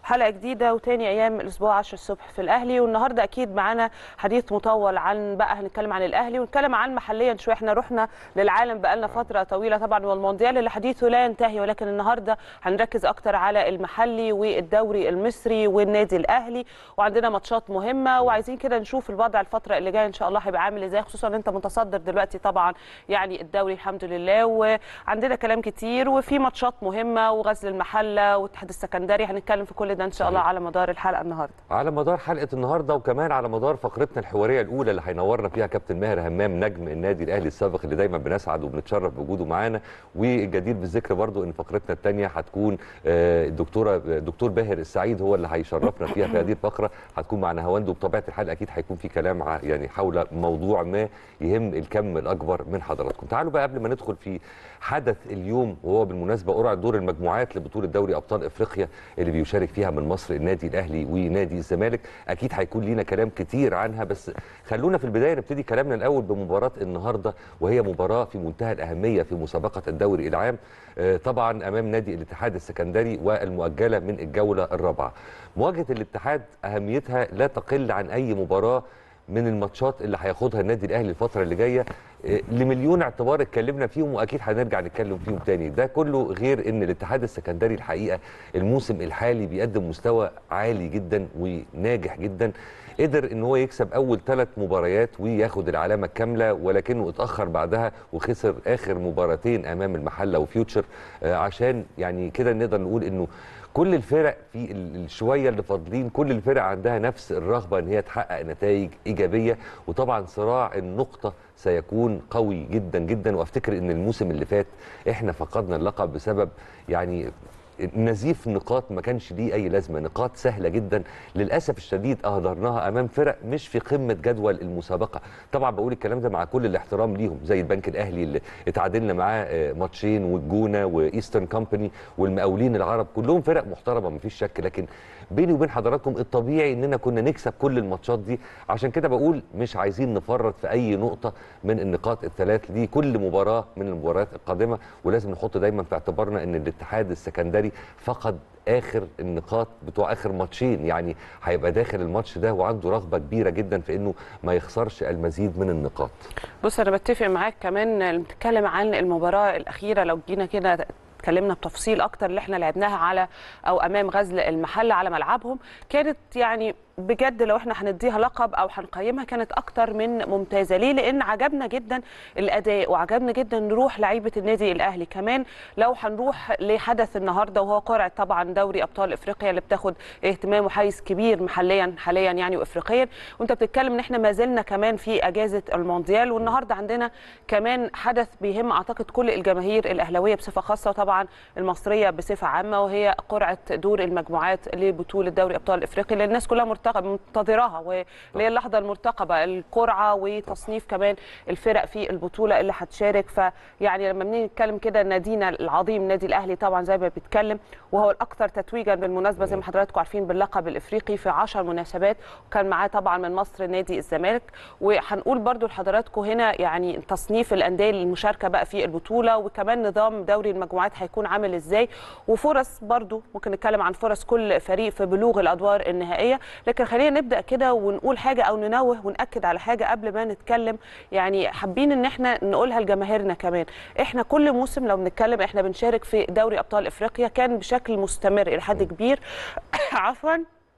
حلقه جديده وتاني ايام الاسبوع 10 الصبح في الاهلي والنهارده اكيد معانا حديث مطول عن بقى هنتكلم عن الاهلي ونتكلم عن محليا شويه احنا رحنا للعالم بقى لنا فتره طويله طبعا والمونديال اللي حديثه لا ينتهي ولكن النهارده هنركز اكتر على المحلي والدوري المصري والنادي الاهلي وعندنا ماتشات مهمه وعايزين كده نشوف الوضع الفتره اللي جايه ان شاء الله هيبقى عامل ازاي خصوصا ان انت متصدر دلوقتي طبعا يعني الدوري الحمد لله وعندنا كلام كتير وفي ماتشات مهمه وغزل المحله والاتحاد السكندري هنتكلم في كل ده ان شاء الله على مدار الحلقه النهارده على مدار حلقه النهارده وكمان على مدار فقرتنا الحواريه الاولى اللي هينورنا فيها كابتن ماهر همام نجم النادي الاهلي السابق اللي دايما بنسعد وبنتشرف بوجوده معانا والجدير بالذكر برضو ان فقرتنا الثانيه هتكون آه، الدكتوره دكتور باهر السعيد هو اللي هيشرفنا فيها في هذه الفقره هتكون معنا هواند وبطبيعه الحال اكيد هيكون في كلام ع- يعني حول موضوع ما يهم الكم الاكبر من حضراتكم تعالوا بقى قبل ما ندخل في حدث اليوم وهو بالمناسبه قرعه دور المجموعات لبطوله دوري ابطال افريقيا اللي بيشارك فيها من مصر النادي الاهلي ونادي الزمالك اكيد هيكون لينا كلام كتير عنها بس خلونا في البدايه نبتدي كلامنا الاول بمباراه النهارده وهي مباراه في منتهى الاهميه في مسابقه الدوري العام آه، طبعا امام نادي الاتحاد السكندري والمؤجله من الجوله الرابعه مواجهه الاتحاد اهميتها لا تقل عن اي مباراه من الماتشات اللي هياخدها النادي الاهلي الفتره اللي جايه إيه، لمليون اعتبار اتكلمنا فيهم واكيد هنرجع نتكلم فيهم تاني ده كله غير ان الاتحاد السكندري الحقيقه الموسم الحالي بيقدم مستوى عالي جدا وناجح جدا قدر ان هو يكسب اول ثلاث مباريات وياخد العلامه الكامله ولكنه اتاخر بعدها وخسر اخر مباراتين امام المحله وفيوتشر آه، عشان يعني كده نقدر نقول انه كل الفرق في ال- الشويه اللي فاضلين كل الفرق عندها نفس الرغبه ان هي تحقق نتائج ايجابيه وطبعا صراع النقطه سيكون قوي جدا جدا وافتكر ان الموسم اللي فات احنا فقدنا اللقب بسبب يعني نزيف نقاط ما كانش ليه اي لازمه نقاط سهله جدا للاسف الشديد اهدرناها امام فرق مش في قمه جدول المسابقه طبعا بقول الكلام ده مع كل الاحترام ليهم زي البنك الاهلي اللي اتعادلنا معاه آه، ماتشين والجونه وايسترن كومباني والمقاولين العرب كلهم فرق محترمه مفيش شك لكن بيني وبين حضراتكم الطبيعي اننا كنا نكسب كل الماتشات دي عشان كده بقول مش عايزين نفرط في اي نقطه من النقاط الثلاث دي كل مباراه من المباريات القادمه ولازم نحط دايما في اعتبارنا ان الاتحاد السكندري فقد اخر النقاط بتوع اخر ماتشين يعني هيبقى داخل الماتش ده وعنده رغبه كبيره جدا في انه ما يخسرش المزيد من النقاط بص انا بتفق معاك كمان بنتكلم عن المباراه الاخيره لو جينا كده اتكلمنا بتفصيل اكتر اللي احنا لعبناها على او امام غزل المحله على ملعبهم كانت يعني بجد لو احنا هنديها لقب او هنقيمها كانت اكتر من ممتازه ليه لان عجبنا جدا الاداء وعجبنا جدا روح لعيبه النادي الاهلي كمان لو هنروح لحدث النهارده وهو قرعه طبعا دوري ابطال افريقيا اللي بتاخد اهتمام وحيز كبير محليا حاليا يعني وافريقيا وانت بتتكلم ان احنا ما زلنا كمان في اجازه المونديال والنهارده عندنا كمان حدث بيهم اعتقد كل الجماهير الاهلاويه بصفه خاصه وطبعا المصريه بصفه عامه وهي قرعه دور المجموعات لبطوله دوري ابطال افريقيا اللي الناس كلها مرتقبه منتظراها واللي هي اللحظه المرتقبه القرعه وتصنيف كمان الفرق في البطوله اللي هتشارك فيعني لما بنيجي نتكلم كده نادينا العظيم نادي الاهلي طبعا زي ما بيتكلم وهو الاكثر تتويجا بالمناسبه زي ما حضراتكم عارفين باللقب الافريقي في 10 مناسبات وكان معاه طبعا من مصر نادي الزمالك وهنقول برضو لحضراتكم هنا يعني تصنيف الانديه المشاركه بقى في البطوله وكمان نظام دوري المجموعات هيكون عامل ازاي وفرص برضو ممكن نتكلم عن فرص كل فريق في بلوغ الادوار النهائيه لكن خلينا نبدا كده ونقول حاجه او ننوه وناكد على حاجه قبل ما نتكلم يعني حابين ان احنا نقولها لجماهيرنا كمان احنا كل موسم لو بنتكلم احنا بنشارك في دوري ابطال افريقيا كان بشكل مستمر الى حد كبير عفوا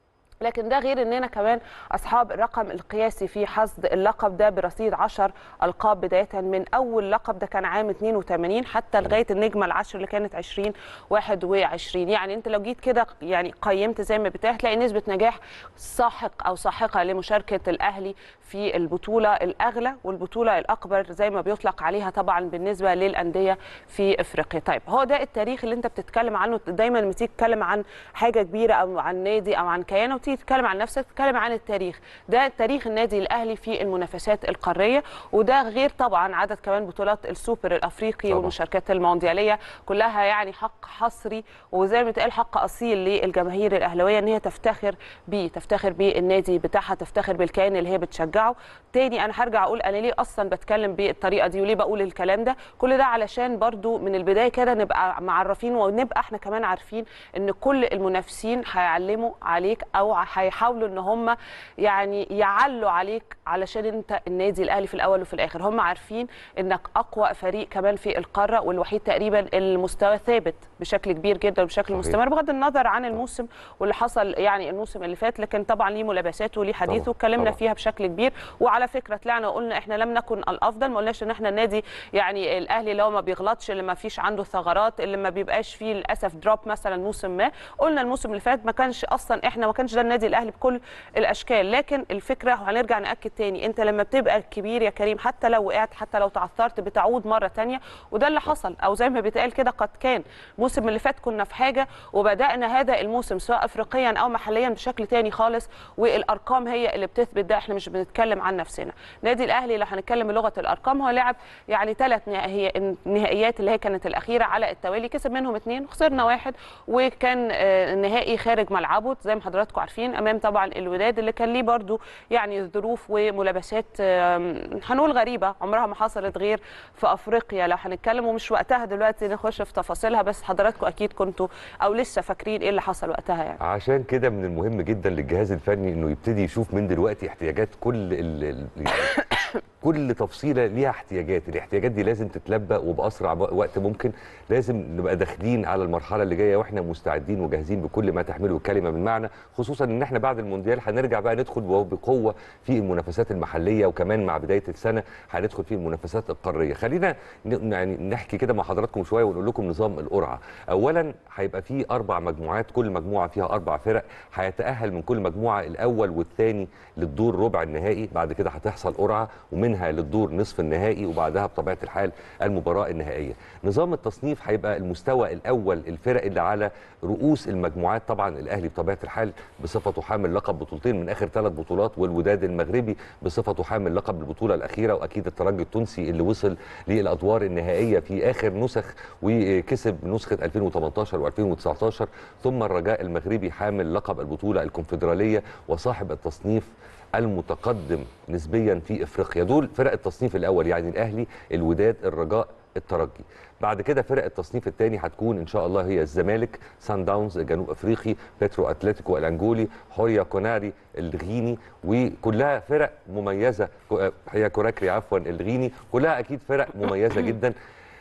لكن ده غير اننا كمان اصحاب الرقم القياسي في حصد اللقب ده برصيد 10 القاب بدايه من اول لقب ده كان عام 82 حتى لغايه النجمه العشر اللي كانت 20 21 يعني انت لو جيت كده يعني قيمت زي ما بتاع هتلاقي نسبه نجاح ساحق او ساحقه لمشاركه الاهلي في البطوله الاغلى والبطوله الاكبر زي ما بيطلق عليها طبعا بالنسبه للانديه في افريقيا طيب هو ده التاريخ اللي انت بتتكلم عنه دايما لما تيجي تتكلم عن حاجه كبيره او عن نادي او عن كيان وتيجي تيجي تتكلم عن نفسك تتكلم عن التاريخ ده تاريخ النادي الاهلي في المنافسات القاريه وده غير طبعا عدد كمان بطولات السوبر الافريقي طبعاً. والمشاركات الموندياليه كلها يعني حق حصري وزي ما بيتقال حق اصيل للجماهير الاهلاويه ان هي تفتخر بيه تفتخر بالنادي بتاعها تفتخر بالكيان اللي هي بتشجعه تاني انا هرجع اقول انا ليه اصلا بتكلم بالطريقه دي وليه بقول الكلام ده كل ده علشان برضو من البدايه كده نبقى معرفين ونبقى احنا كمان عارفين ان كل المنافسين هيعلموا عليك او هيحاولوا ان هم يعني يعلوا عليك علشان انت النادي الاهلي في الاول وفي الاخر هم عارفين انك اقوى فريق كمان في القاره والوحيد تقريبا المستوى ثابت بشكل كبير جدا وبشكل صحيح. مستمر بغض النظر عن الموسم واللي حصل يعني الموسم اللي فات لكن طبعا ليه ملابساته وليه حديثه طبعاً، واتكلمنا طبعاً. فيها بشكل كبير وعلى فكره طلعنا وقلنا احنا لم نكن الافضل ما قلناش ان احنا النادي يعني الاهلي اللي هو ما بيغلطش اللي ما فيش عنده ثغرات اللي ما بيبقاش فيه للاسف دروب مثلا موسم ما قلنا الموسم اللي فات ما كانش اصلا احنا ما كانش ده النادي الاهلي بكل الاشكال لكن الفكره وهنرجع ناكد تاني انت لما بتبقى كبير يا كريم حتى لو وقعت حتى لو تعثرت بتعود مره تانية وده اللي حصل او زي ما بيتقال كده قد كان الموسم اللي فات كنا في حاجه وبدانا هذا الموسم سواء افريقيا او محليا بشكل تاني خالص والارقام هي اللي بتثبت ده احنا مش بنتكلم عن نفسنا نادي الاهلي لو هنتكلم بلغه الارقام هو لعب يعني ثلاث نهائيات اللي هي كانت الاخيره على التوالي كسب منهم اثنين وخسرنا واحد وكان آه، النهائي خارج ملعبه زي ما حضراتكم عارفين امام طبعا الوداد اللي كان ليه برضو يعني ظروف وملابسات آم، هنقول غريبه عمرها ما حصلت غير في افريقيا لو هنتكلم ومش وقتها دلوقتي نخش في تفاصيلها بس حضراتكم اكيد كنتوا او لسه فاكرين ايه اللي حصل وقتها يعني عشان كده من المهم جدا للجهاز الفني انه يبتدي يشوف من دلوقتي احتياجات كل ال ال يعني كل تفصيله ليها احتياجات الاحتياجات دي لازم تتلبى وباسرع وقت ممكن لازم نبقى داخلين على المرحله اللي جايه واحنا مستعدين وجاهزين بكل ما تحمله الكلمه من معنى خصوصا ان احنا بعد المونديال هنرجع بقى ندخل بقوه في المنافسات المحليه وكمان مع بدايه السنه هندخل في المنافسات القاريه خلينا ن- يعني نحكي كده مع حضراتكم شويه ونقول لكم نظام القرعه اولا هيبقى في اربع مجموعات كل مجموعه فيها اربع فرق هيتاهل من كل مجموعه الاول والثاني للدور ربع النهائي بعد كده هتحصل قرعه ومنها للدور نصف النهائي وبعدها بطبيعه الحال المباراه النهائيه نظام التصنيف هيبقى المستوى الاول الفرق اللي على رؤوس المجموعات طبعا الاهلي بطبيعه الحال بصفته حامل لقب بطولتين من اخر ثلاث بطولات والوداد المغربي بصفته حامل لقب البطوله الاخيره واكيد الترجي التونسي اللي وصل للادوار النهائيه في اخر نسخ وكسب نسخه 2018 و2019 ثم الرجاء المغربي حامل لقب البطوله الكونفدراليه وصاحب التصنيف المتقدم نسبيا في افريقيا دول فرق التصنيف الاول يعني الاهلي الوداد الرجاء الترجي بعد كده فرق التصنيف الثاني هتكون ان شاء الله هي الزمالك سان داونز الجنوب افريقي بيترو اتلتيكو الانجولي هوريا كوناري الغيني وكلها فرق مميزه هي كوراكري عفوا الغيني كلها اكيد فرق مميزه جدا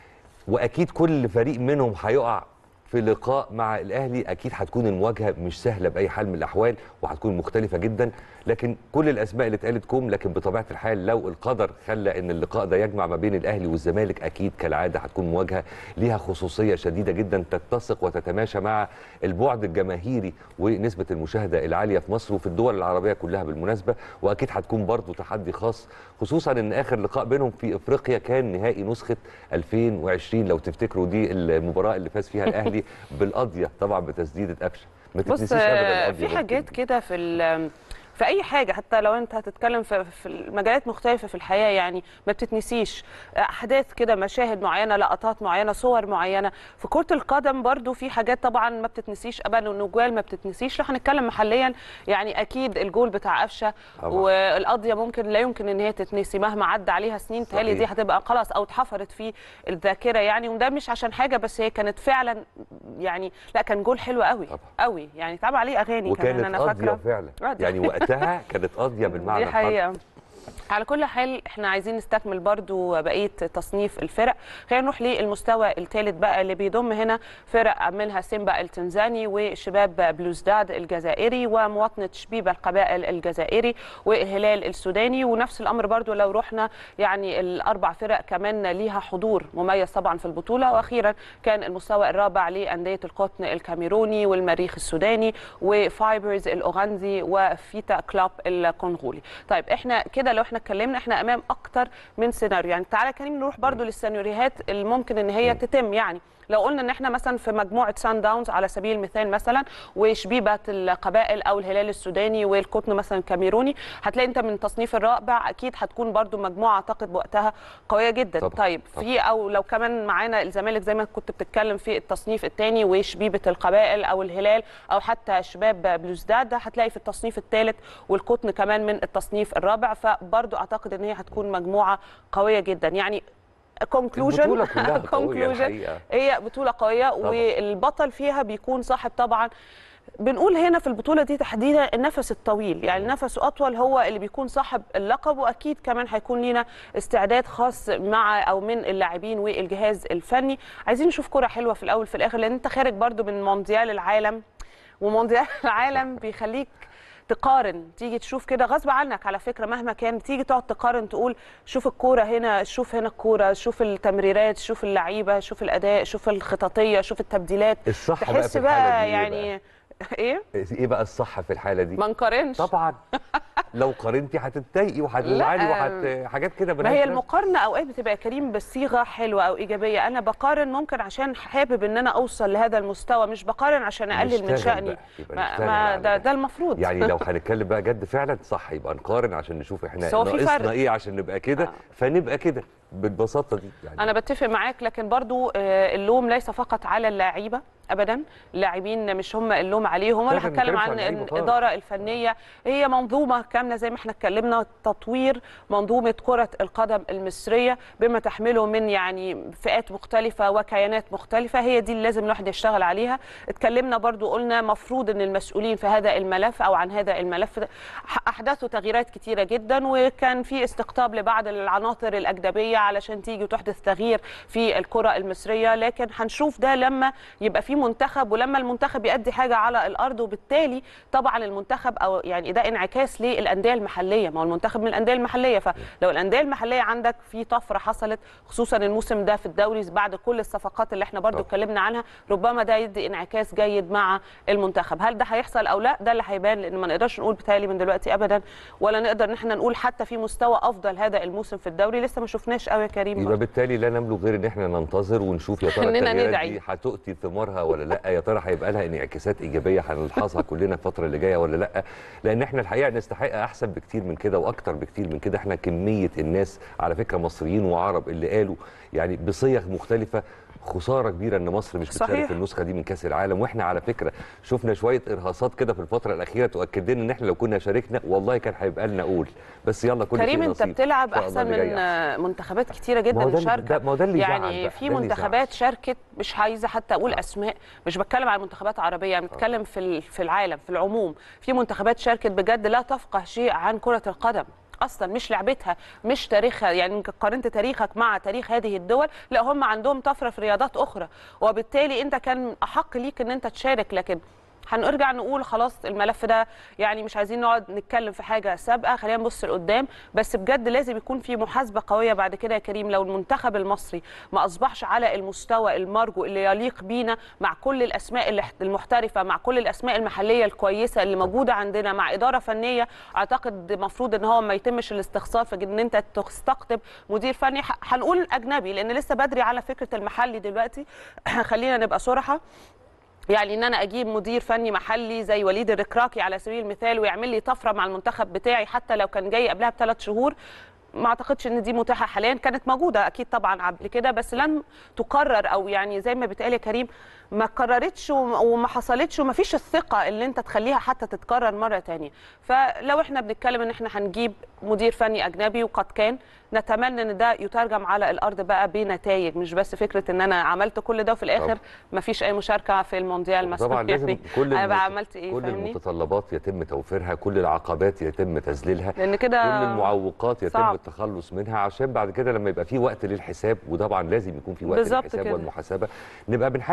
واكيد كل فريق منهم هيقع في لقاء مع الاهلي اكيد هتكون المواجهه مش سهله باي حال من الاحوال وهتكون مختلفه جدا لكن كل الاسماء اللي اتقالت كوم لكن بطبيعه الحال لو القدر خلى ان اللقاء ده يجمع ما بين الاهلي والزمالك اكيد كالعاده هتكون مواجهه ليها خصوصيه شديده جدا تتسق وتتماشى مع البعد الجماهيري ونسبه المشاهده العاليه في مصر وفي الدول العربيه كلها بالمناسبه واكيد هتكون برضو تحدي خاص خصوصا ان اخر لقاء بينهم في افريقيا كان نهائي نسخه 2020 لو تفتكروا دي المباراه اللي فاز فيها الاهلي بالقضيه طبعا بتسديده قفشه ما بص تتنسيش ابدا آه، القضيه في حاجات كده في ال- في اي حاجه حتى لو انت هتتكلم في في المجالات مختلفه في الحياه يعني ما بتتنسيش احداث كده مشاهد معينه لقطات معينه صور معينه في كره القدم برضو في حاجات طبعا ما بتتنسيش ابدا والنجوال ما بتتنسيش لو هنتكلم محليا يعني اكيد الجول بتاع قفشه طبعاً. والقضيه ممكن لا يمكن ان هي تتنسي مهما عدى عليها سنين تهيألي دي صحيح. هتبقى خلاص او اتحفرت في الذاكره يعني وده مش عشان حاجه بس هي كانت فعلا يعني لا كان جول حلو قوي طبعاً. قوي يعني اتعمل عليه اغاني كمان وكانت انا قاضيه فاكره فعلا قاضية. يعني وقتها كانت قاضيه بالمعنى دي الحرفي. حقيقه على كل حال احنا عايزين نستكمل برضو بقيه تصنيف الفرق خلينا نروح للمستوى الثالث بقى اللي بيضم هنا فرق منها سيمبا التنزاني وشباب بلوزداد الجزائري ومواطنه شبيبه القبائل الجزائري والهلال السوداني ونفس الامر برضو لو رحنا يعني الاربع فرق كمان ليها حضور مميز طبعا في البطوله واخيرا كان المستوى الرابع لانديه القطن الكاميروني والمريخ السوداني وفايبرز الاوغندي وفيتا كلاب الكونغولي طيب احنا كده لو احنا اتكلمنا احنا امام اكتر من سيناريو يعني تعالى كريم نروح برضو للسيناريوهات اللي ممكن ان هي تتم يعني لو قلنا ان احنا مثلا في مجموعه سان داونز على سبيل المثال مثلا وشبيبه القبائل او الهلال السوداني والقطن مثلا الكاميروني هتلاقي انت من التصنيف الرابع اكيد هتكون برضو مجموعه اعتقد بوقتها قويه جدا طبعاً، طيب طبعاً. في او لو كمان معانا الزمالك زي ما كنت بتتكلم في التصنيف الثاني وشبيبه القبائل او الهلال او حتى شباب بلوزداد هتلاقي في التصنيف الثالث والقطن كمان من التصنيف الرابع فبرضو اعتقد ان هي هتكون مجموعه قويه جدا يعني كونكلوجن البطولة كلها قوية الحقيقة. هي بطوله قويه والبطل فيها بيكون صاحب طبعا بنقول هنا في البطوله دي تحديدا النفس الطويل يعني نفسه اطول هو اللي بيكون صاحب اللقب واكيد كمان هيكون لينا استعداد خاص مع او من اللاعبين والجهاز الفني عايزين نشوف كره حلوه في الاول في الاخر لان انت خارج برضو من مونديال العالم ومونديال العالم بيخليك تقارن تيجي تشوف كده غصب عنك على فكره مهما كان تيجي تقعد تقارن تقول شوف الكوره هنا شوف هنا الكوره شوف التمريرات شوف اللعيبه شوف الاداء شوف الخططيه شوف التبديلات الصح بقى تحس في الحالة بقى دي إيه يعني ايه ايه بقى الصح في الحاله دي ما نقارنش طبعا لو قارنتي هتتضايقي وهتزعلي وهت حاجات كده ما ملهاش هي لازمة. المقارنه اوقات بتبقى كريم بصيغه حلوه او ايجابيه انا بقارن ممكن عشان حابب ان انا اوصل لهذا المستوى مش بقارن عشان اقلل من نشتغل شاني بقى، يبقى ما, نشتغل ما على ده, ده. ده المفروض يعني لو هنتكلم بقى جد فعلا صح يبقى نقارن عشان نشوف احنا بس هو في فرق. ناقصنا ايه عشان نبقى كده آه. فنبقى كده بالبساطه دي يعني انا بتفق معاك لكن برضو آه، اللوم ليس فقط على اللاعيبه ابدا اللاعبين مش هم اللوم عليهم ولا لا، ما هتكلم بنتكلمش عن عن اللعيبة خالص. الاداره الفنيه هي منظومه كامله زي ما احنا اتكلمنا تطوير منظومه كره القدم المصريه بما تحمله من يعني فئات مختلفه وكيانات مختلفه هي دي اللي لازم الواحد يشتغل عليها اتكلمنا برضو قلنا مفروض ان المسؤولين في هذا الملف او عن هذا الملف ده ح- احدثوا تغييرات كتيره جدا وكان في استقطاب لبعض العناصر الاجنبيه علشان تيجي وتحدث تغيير في الكره المصريه لكن هنشوف ده لما يبقى في منتخب ولما المنتخب يأدي حاجه على الارض وبالتالي طبعا المنتخب او يعني ده انعكاس للانديه المحليه ما هو المنتخب من الانديه المحليه فلو الانديه المحليه عندك في طفره حصلت خصوصا الموسم ده في الدوري بعد كل الصفقات اللي احنا برضو طبعا. اتكلمنا عنها ربما ده يدي انعكاس جيد مع المنتخب هل ده هيحصل او لا ده اللي هيبان لان ما نقدرش نقول بتهيألي من دلوقتي ابدا ولا نقدر ان احنا نقول حتى في مستوى افضل هذا الموسم في الدوري لسه ما شفناش قوي يا كريم يبقى برضو. بالتالي لا نملك غير ان احنا ننتظر ونشوف يا ترى إننا التغييرات ندعي. دي هتؤتي ثمارها ولا لا يا ترى هيبقى لها انعكاسات ايجابيه هنلحظها كلنا الفتره اللي جايه ولا لا لان احنا الحقيقه نستحق احسن بكتير من كده واكتر بكتير من كده احنا كميه الناس على فكره مصريين وعرب اللي قالوا يعني بصيغ مختلفه خساره كبيره ان مصر مش بتشارك صحيح. في النسخه دي من كاس العالم واحنا على فكره شفنا شويه ارهاصات كده في الفتره الاخيره تؤكد لنا ان احنا لو كنا شاركنا والله كان هيبقى لنا قول بس يلا كل كريم شيء انت نصيب. بتلعب إن شاء الله احسن اللي جاي من أحسن. منتخبات كتيره ما جدا هو ده- مشاركه ده- ما هو ده اللي يزعل يعني بقى، في ده اللي منتخبات شاركت مش عايزه حتى اقول اسماء مش بتكلم على منتخبات عربيه انا بتكلم في ال- في العالم في العموم في منتخبات شاركت بجد لا تفقه شيء عن كره القدم اصلا مش لعبتها مش تاريخها يعني إنك قارنت تاريخك مع تاريخ هذه الدول لا هم عندهم طفره في رياضات اخرى وبالتالي انت كان احق ليك ان انت تشارك لكن هنرجع نقول خلاص الملف ده يعني مش عايزين نقعد نتكلم في حاجه سابقه خلينا نبص لقدام بس بجد لازم يكون في محاسبه قويه بعد كده يا كريم لو المنتخب المصري ما اصبحش على المستوى المرجو اللي يليق بينا مع كل الاسماء اللي- المحترفه مع كل الاسماء المحليه الكويسه اللي موجوده عندنا مع اداره فنيه اعتقد المفروض ان هو ما يتمش الاستخسار في ان انت تستقطب مدير فني ح- هنقول اجنبي لان لسه بدري على فكره المحلي دلوقتي خلينا نبقى صراحه يعني ان انا اجيب مدير فني محلي زي وليد الركراكي على سبيل المثال ويعمل لي طفره مع المنتخب بتاعي حتى لو كان جاي قبلها بثلاث شهور ما اعتقدش ان دي متاحه حاليا كانت موجوده اكيد طبعا قبل كده بس لن تكرر او يعني زي ما بيتقال يا كريم ما كررتش وم- وما حصلتش وما فيش الثقه اللي انت تخليها حتى تتكرر مره تانية فلو احنا بنتكلم ان احنا هنجيب مدير فني اجنبي وقد كان نتمنى ان ده يترجم على الارض بقى بنتائج مش بس فكره ان انا عملت كل ده وفي الاخر طبعا. ما فيش اي مشاركه في المونديال مثلا طبعا لازم يعني كل انا بقى المت- عملت ايه كل فاهمني المتطلبات يتم توفيرها كل العقبات يتم تذليلها لان كده كل المعوقات يتم صعب. التخلص منها عشان بعد كده لما يبقى في وقت للحساب وطبعا لازم يكون في وقت بالظبط للحساب كده. والمحاسبه نبقى بنحاسب على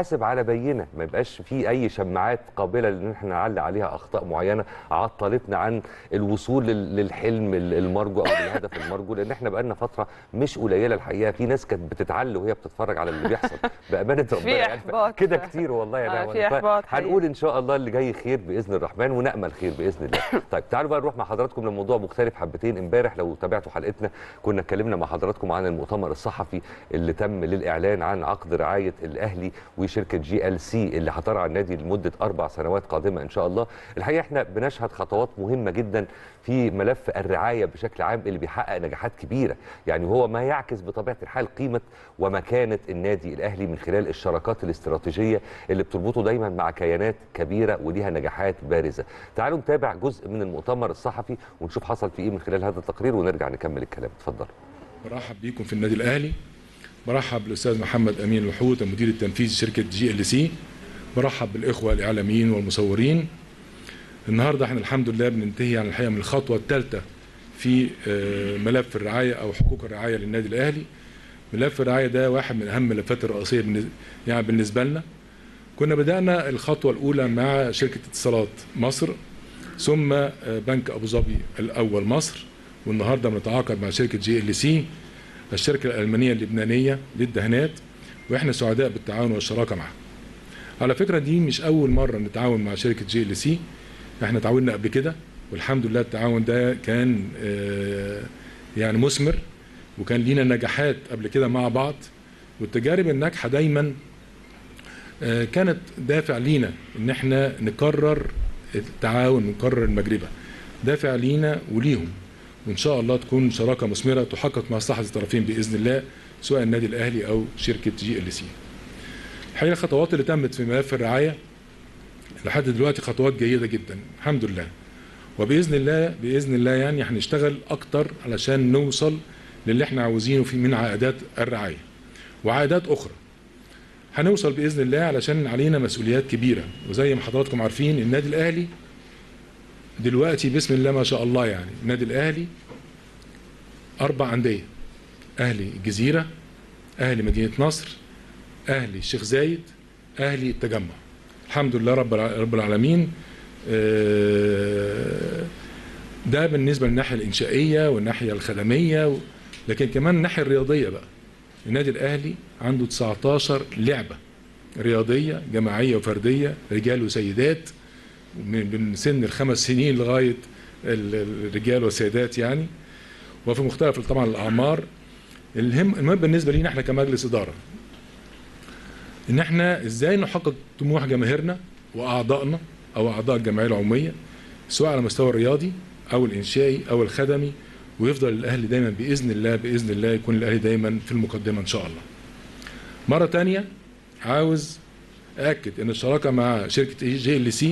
بينه ما يبقاش في اي شماعات قابله ان احنا نعلق عليها اخطاء معينه عطلتنا عن الوصول لل- للحلم ال- المرجو او للهدف المرجو لان احنا بقالنا فتره مش قليله الحقيقه في ناس كانت بتتعل وهي بتتفرج على اللي بيحصل بامانه ربنا يعني إحباط. كده كتير والله يا آه، نعم في إحباط هنقول ان شاء الله اللي جاي خير باذن الرحمن ونامل خير باذن الله طيب تعالوا بقى نروح مع حضراتكم لموضوع مختلف حبتين امبارح لو تابعتوا حلقتنا كنا اتكلمنا مع حضراتكم عن المؤتمر الصحفي اللي تم للاعلان عن عقد رعايه الاهلي وشركه جي ال سي اللي هترعى النادي لمده اربع سنوات قادمه ان شاء الله الحقيقه احنا بنشهد خطوات مهمه جدا في ملف الرعايه بشكل عام اللي بيحقق نجاحات كبيره يعني هو ما يعكس بطبيعه الحال قيمه ومكانه النادي الاهلي من خلال الشراكات الاستراتيجيه اللي بتربطه دايما مع كيانات كبيره وليها نجاحات بارزه تعالوا نتابع جزء من المؤتمر الصحفي ونشوف حصل فيه ايه من خلال هذا التقرير ونرجع نكمل الكلام اتفضلوا برحب بيكم في النادي الاهلي برحب بالاستاذ محمد امين الوحود المدير التنفيذي شركه جي ال سي برحب بالاخوه الاعلاميين والمصورين النهارده احنا الحمد لله بننتهي عن الحقيقه من الخطوه الثالثه في آه، ملف الرعايه او حقوق الرعايه للنادي الاهلي ملف الرعايه ده واحد من اهم الملفات الرئيسيه بالنسبه يعني بالنسبه لنا كنا بدانا الخطوه الاولى مع شركه اتصالات مصر ثم آه، بنك ابو ظبي الاول مصر والنهارده بنتعاقد مع شركه جي ال سي الشركه الالمانيه اللبنانيه للدهانات واحنا سعداء بالتعاون والشراكه معها. على فكره دي مش اول مره نتعاون مع شركه جي ال سي احنا تعاوننا قبل كده والحمد لله التعاون ده كان آه، يعني مثمر وكان لينا نجاحات قبل كده مع بعض والتجارب الناجحه دايما آه، كانت دافع لينا ان احنا نكرر التعاون ونكرر المجربه دافع لينا وليهم وان شاء الله تكون شراكه مثمره تحقق مصلحه الطرفين باذن الله سواء النادي الاهلي او شركه جي ال سي. الحقيقه الخطوات اللي تمت في ملف الرعايه لحد دلوقتي خطوات جيده جدا الحمد لله وباذن الله باذن الله يعني هنشتغل اكتر علشان نوصل للي احنا عاوزينه في من عائدات الرعايه وعائدات اخرى هنوصل باذن الله علشان علينا مسؤوليات كبيره وزي ما حضراتكم عارفين النادي الاهلي دلوقتي بسم الله ما شاء الله يعني النادي الاهلي اربع انديه اهلي الجزيره اهلي مدينه نصر اهلي الشيخ زايد اهلي التجمع الحمد لله رب الع- رب العالمين آه، ده بالنسبه للناحيه الانشائيه والناحيه الخدميه و- لكن كمان الناحيه الرياضيه بقى النادي الاهلي عنده 19 لعبه رياضيه جماعيه وفرديه رجال وسيدات من من سن الخمس سنين لغايه ال- الرجال والسيدات يعني وفي مختلف طبعا الاعمار الهم المهم بالنسبه لينا احنا كمجلس اداره ان احنا ازاي نحقق طموح جماهيرنا واعضائنا او اعضاء الجمعيه العموميه سواء على المستوى الرياضي او الانشائي او الخدمي ويفضل الاهلي دايما باذن الله باذن الله يكون الاهلي دايما في المقدمه ان شاء الله. مره تانية عاوز اكد ان الشراكه مع شركه جي ال سي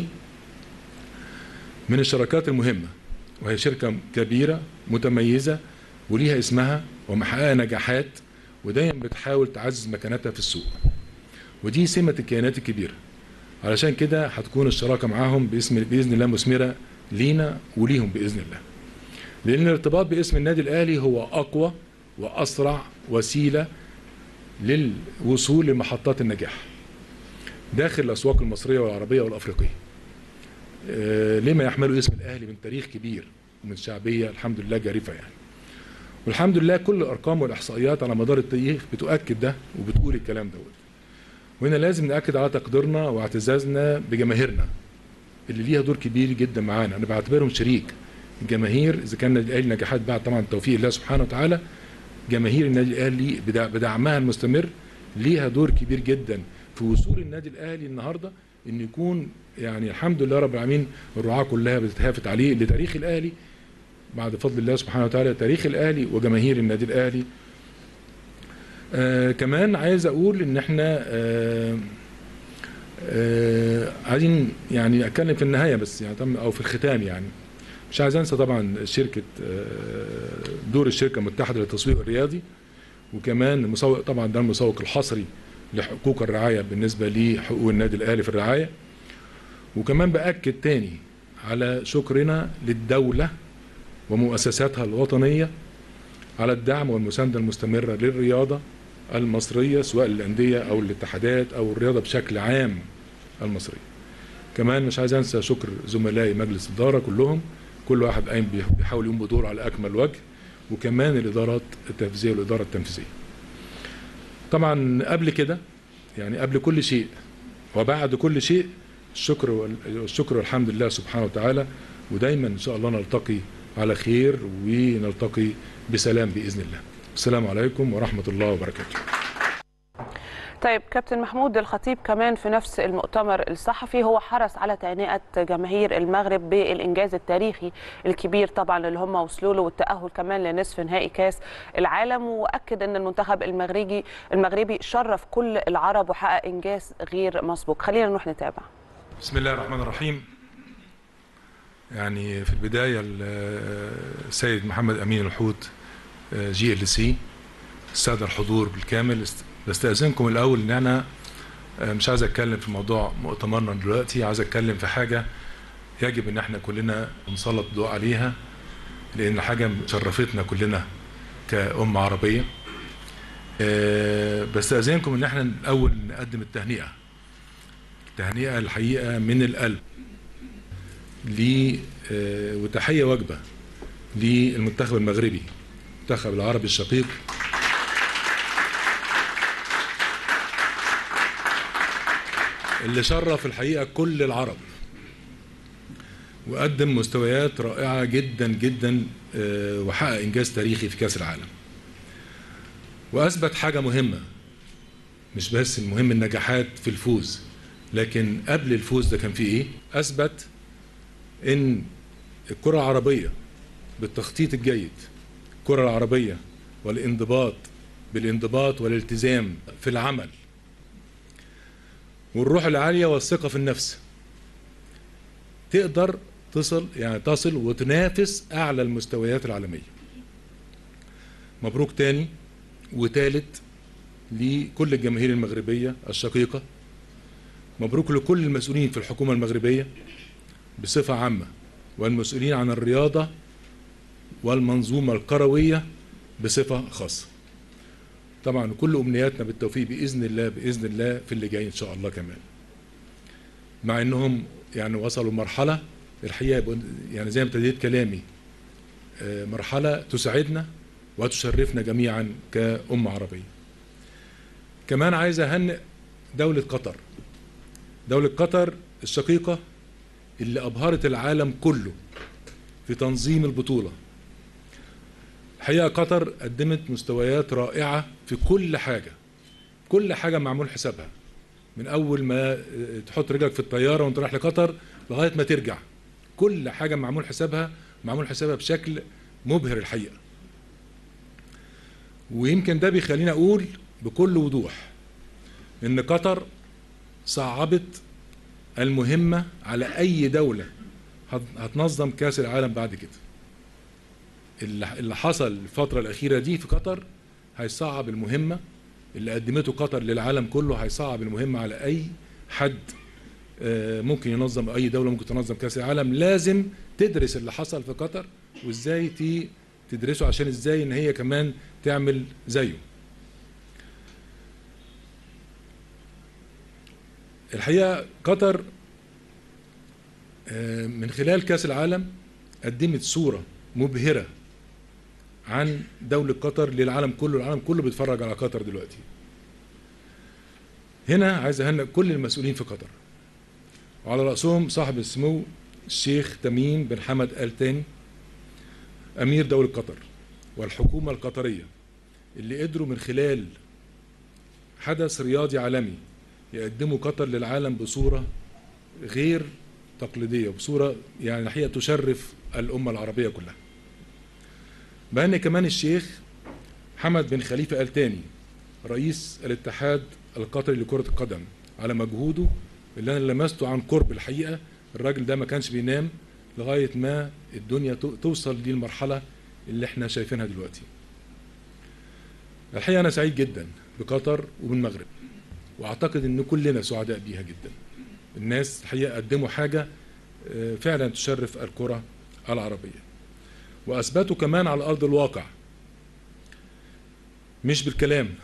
من الشراكات المهمه وهي شركه كبيره متميزه وليها اسمها ومحققه نجاحات ودايما بتحاول تعزز مكانتها في السوق. ودي سمه الكيانات الكبيره. علشان كده هتكون الشراكه معاهم باسم باذن الله مثمره لينا وليهم باذن الله. لان الارتباط باسم النادي الاهلي هو اقوى واسرع وسيله للوصول لمحطات النجاح داخل الاسواق المصريه والعربيه والافريقيه. آه، لما يحملوا اسم الاهلي من تاريخ كبير ومن شعبيه الحمد لله جارفه يعني. والحمد لله كل الارقام والاحصائيات على مدار التاريخ بتؤكد ده وبتقول الكلام دوت. وهنا لازم ناكد على تقديرنا واعتزازنا بجماهيرنا اللي ليها دور كبير جدا معانا انا بعتبرهم شريك الجماهير اذا كان النادي الاهلي نجاحات بعد طبعا توفيق الله سبحانه وتعالى جماهير النادي الاهلي بدع- بدعمها المستمر ليها دور كبير جدا في وصول النادي الاهلي النهارده ان يكون يعني الحمد لله رب العالمين الرعاه كلها بتتهافت عليه لتاريخ الاهلي بعد فضل الله سبحانه وتعالى تاريخ الاهلي وجماهير النادي الاهلي آه كمان عايز اقول ان احنا آه آه عايزين يعني اتكلم في النهايه بس يعني تم- او في الختام يعني مش عايز انسى طبعا شركه آه دور الشركه المتحده للتسويق الرياضي وكمان المسوق طبعا ده المسوق الحصري لحقوق الرعايه بالنسبه لحقوق النادي الاهلي في الرعايه وكمان باكد تاني على شكرنا للدوله ومؤسساتها الوطنيه على الدعم والمسانده المستمره للرياضه المصريه سواء الانديه او الاتحادات او الرياضه بشكل عام المصريه. كمان مش عايز انسى شكر زملائي مجلس الاداره كلهم كل واحد قايم بيحاول يقوم بدوره على اكمل وجه وكمان الادارات التنفيذيه والاداره التنفيذيه. طبعا قبل كده يعني قبل كل شيء وبعد كل شيء الشكر والشكر والحمد لله سبحانه وتعالى ودايما ان شاء الله نلتقي على خير ونلتقي بسلام باذن الله. السلام عليكم ورحمه الله وبركاته. طيب كابتن محمود الخطيب كمان في نفس المؤتمر الصحفي هو حرص على تهنئه جماهير المغرب بالانجاز التاريخي الكبير طبعا اللي هم وصلوا له والتاهل كمان لنصف نهائي كاس العالم واكد ان المنتخب المغربي المغربي شرف كل العرب وحقق انجاز غير مسبوق خلينا نروح نتابع بسم الله الرحمن الرحيم يعني في البدايه السيد محمد امين الحوت جي ال سي الساده الحضور بالكامل بستأذنكم الأول إن أنا مش عايز أتكلم في موضوع مؤتمرنا دلوقتي عايز أتكلم في حاجة يجب إن إحنا كلنا نسلط الضوء عليها لأن حاجة شرفتنا كلنا كأمة عربية بستأذنكم إن إحنا الأول نقدم التهنئة التهنئة الحقيقة من القلب ل وتحية وجبة للمنتخب المغربي المنتخب العربي الشقيق اللي شرف الحقيقه كل العرب وقدم مستويات رائعه جدا جدا وحقق انجاز تاريخي في كاس العالم واثبت حاجه مهمه مش بس المهم النجاحات في الفوز لكن قبل الفوز ده كان في ايه اثبت ان الكره العربيه بالتخطيط الجيد الكره العربيه والانضباط بالانضباط والالتزام في العمل والروح العالية والثقة في النفس تقدر تصل يعني تصل وتنافس أعلى المستويات العالمية مبروك تاني وتالت لكل الجماهير المغربية الشقيقة مبروك لكل المسؤولين في الحكومة المغربية بصفة عامة والمسؤولين عن الرياضة والمنظومة الكروية بصفة خاصة طبعا كل امنياتنا بالتوفيق باذن الله باذن الله في اللي جاي ان شاء الله كمان مع انهم يعني وصلوا مرحله الحقيقه يعني زي ما ابتديت كلامي مرحله تسعدنا وتشرفنا جميعا كأمة عربية كمان عايز أهنئ دولة قطر دولة قطر الشقيقة اللي أبهرت العالم كله في تنظيم البطولة الحقيقة قطر قدمت مستويات رائعة في كل حاجة كل حاجة معمول حسابها من أول ما تحط رجلك في الطيارة وانت رايح لقطر لغاية ما ترجع كل حاجة معمول حسابها معمول حسابها بشكل مبهر الحقيقة ويمكن ده بيخليني أقول بكل وضوح إن قطر صعبت المهمة على أي دولة هتنظم كأس العالم بعد كده اللي حصل الفترة الأخيرة دي في قطر هيصعب المهمة اللي قدمته قطر للعالم كله هيصعب المهمة على أي حد ممكن ينظم أي دولة ممكن تنظم كأس العالم لازم تدرس اللي حصل في قطر وإزاي تدرسه عشان إزاي إن هي كمان تعمل زيه الحقيقة قطر من خلال كأس العالم قدمت صورة مبهرة عن دولة قطر للعالم كله العالم كله بيتفرج على قطر دلوقتي هنا عايز أهنئ كل المسؤولين في قطر وعلى رأسهم صاحب السمو الشيخ تميم بن حمد آل تاني أمير دولة قطر والحكومة القطرية اللي قدروا من خلال حدث رياضي عالمي يقدموا قطر للعالم بصورة غير تقليدية بصورة يعني الحقيقة تشرف الأمة العربية كلها بأن كمان الشيخ حمد بن خليفة آل تاني رئيس الاتحاد القطري لكرة القدم على مجهوده اللي أنا لمسته عن قرب الحقيقة الراجل ده ما كانش بينام لغاية ما الدنيا توصل دي المرحلة اللي احنا شايفينها دلوقتي الحقيقة أنا سعيد جدا بقطر وبالمغرب وأعتقد أن كلنا سعداء بيها جدا الناس الحقيقة قدموا حاجة فعلا تشرف الكرة العربية وأثبتوا كمان على أرض الواقع مش بالكلام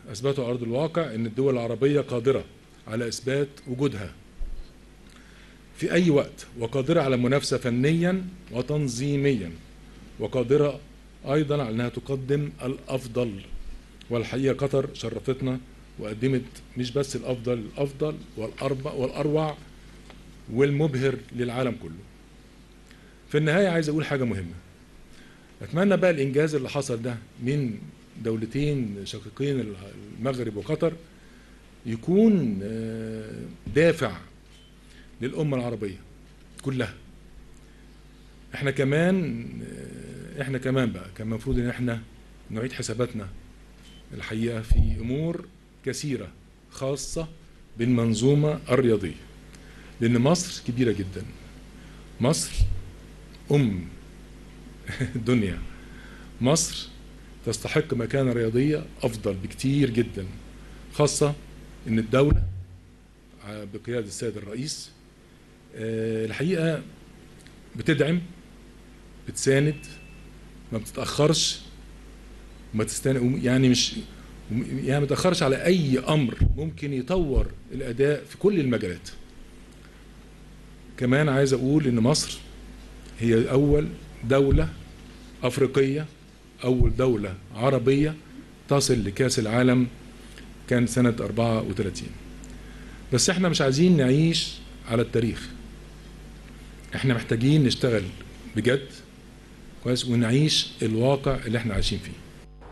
اثبتوا على ارض الواقع ان الدول العربيه قادره على اثبات وجودها في اي وقت وقادره على المنافسه فنيا وتنظيميا وقادره ايضا على انها تقدم الافضل والحقيقه قطر شرفتنا وقدمت مش بس الافضل الافضل والاربع والاروع والمبهر للعالم كله في النهايه عايز اقول حاجه مهمه اتمنى بقى الانجاز اللي حصل ده من دولتين شقيقين المغرب وقطر يكون آه، دافع للامه العربيه كلها احنا كمان آه، احنا كمان بقى كان المفروض ان احنا نعيد حساباتنا الحقيقه في امور كثيره خاصه بالمنظومه الرياضيه لان مصر كبيره جدا مصر ام الدنيا مصر تستحق مكانة رياضية أفضل بكتير جدا خاصة إن الدولة ع- بقيادة السيد الرئيس آه، الحقيقة بتدعم بتساند ما بتتأخرش ما تستن يعني مش يعني ما تتأخرش على أي أمر ممكن يطور الأداء في كل المجالات كمان عايز أقول إن مصر هي أول دولة أفريقية أول دولة عربية تصل لكأس العالم كان سنة 34 بس احنا مش عايزين نعيش على التاريخ احنا محتاجين نشتغل بجد كويس ونعيش الواقع اللي احنا عايشين فيه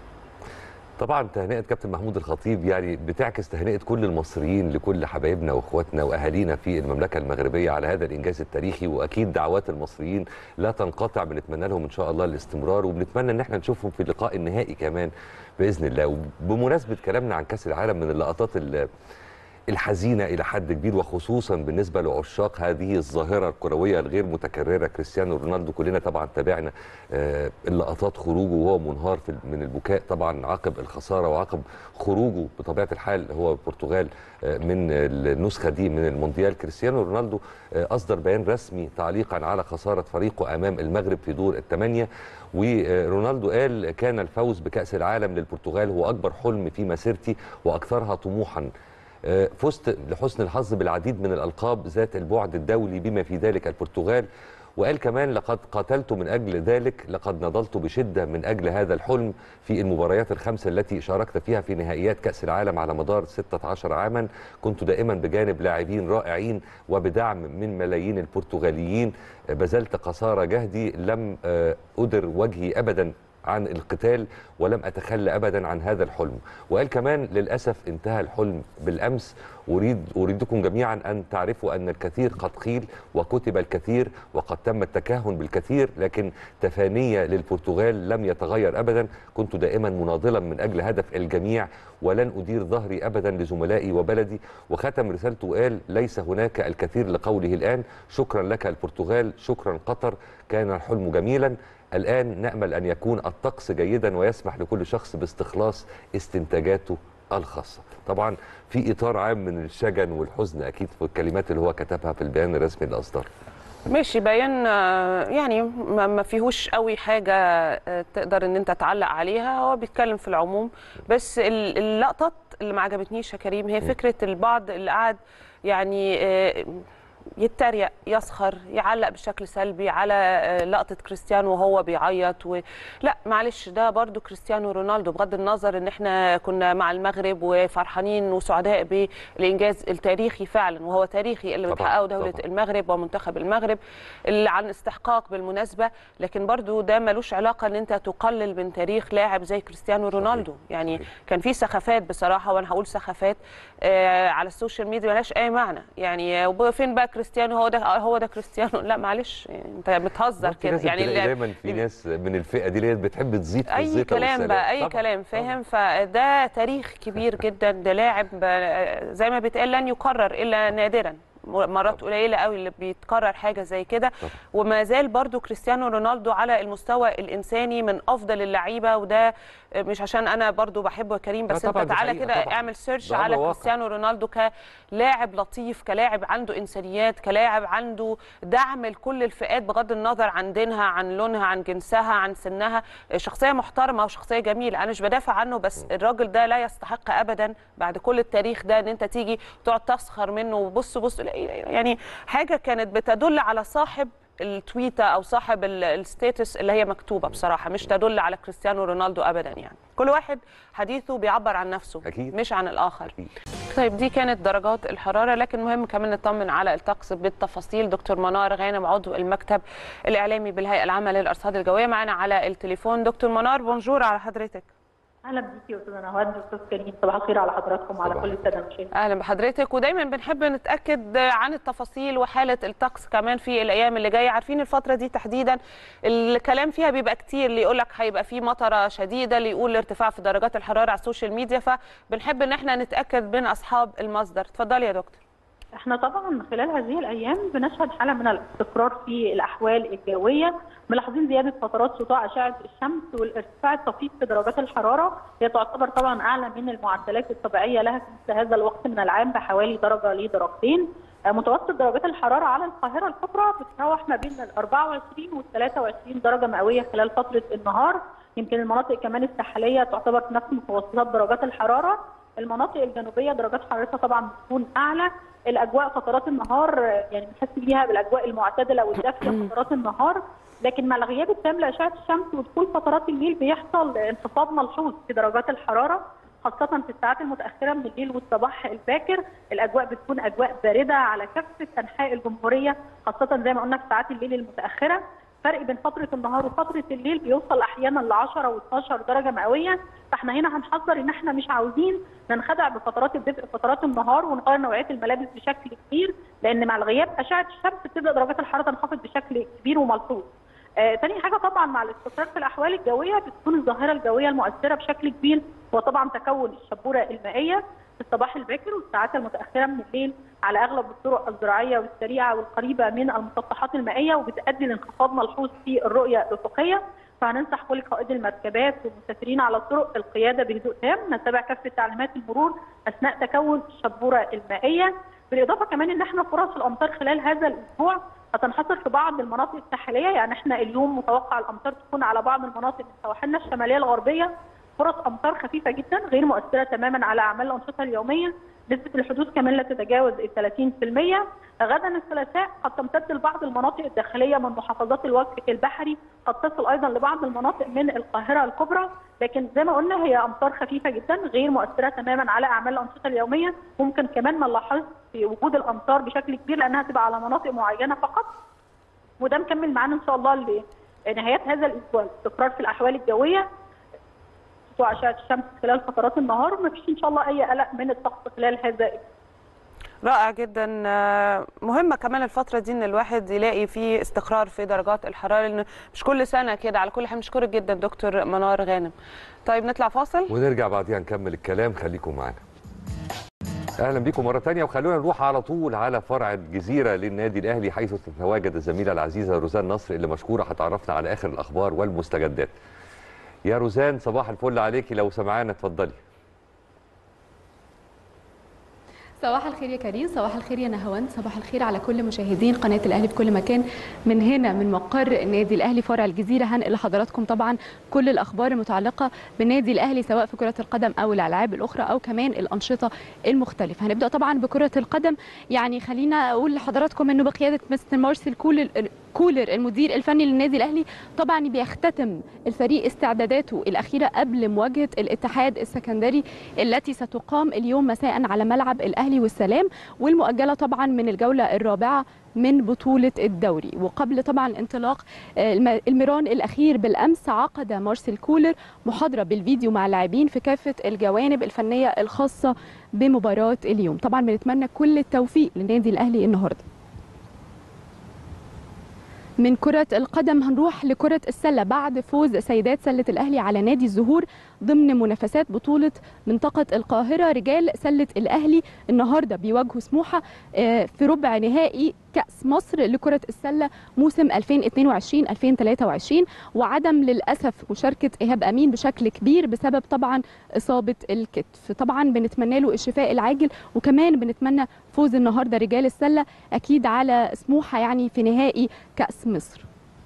طبعا تهنئه كابتن محمود الخطيب يعني بتعكس تهنئه كل المصريين لكل حبايبنا واخواتنا واهالينا في المملكه المغربيه على هذا الانجاز التاريخي واكيد دعوات المصريين لا تنقطع بنتمنى لهم ان شاء الله الاستمرار وبنتمنى ان احنا نشوفهم في اللقاء النهائي كمان باذن الله وبمناسبه كلامنا عن كاس العالم من اللقطات ال- الحزينه الى حد كبير وخصوصا بالنسبه لعشاق هذه الظاهره الكرويه الغير متكرره كريستيانو رونالدو كلنا طبعا تابعنا آه، اللقطات خروجه وهو منهار في من البكاء طبعا عقب الخساره وعقب خروجه بطبيعه الحال هو البرتغال آه، من النسخه دي من المونديال كريستيانو رونالدو آه، اصدر بيان رسمي تعليقا على خساره فريقه امام المغرب في دور الثمانيه ورونالدو قال كان الفوز بكاس العالم للبرتغال هو اكبر حلم في مسيرتي واكثرها طموحا آه، فزت لحسن الحظ بالعديد من الألقاب ذات البعد الدولي بما في ذلك البرتغال وقال كمان لقد قاتلت من أجل ذلك لقد نضلت بشدة من أجل هذا الحلم في المباريات الخمسة التي شاركت فيها في نهائيات كأس العالم على مدار 16 عاما كنت دائما بجانب لاعبين رائعين وبدعم من ملايين البرتغاليين آه، بذلت قصارى جهدي لم آه، أدر وجهي أبدا عن القتال ولم أتخلى أبدا عن هذا الحلم وقال كمان للأسف انتهى الحلم بالأمس أريد أريدكم جميعا أن تعرفوا أن الكثير قد قيل وكتب الكثير وقد تم التكهن بالكثير لكن تفانية للبرتغال لم يتغير أبدا كنت دائما مناضلا من أجل هدف الجميع ولن أدير ظهري أبدا لزملائي وبلدي وختم رسالته وقال ليس هناك الكثير لقوله الآن شكرا لك البرتغال شكرا قطر كان الحلم جميلا الآن نأمل أن يكون الطقس جيدا ويسمح لكل شخص باستخلاص استنتاجاته الخاصة طبعا في إطار عام من الشجن والحزن أكيد في الكلمات اللي هو كتبها في البيان الرسمي اللي أصدره ماشي بيان آه، يعني ما ما فيهوش قوي حاجه آه، تقدر ان انت تعلق عليها هو بيتكلم في العموم بس ال- اللقطات اللي ما عجبتنيش يا كريم هي فكره البعض اللي قعد يعني آه، يتريق يسخر يعلق بشكل سلبي على آه، لقطه كريستيانو وهو بيعيط و... لا معلش ده برضو كريستيانو رونالدو بغض النظر ان احنا كنا مع المغرب وفرحانين وسعداء بالانجاز التاريخي فعلا وهو تاريخي اللي طبعاً، بتحققه دوله طبعاً. المغرب ومنتخب المغرب اللي عن استحقاق بالمناسبه لكن برضو ده ملوش علاقه ان انت تقلل من تاريخ لاعب زي كريستيانو رونالدو يعني صحيح. كان في سخافات بصراحه وانا هقول سخافات آه على السوشيال ميديا ملهاش اي معنى يعني آه، وب- فين بقى كريستيانو هو ده هو ده كريستيانو لا معلش يعني انت بتهزر وأنت كده لازم يعني تلاقي اللعب- دايما في ناس من الفئة دي اللي هي بتحب تزيد في اي الزيطة كلام والسلام. بقى اي طبعاً، كلام طبعاً. فاهم فده تاريخ كبير جدا ده لاعب آه، زي ما بيتقال لن يكرر الا نادرا مرات قليله قوي اللي بيتكرر حاجه زي كده وما زال برضو كريستيانو رونالدو على المستوى الانساني من افضل اللعيبه وده مش عشان انا برضو بحبه كريم بس لا طبعاً انت دي تعالى حقيقة كده طبعاً. اعمل سيرش ده على أمر واقع. كريستيانو رونالدو كلاعب لطيف كلاعب عنده انسانيات كلاعب عنده دعم لكل الفئات بغض النظر عن دينها عن لونها عن جنسها عن سنها شخصيه محترمه وشخصيه جميله انا مش بدافع عنه بس الراجل ده لا يستحق ابدا بعد كل التاريخ ده ان انت تيجي تقعد تسخر منه وبص بص يعني حاجه كانت بتدل على صاحب التويته او صاحب ال- الستاتس اللي هي مكتوبه بصراحه مش تدل على كريستيانو رونالدو ابدا يعني كل واحد حديثه بيعبر عن نفسه أكيد. مش عن الاخر أكيد. طيب دي كانت درجات الحراره لكن مهم كمان نطمن على الطقس بالتفاصيل دكتور منار غانم عضو المكتب الاعلامي بالهيئه العامه للارصاد الجويه معنا على التليفون دكتور منار بونجور على حضرتك اهلا بيكي يا استاذه نهاد استاذ كريم صباح الخير على حضراتكم وعلى صباح كل الساده المشاهدين اهلا بحضرتك ودايما بنحب نتاكد عن التفاصيل وحاله الطقس كمان في الايام اللي جايه عارفين الفتره دي تحديدا الكلام فيها بيبقى كتير اللي يقول لك هيبقى في مطره شديده اللي يقول ارتفاع في درجات الحراره على السوشيال ميديا فبنحب ان احنا نتاكد من اصحاب المصدر اتفضلي يا دكتور احنا طبعا خلال هذه الايام بنشهد حاله من الاستقرار في الاحوال الجويه ملاحظين زياده فترات سطوع اشعه الشمس والارتفاع الطفيف في درجات الحراره هي تعتبر طبعا اعلى من المعدلات الطبيعيه لها في مثل هذا الوقت من العام بحوالي درجه لدرجتين آه، متوسط درجات الحراره على القاهره الكبرى بتتراوح ما بين ال 24 وال 23 درجه مئويه خلال فتره النهار يمكن المناطق كمان الساحليه تعتبر في نفس متوسطات درجات الحراره المناطق الجنوبيه درجات حرارتها طبعا بتكون اعلى الاجواء فترات النهار آه، يعني بنحس بيها بالاجواء المعتدله والدافيه فترات النهار لكن مع الغياب التام لاشعه الشمس ودخول فترات الليل بيحصل انخفاض ملحوظ في درجات الحراره خاصة في الساعات المتأخرة من الليل والصباح الباكر، الأجواء بتكون أجواء باردة على كافة أنحاء الجمهورية، خاصة زي ما قلنا في ساعات الليل المتأخرة، فرق بين فترة النهار وفترة الليل بيوصل أحيانا ل 10 و12 درجة مئوية، فاحنا هنا هنحذر إن احنا مش عاوزين ننخدع بفترات الدفء فترات النهار ونغير نوعية الملابس بشكل كبير، لأن مع الغياب أشعة الشمس بتبدأ درجات الحرارة تنخفض بشكل كبير وملحوظ. آه، تاني حاجة طبعا مع الاستقرار في الأحوال الجوية بتكون الظاهرة الجوية المؤثرة بشكل كبير هو طبعا تكون الشبورة المائية في الصباح الباكر والساعات المتأخرة من الليل على أغلب الطرق الزراعية والسريعة والقريبة من المسطحات المائية وبتؤدي لانخفاض ملحوظ في الرؤية الأفقية فهننصح كل قائدي المركبات والمسافرين على الطرق القيادة بهدوء تام نتبع كافة تعليمات المرور أثناء تكون الشبورة المائية بالإضافة كمان إن احنا فرص الأمطار خلال هذا الأسبوع هتنحصر في بعض المناطق الساحليه يعني احنا اليوم متوقع الامطار تكون على بعض المناطق من سواحلنا الشماليه الغربيه فرص امطار خفيفه جدا غير مؤثره تماما على اعمال الانشطه اليوميه نسبه الحدوث كمان لا تتجاوز ال 30% غدا الثلاثاء قد تمتد لبعض المناطق الداخليه من محافظات الوجه البحري قد تصل ايضا لبعض المناطق من القاهره الكبرى لكن زي ما قلنا هي امطار خفيفه جدا غير مؤثره تماما على اعمال الانشطه اليوميه ممكن كمان ما نلاحظ في وجود الامطار بشكل كبير لانها تبقى على مناطق معينه فقط وده مكمل معانا ان شاء الله لنهايات هذا الاسبوع استقرار في الاحوال الجويه سطوع اشعه الشمس خلال فترات النهار ومفيش ان شاء الله اي قلق من الطقس خلال هذا الاسبوع رائع جدا آه، مهمه كمان الفتره دي ان الواحد يلاقي في استقرار في درجات الحراره لان مش كل سنه كده على كل حال بنشكرك جدا دكتور منار غانم طيب نطلع فاصل ونرجع بعديها نكمل الكلام خليكم معانا اهلا بيكم مره تانية وخلونا نروح على طول على فرع الجزيره للنادي الاهلي حيث تتواجد الزميله العزيزه روزان نصر اللي مشكوره هتعرفنا على اخر الاخبار والمستجدات يا روزان صباح الفل عليكي لو سمعانا اتفضلي صباح الخير يا كريم صباح الخير يا نهاوند صباح الخير على كل مشاهدين قناه الاهلي في كل مكان من هنا من مقر النادي الاهلي فرع الجزيره هنقل لحضراتكم طبعا كل الاخبار المتعلقه بالنادي الاهلي سواء في كره القدم او الالعاب الاخرى او كمان الانشطه المختلفه هنبدا طبعا بكره القدم يعني خلينا اقول لحضراتكم انه بقياده مستر مارسيل كولر كولر المدير الفني للنادي الاهلي طبعا بيختتم الفريق استعداداته الاخيره قبل مواجهه الاتحاد السكندري التي ستقام اليوم مساء على ملعب الاهلي والسلام والمؤجله طبعا من الجوله الرابعه من بطولة الدوري وقبل طبعا انطلاق المران الأخير بالأمس عقد مارسيل كولر محاضرة بالفيديو مع اللاعبين في كافة الجوانب الفنية الخاصة بمباراة اليوم طبعا بنتمنى كل التوفيق للنادي الأهلي النهارده من كرة القدم هنروح لكرة السلة بعد فوز سيدات سلة الأهلي على نادي الزهور ضمن منافسات بطولة منطقة القاهرة رجال سلة الأهلي النهاردة بيواجهوا سموحة آه، في ربع نهائي كأس مصر لكرة السلة موسم 2022-2023 وعدم للأسف مشاركة إيهاب أمين بشكل كبير بسبب طبعا إصابة الكتف طبعا بنتمنى له الشفاء العاجل وكمان بنتمنى فوز النهاردة رجال السلة أكيد على سموحة يعني في نهائي كأس مصر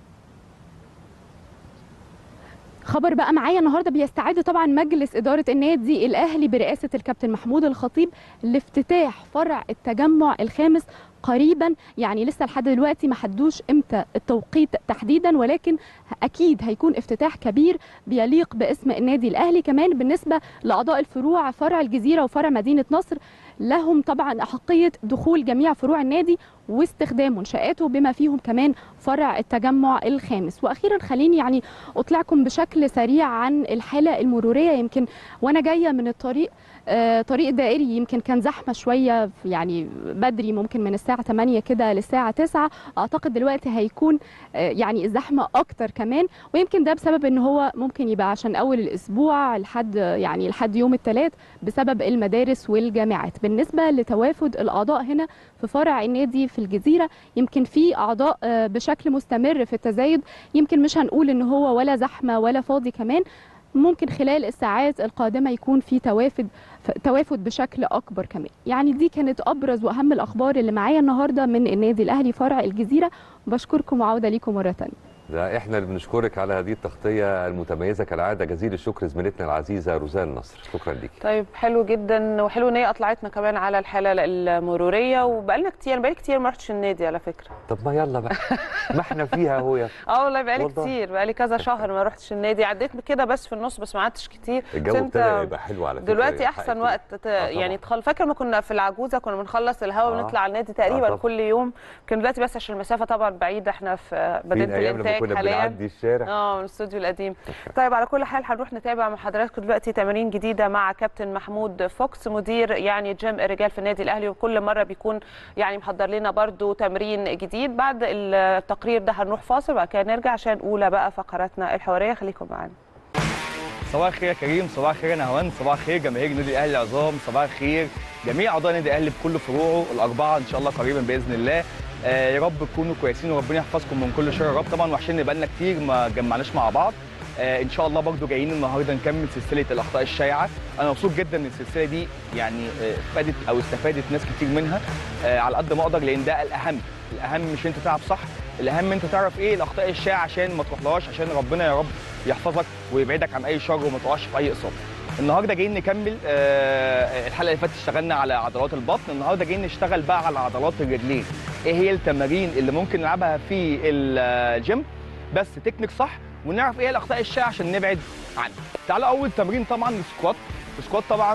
خبر بقى معايا النهارده بيستعد طبعا مجلس اداره النادي الاهلي برئاسه الكابتن محمود الخطيب لافتتاح فرع التجمع الخامس قريبا يعني لسه لحد دلوقتي ما حدوش امتى التوقيت تحديدا ولكن اكيد هيكون افتتاح كبير بيليق باسم النادي الاهلي كمان بالنسبه لاعضاء الفروع فرع الجزيره وفرع مدينه نصر لهم طبعا احقيه دخول جميع فروع النادي واستخدام منشاته بما فيهم كمان فرع التجمع الخامس واخيرا خليني يعني اطلعكم بشكل سريع عن الحاله المروريه يمكن وانا جايه من الطريق آه، طريق دائري يمكن كان زحمه شويه في- يعني بدري ممكن من الساعه 8 كده للساعه 9 اعتقد دلوقتي هيكون آه، يعني الزحمه اكتر كمان ويمكن ده بسبب ان هو ممكن يبقى عشان اول الاسبوع لحد يعني لحد يوم الثلاث بسبب المدارس والجامعات بالنسبه لتوافد الاعضاء هنا في فرع النادي في الجزيره يمكن في اعضاء آه، بشكل مستمر في التزايد يمكن مش هنقول ان هو ولا زحمه ولا فاضي كمان ممكن خلال الساعات القادمه يكون في توافد ف- توافد بشكل اكبر كمان يعني دي كانت ابرز واهم الاخبار اللي معايا النهارده من النادي الاهلي فرع الجزيره بشكركم وعوده ليكم مره ثانيه ده احنا اللي بنشكرك على هذه التغطيه المتميزه كالعاده جزيل الشكر زميلتنا العزيزه روزان نصر شكرا ليكي طيب حلو جدا وحلو ان هي اطلعتنا كمان على الحاله المروريه وبقالنا كتير بقالي كتير ما رحتش النادي على فكره طب ما يلا بقى ما احنا فيها اهو يا اه والله بقالي والله. كتير بقالي كذا شهر ما رحتش النادي عديت كده بس في النص بس ما قعدتش كتير الجو بس ابتدى يبقى حلو على فكره دلوقتي حقك احسن كده. وقت ت... يعني تخل... فاكر ما كنا في العجوزه كنا بنخلص الهوا آه. ونطلع على النادي آه تقريبا طبعا. كل يوم كان دلوقتي بس عشان المسافه طبعا بعيده احنا في فين مدينه ايام لما الانتاج كنا حاليا بنعدي الشارع اه من الاستوديو القديم طيب على كل حال هنروح نتابع مع حضراتكم دلوقتي تمارين جديده مع كابتن محمود فوكس مدير يعني جيم الرجال في النادي الاهلي وكل مره بيكون يعني محضر لنا برضو تمرين جديد بعد التقرير ده هنروح فاصل وبعد كده نرجع عشان اولى بقى فقراتنا الحواريه خليكم معانا صباح الخير يا كريم صباح الخير يا نهوان صباح الخير جماهير النادي الاهلي العظام صباح الخير جميع اعضاء النادي الاهلي بكل فروعه الاربعه ان شاء الله قريبا باذن الله آه يا رب تكونوا كويسين وربنا يحفظكم من كل شر يا رب طبعا وحشين بقالنا كتير ما جمعناش مع بعض آه ان شاء الله برضو جايين النهارده نكمل سلسله الاخطاء الشائعه انا مبسوط جدا ان السلسله دي يعني آه، فادت او استفادت ناس كتير منها آه على قد ما اقدر لان ده الاهم الاهم مش انت تلعب صح الاهم انت تعرف ايه الاخطاء الشائعه عشان ما تروحلهاش عشان ربنا يا رب يحفظك ويبعدك عن اي شر وما تقعش في اي اصابه النهارده جايين نكمل آه، الحلقه اللي فاتت اشتغلنا على عضلات البطن النهارده جايين نشتغل بقى على عضلات الرجلين ايه هي التمارين اللي ممكن نلعبها في الجيم بس تكنيك صح ونعرف ايه الاخطاء الشائعه عشان نبعد عنها تعالوا اول تمرين طبعا السكوات السكوات طبعا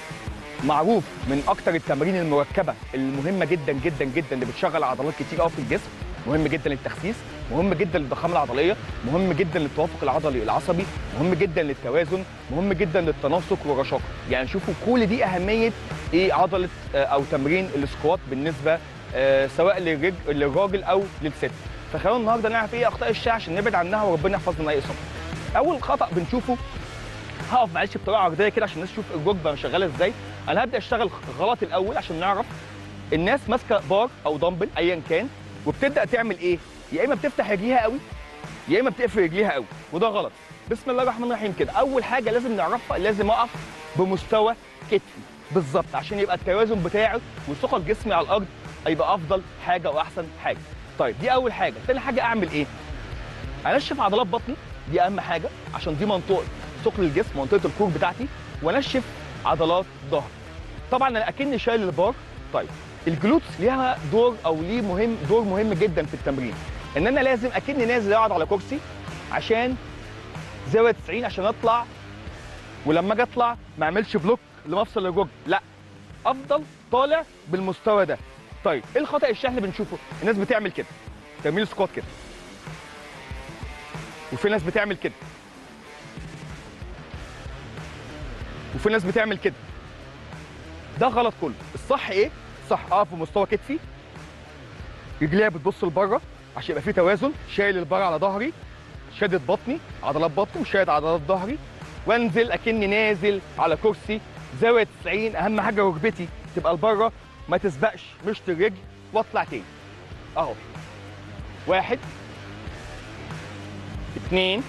معروف من اكتر التمارين المركبه المهمه جدا جدا جدا اللي بتشغل عضلات كتير قوي في الجسم مهم جدا للتخسيس مهم جدا للضخامه العضليه مهم جدا للتوافق العضلي العصبي مهم جدا للتوازن مهم جدا للتناسق والرشاقه يعني شوفوا كل دي اهميه ايه عضله آه، او تمرين السكوات بالنسبه آه، سواء للرجل للراجل او للست فخلونا النهارده نعرف ايه اخطاء الشائعه عشان نبعد عنها وربنا يحفظنا من اي اصابه اول خطا بنشوفه هقف معلش بطريقه عرضيه كده عشان الناس تشوف الركبه شغاله ازاي انا هبدا اشتغل غلط الاول عشان نعرف الناس ماسكه بار او دمبل ايا كان وبتبدا تعمل ايه يا اما بتفتح رجليها قوي يا اما بتقفل رجليها قوي وده غلط بسم الله الرحمن الرحيم كده اول حاجه لازم نعرفها لازم اقف بمستوى كتفي بالظبط عشان يبقى التوازن بتاعي وثقل جسمي على الارض هيبقى افضل حاجه واحسن حاجه طيب دي اول حاجه تاني حاجه اعمل ايه انشف عضلات بطني دي اهم حاجه عشان دي منطقه ثقل الجسم منطقه الكور بتاعتي وانشف عضلات ظهري طبعا انا اكني شايل البار طيب الجلوتس ليها دور او ليه مهم دور مهم جدا في التمرين ان انا لازم اكني نازل اقعد على كرسي عشان زاويه 90 عشان اطلع ولما اجي اطلع ما اعملش بلوك لمفصل الركب لا افضل طالع بالمستوى ده طيب ايه الخطا الشائع اللي بنشوفه الناس بتعمل كده تمرين سكوات كده وفي ناس بتعمل كده وفي ناس بتعمل كده ده غلط كله الصح ايه الصح اقف بمستوى كتفي رجليا بتبص لبره عشان يبقى في توازن شايل البار على ظهري شادد بطني عضلات بطني وشادد عضلات ظهري وانزل اكني نازل على كرسي زاويه 90 اهم حاجه ركبتي تبقى لبره ما تسبقش مشط الرجل واطلع تاني اهو واحد اتنين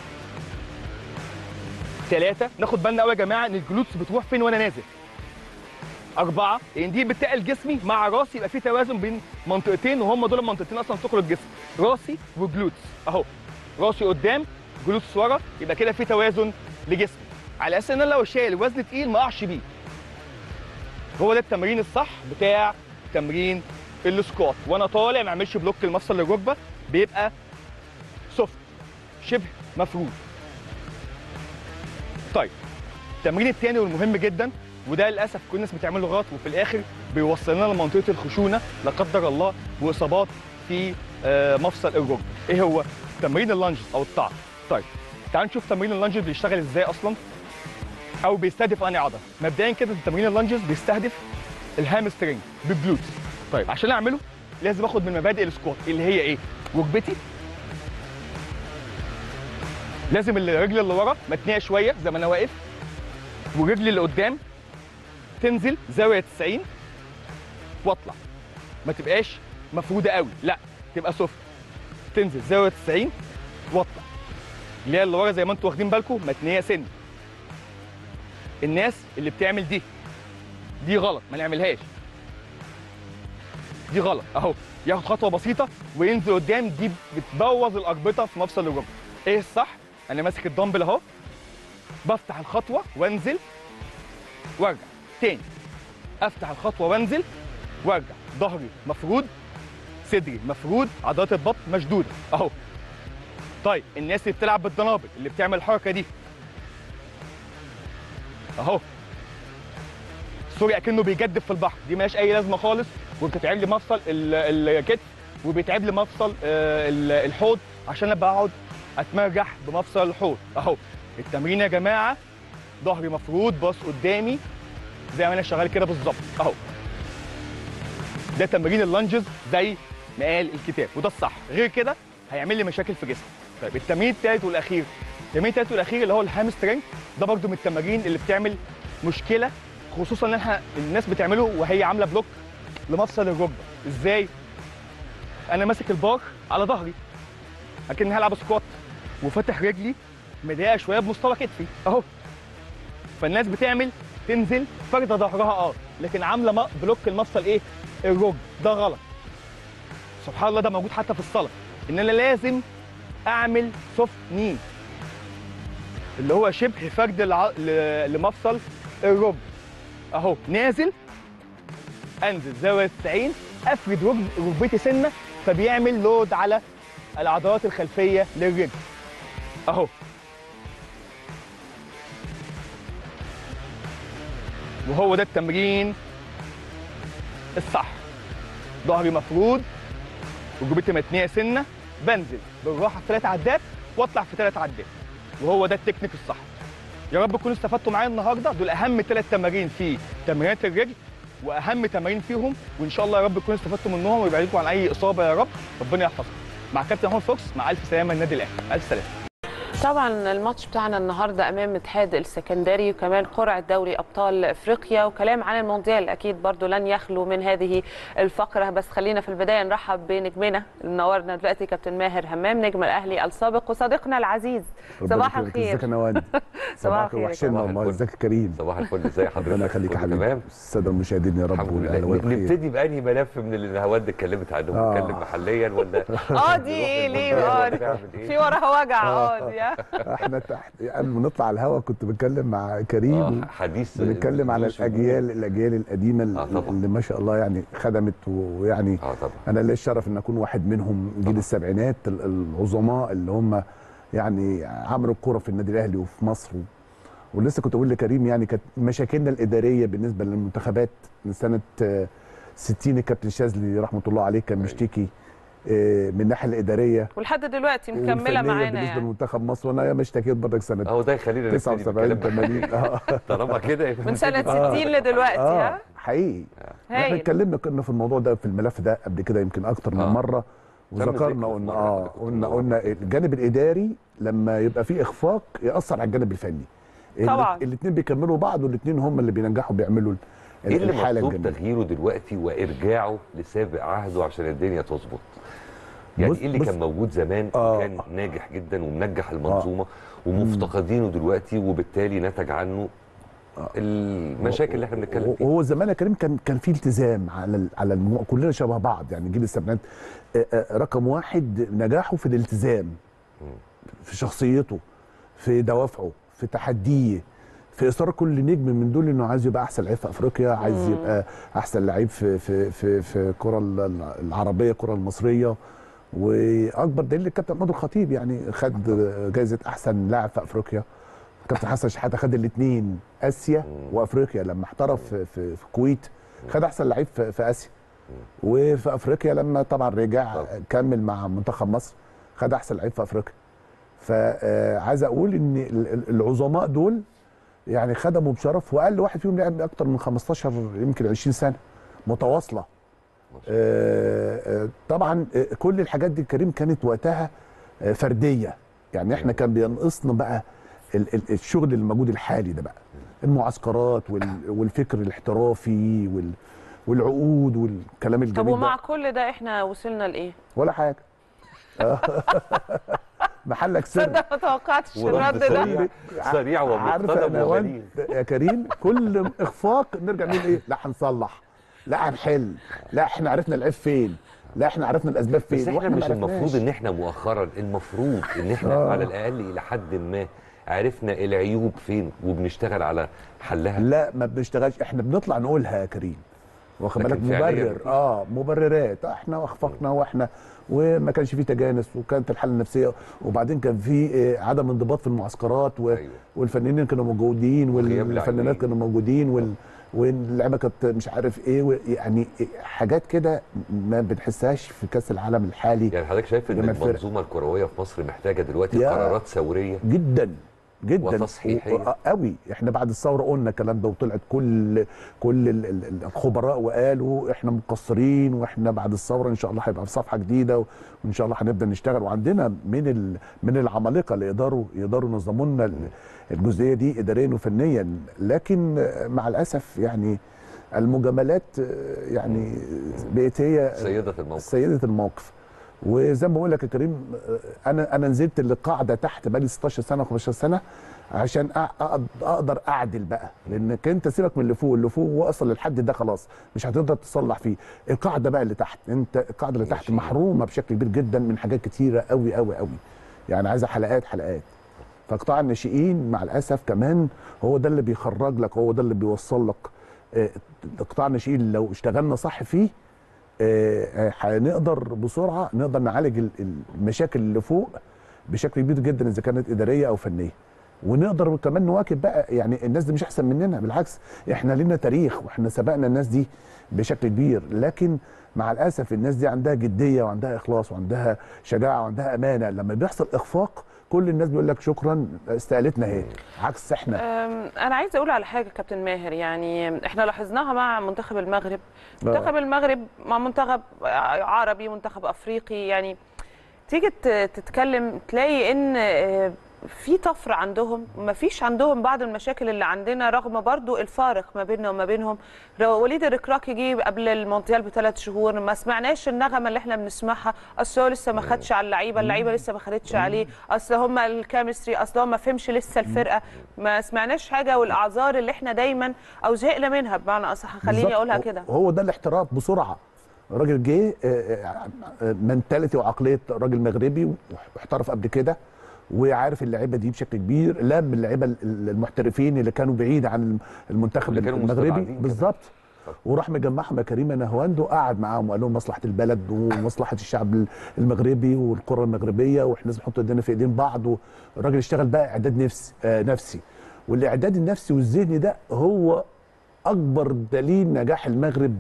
تلاتة ناخد بالنا قوي يا جماعه ان الجلوتس بتروح فين وانا نازل أربعة لأن دي بتقل جسمي مع راسي يبقى في توازن بين منطقتين وهم دول المنطقتين أصلا ثقل الجسم راسي وجلوتس أهو راسي قدام جلوتس ورا يبقى كده في توازن لجسمي على أساس إن أنا لو شايل وزن تقيل ما أقعش بيه هو ده التمرين الصح بتاع تمرين السكوات وأنا طالع ما أعملش بلوك المفصل للركبة بيبقى سوفت شبه مفروض طيب التمرين الثاني والمهم جدا وده للاسف كل الناس بتعمله غلط وفي الاخر بيوصلنا لمنطقه الخشونه لا قدر الله واصابات في آه، مفصل الركبه ايه هو تمرين اللانجز او الطعن طيب تعالوا نشوف تمرين اللانجز بيشتغل ازاي اصلا او بيستهدف انهي عضله مبدئيا كده تمرين اللانجز بيستهدف الهامسترنج بالجلوتس طيب عشان اعمله لازم اخد من مبادئ السكوات اللي هي ايه ركبتي لازم الرجل اللي ورا متنيه شويه زي ما انا واقف ورجلي اللي قدام تنزل زاويه 90 واطلع ما تبقاش مفروده قوي لا تبقى سوفت تنزل زاويه 90 واطلع اللي هي اللي ورا زي ما انتوا واخدين بالكم متنيه سن الناس اللي بتعمل دي دي غلط ما نعملهاش دي غلط اهو ياخد خطوه بسيطه وينزل قدام دي بتبوظ الاربطه في مفصل الركبه ايه الصح انا ماسك الدمبل اهو بفتح الخطوه وانزل وارجع تاني افتح الخطوه وانزل وارجع ظهري مفرود صدري مفرود عضلات البطن مشدوده اهو طيب الناس اللي بتلعب بالدنابل اللي بتعمل الحركه دي اهو سوري اكنه بيجدف في البحر دي مالهاش اي لازمه خالص وبتتعب لي مفصل ال- الكتف وبيتعب لي مفصل آه، ال- الحوض عشان انا بقعد اتمرجح بمفصل الحوض اهو التمرين يا جماعه ظهري مفرود باص قدامي زي ما انا شغال كده بالظبط اهو ده تمرين اللانجز زي ما قال الكتاب وده الصح غير كده هيعمل لي مشاكل في جسمي طيب التمرين الثالث والاخير التمرين الثالث والاخير اللي هو الهامسترنج ده برده من التمارين اللي بتعمل مشكله خصوصا ان احنا الناس بتعمله وهي عامله بلوك لمفصل الركبه ازاي انا ماسك البار على ظهري اكني هلعب سكوات وفاتح رجلي مضايقه شويه بمستوى كتفي اهو فالناس بتعمل تنزل فارده ظهرها اه لكن عامله م- بلوك المفصل ايه الركب ده غلط سبحان الله ده موجود حتى في الصلاه ان انا لازم اعمل سوفت ني اللي هو شبه فرد الع... ل... لمفصل الركب اهو نازل انزل زاويه 90 افرد ركب ركبتي سنه فبيعمل لود على العضلات الخلفيه للرجل اهو وهو ده التمرين الصح ظهري مفرود ركبتي متنيه سنه بنزل بالراحه في ثلاث عدات واطلع في ثلاث عدات وهو ده التكنيك الصح يا رب تكونوا استفدتوا معايا النهارده دول اهم ثلاث تمارين في تمرينات الرجل واهم تمارين فيهم وان شاء الله يا رب تكونوا استفدتوا منهم ويبعد لكم عن اي اصابه يا رب ربنا يحفظكم مع كابتن محمود فوكس مع الف سلامه النادي الاهلي الف سلامه طبعا الماتش بتاعنا النهارده امام اتحاد السكندري وكمان قرعه دوري ابطال افريقيا وكلام عن المونديال اكيد برضو لن يخلو من هذه الفقره بس خلينا في البدايه نرحب بنجمنا اللي منورنا دلوقتي كابتن ماهر همام نجم الاهلي السابق وصديقنا العزيز صباح الخير ازيك يا نواد صباح الخير. وحشنا صباح والله الفل. ازيك يا كريم صباح الفل ازي حضرتك ربنا يخليك يا كله حبيبي تمام الساده المشاهدين يا رب الحمد لله والأهلاوية بخير. نبتدي بانهي ملف من اللي نهاوند اتكلمت عنه آه. نتكلم محليا ولا اه دي ايه ليه اه نعمل في ايه وراها وجع اه دي آه. احنا تحت قبل ما نطلع على الهوا كنت بتكلم مع كريم آه، حديث بنتكلم على يوسف الاجيال الاجيال القديمه آه، طبعا. اللي ما شاء الله يعني خدمت ويعني اه طبعا انا ليا الشرف ان اكون واحد منهم جيل طبعا. السبعينات ال- العظماء اللي هم يعني عملوا الكوره في النادي الاهلي وفي مصر و... ولسه كنت اقول لكريم يعني كانت مشاكلنا الاداريه بالنسبه للمنتخبات من سنه آه، 60 الكابتن شاذلي رحمه الله عليه كان بيشتكي آه، من الناحيه الاداريه ولحد دلوقتي مكمله والفنية معانا بالنسبه يعني لمنتخب مصر وانا ياما اشتكيت برضك سنه اهو ده يخلينا نبتدي 79 بالكلام 80 اه طالما كده يبقى من نبتدي سنه بال- 60 لدلوقتي اه ها حقيقي احنا هايل اتكلمنا كنا في الموضوع ده في الملف ده قبل كده يمكن اكتر من آه. مره وذكرنا ذكره قلنا في مرة اه كده كنت قلنا منور. قلنا الجانب الاداري لما يبقى فيه اخفاق ياثر على الجانب الفني طبعاً. الاثنين بيكملوا بعض والاثنين هم اللي بينجحوا بيعملوا ال- ايه اللي الحاله مطلوب الجميله تغييره دلوقتي وارجاعه لسابق عهده عشان الدنيا تظبط يعني بص- ايه اللي بص- كان موجود زمان آه. وكان ناجح جدا ومنجح المنظومه ومفتقدينه دلوقتي وبالتالي نتج عنه المشاكل اللي احنا بنتكلم فيها وهو زمان يا كريم كان كان في التزام على ال- على المو... كلنا شبه بعض يعني جيل السبعينات آه، آه، رقم واحد نجاحه في الالتزام في شخصيته في دوافعه في تحديه في اصرار كل نجم من دول انه عايز يبقى احسن لعيب في افريقيا عايز يبقى احسن لعيب في في في في الكره ال- العربيه الكره المصريه واكبر دليل الكابتن محمود الخطيب يعني خد جائزه احسن لاعب في افريقيا كابتن حسن شحاته خد الاثنين اسيا وافريقيا لما احترف في في, في الكويت خد احسن لعيب في, في اسيا وفي افريقيا لما طبعا رجع طبعا. كمل مع منتخب مصر خد احسن لعيب في افريقيا فعايز اقول ان ال- ال- العظماء دول يعني خدموا بشرف واقل واحد فيهم لعب اكتر من 15 يمكن 20 سنه متواصله آه، آه، طبعا آه، كل الحاجات دي كريم كانت وقتها آه، فرديه يعني احنا كان بينقصنا بقى ال- ال- الشغل الموجود الحالي ده بقى المعسكرات وال- والفكر الاحترافي وال- والعقود والكلام طب الجميل ومع ده كل ده احنا وصلنا لايه؟ ولا حاجه محلك سر تصدق ما توقعتش ورد الرد ده سريع. سريع عارفه ومقتدم انا وغريب. وانت يا كريم كل اخفاق نرجع نقول ايه لا هنصلح لا هنحل لا احنا عرفنا العيب فين لا احنا عرفنا الاسباب فين بس احنا وإحنا ما مش عرفناش. المفروض ان احنا مؤخرا المفروض ان احنا آه. على الاقل الى حد ما عرفنا العيوب فين وبنشتغل على حلها لا ما بنشتغلش احنا بنطلع نقولها يا كريم واخد لكن بالك فعلياً مبرر مفيش. اه مبررات احنا اخفقنا واحنا وما كانش في تجانس وكانت الحاله النفسيه وبعدين كان في آه، عدم انضباط في المعسكرات و... أيوة. والفنانين كانوا موجودين وغياب والفنانات لاعبين. كانوا موجودين وال... واللعبه كانت مش عارف ايه و... يعني حاجات كده ما بنحسهاش في كاس العالم الحالي يعني حضرتك شايف ان لما الفرق- المنظومه الكرويه في مصر محتاجه دلوقتي يا- قرارات ثوريه جدا جدا وتصحيحية. و- قوي احنا بعد الثوره قلنا الكلام ده وطلعت كل كل ال- ال- الخبراء وقالوا احنا مقصرين واحنا بعد الثوره ان شاء الله هيبقى في صفحه جديده و- وان شاء الله هنبدا نشتغل وعندنا من ال من العمالقه اللي يقدروا يقدروا ينظموا لنا ال- الجزئيه دي اداريا وفنيا لكن مع الاسف يعني المجاملات يعني بقت هي سيده الموقف سيده الموقف وزي ما بقول لك يا كريم انا انا نزلت للقاعده تحت بقالي 16 سنه و15 سنه عشان أ- أ- اقدر اعدل بقى لانك انت سيبك من اللي فوق اللي فوق وصل للحد ده خلاص مش هتقدر تصلح فيه القاعده بقى اللي تحت انت القاعده اللي تحت ماشي. محرومه بشكل كبير جدا من حاجات كتيره قوي قوي قوي يعني عايزه حلقات حلقات فقطاع الناشئين مع الاسف كمان هو ده اللي بيخرج لك هو ده اللي بيوصل لك آه، قطاع الناشئين لو اشتغلنا صح فيه آه، آه، هنقدر بسرعه نقدر نعالج ال- المشاكل اللي فوق بشكل كبير جدا اذا كانت اداريه او فنيه ونقدر كمان نواكب بقى يعني الناس دي مش احسن مننا بالعكس احنا لنا تاريخ واحنا سبقنا الناس دي بشكل كبير لكن مع الاسف الناس دي عندها جديه وعندها اخلاص وعندها شجاعه وعندها امانه لما بيحصل اخفاق كل الناس بيقول لك شكرا استقالتنا اهي عكس احنا أم، انا عايزه اقول على حاجه كابتن ماهر يعني احنا لاحظناها مع منتخب المغرب منتخب المغرب مع منتخب عربي منتخب افريقي يعني تيجي ت- تتكلم تلاقي ان آه، في طفره عندهم ما فيش عندهم بعض المشاكل اللي عندنا رغم برضو الفارق ما بيننا وما بينهم رو- وليد الركراكي جه قبل المونديال بثلاث شهور ما سمعناش النغمه اللي احنا بنسمعها اصل هو لسه ما خدش على اللعيبه اللعيبه لسه ما خدتش عليه اصل هم الكيمستري اصل هو ما فهمش لسه الفرقه ما سمعناش حاجه والاعذار اللي احنا دايما او زهقنا منها بمعنى اصح خليني بالظبط. اقولها هو- كده هو ده الاحتراف بسرعه راجل جه منتاليتي وعقليه راجل مغربي واحترف قبل كده وعارف اللعيبه دي بشكل كبير لم اللعيبه ال- المحترفين اللي كانوا بعيد عن المنتخب اللي كانوا المغربي مستبعدين كمان. بالظبط وراح مجمعهم يا كريم نهواند وقعد معاهم وقال لهم مصلحه البلد ومصلحه الشعب المغربي والقرى المغربيه واحنا لازم نحط ايدينا في ايدين بعض والراجل اشتغل بقى اعداد نفسي آه نفسي والاعداد النفسي والذهني ده هو اكبر دليل نجاح المغرب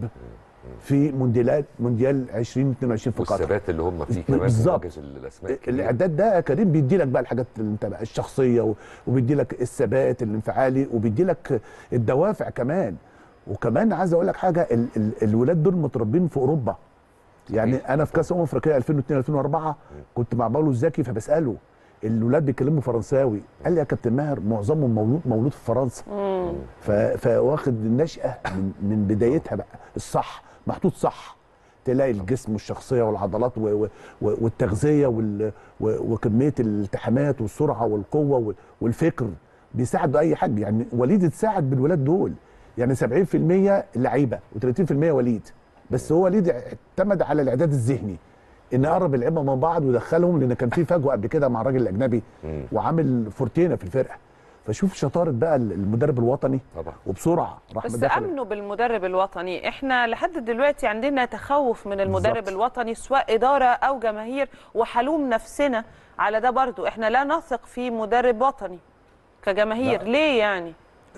في مونديالات مونديال 2022 في قطر والثبات اللي هم فيه كمان بالظبط. ومواجهة الاسماء الكبيرة. الاعداد ده يا كريم بيدي لك بقى الحاجات اللي انت بقى الشخصيه و- وبيدي لك الثبات الانفعالي وبيدي لك الدوافع كمان وكمان عايز اقول لك حاجه ال ال الولاد دول متربين في اوروبا يعني انا في كاس امم افريقيا 2002 2004 كنت مع باولو الزكي فبساله الولاد بيتكلموا فرنساوي قال لي يا كابتن ماهر معظمهم مولود مولود في فرنسا ف- فواخد النشأة من, من بدايتها بقى الصح محطوط صح تلاقي الجسم والشخصية والعضلات و و و والتغذية وال و وكمية الالتحامات والسرعة والقوة وال- والفكر بيساعدوا أي حد يعني وليد اتساعد بالولاد دول يعني 70% لعيبة و30% وليد بس هو وليد اعتمد على الإعداد الذهني ان قرب اللعيبه من بعض ودخلهم لان كان في فجوه قبل كده مع الراجل الاجنبي مم. وعامل فورتينا في الفرقه فشوف شطاره بقى المدرب الوطني طبعا وبسرعه راح بس مدخل امنوا بالمدرب الوطني احنا لحد دلوقتي عندنا تخوف من المدرب بالظبط. الوطني سواء اداره او جماهير وحلوم نفسنا على ده برضو احنا لا نثق في مدرب وطني كجماهير لا. ليه يعني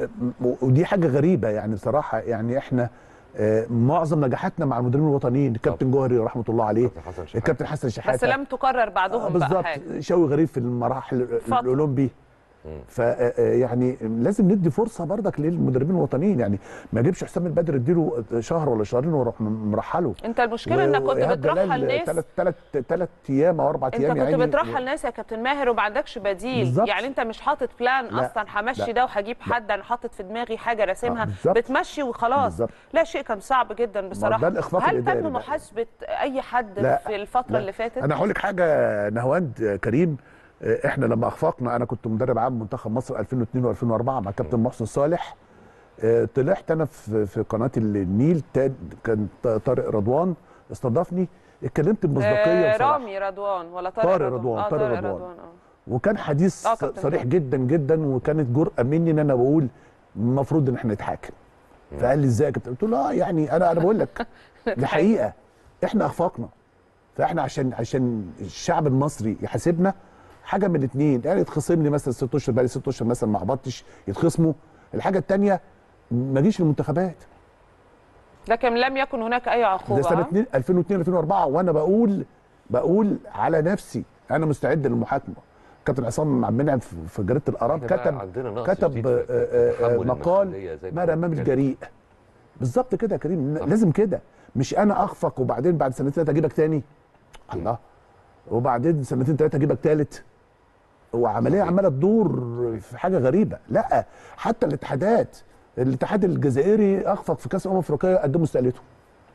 و- ودي حاجه غريبه يعني بصراحه يعني احنا آه، معظم نجاحاتنا مع المدربين الوطنيين الكابتن جوهري رحمه الله عليه كابتن حسن شحاتة. الكابتن حسن شحاته بس لم تكرر بعدهم بقى بالظبط حاجه شوقي غريب في المراحل اتفضل. الاولمبي ف آه، آه، يعني لازم ندي فرصه برضك للمدربين الوطنيين يعني ما اجيبش حسام البدر اديله شهر ولا شهرين واروح مرحله انت المشكله انك كنت بترحل ناس ثلاث ثلاث ثلاث ايام او اربع انت ايام يا كنت عيني. بترحل ناس يا كابتن ماهر وما عندكش بديل بالظبط. يعني انت مش حاطط بلان لا. اصلا همشي لا. ده وهجيب حد انا حاطط في دماغي حاجه راسمها آه، بالظبط. بتمشي وخلاص بالظبط. لا شيء كان صعب جدا بصراحه ده الإخفاق هل الإداري تم بقى. محاسبه اي حد لا. في الفتره لا. اللي فاتت انا هقول لك حاجه نهواند آه، كريم آه، احنا لما اخفقنا انا كنت مدرب عام منتخب مصر 2002 و2004 مع كابتن محسن صالح آه، طلعت انا في في قناه النيل تا- كان ط- طارق رضوان استضافني اتكلمت بمصداقيه آه، بصراحه رامي رضوان ولا طارق, طارق رضوان، آه طارق طارق رضوان. رضوان آه. وكان حديث آه، كابتن صريح طارق. جدا جدا وكانت جرأه مني ان انا بقول المفروض ان احنا نتحاكم فقال لي ازاي يا كابتن قلت له اه يعني انا انا بقول لك دي حقيقه احنا اخفقنا فاحنا عشان عشان الشعب المصري يحاسبنا حاجه من الاثنين يعني يتخصم لي مثلا ست اشهر بقالي ست اشهر مثلا ما هبطش يتخصموا الحاجه الثانيه ما اجيش المنتخبات لكن لم يكن هناك اي ده عقوبه سنه ها؟ 2 2002 2004 وانا بقول بقول على نفسي انا مستعد للمحاكمه كابتن عصام عبد المنعم في في جريده الاراب إحنا بقى كتب عندنا نقص كتب شديد آه، في آه، آه، تحمل مقال المسؤولية زي ما كنا رمام بنتكلم. الجريء بالظبط كده يا كريم صح. لازم كده مش انا اخفق وبعدين بعد سنتين ثلاثه اجيبك تاني الله وبعدين سنتين ثلاثه اجيبك ثالث وعمليه صحيح. عماله تدور في حاجه غريبه لا حتى الاتحادات الاتحاد الجزائري اخفق في كاس الامم الافريقيه قدموا استقالتهم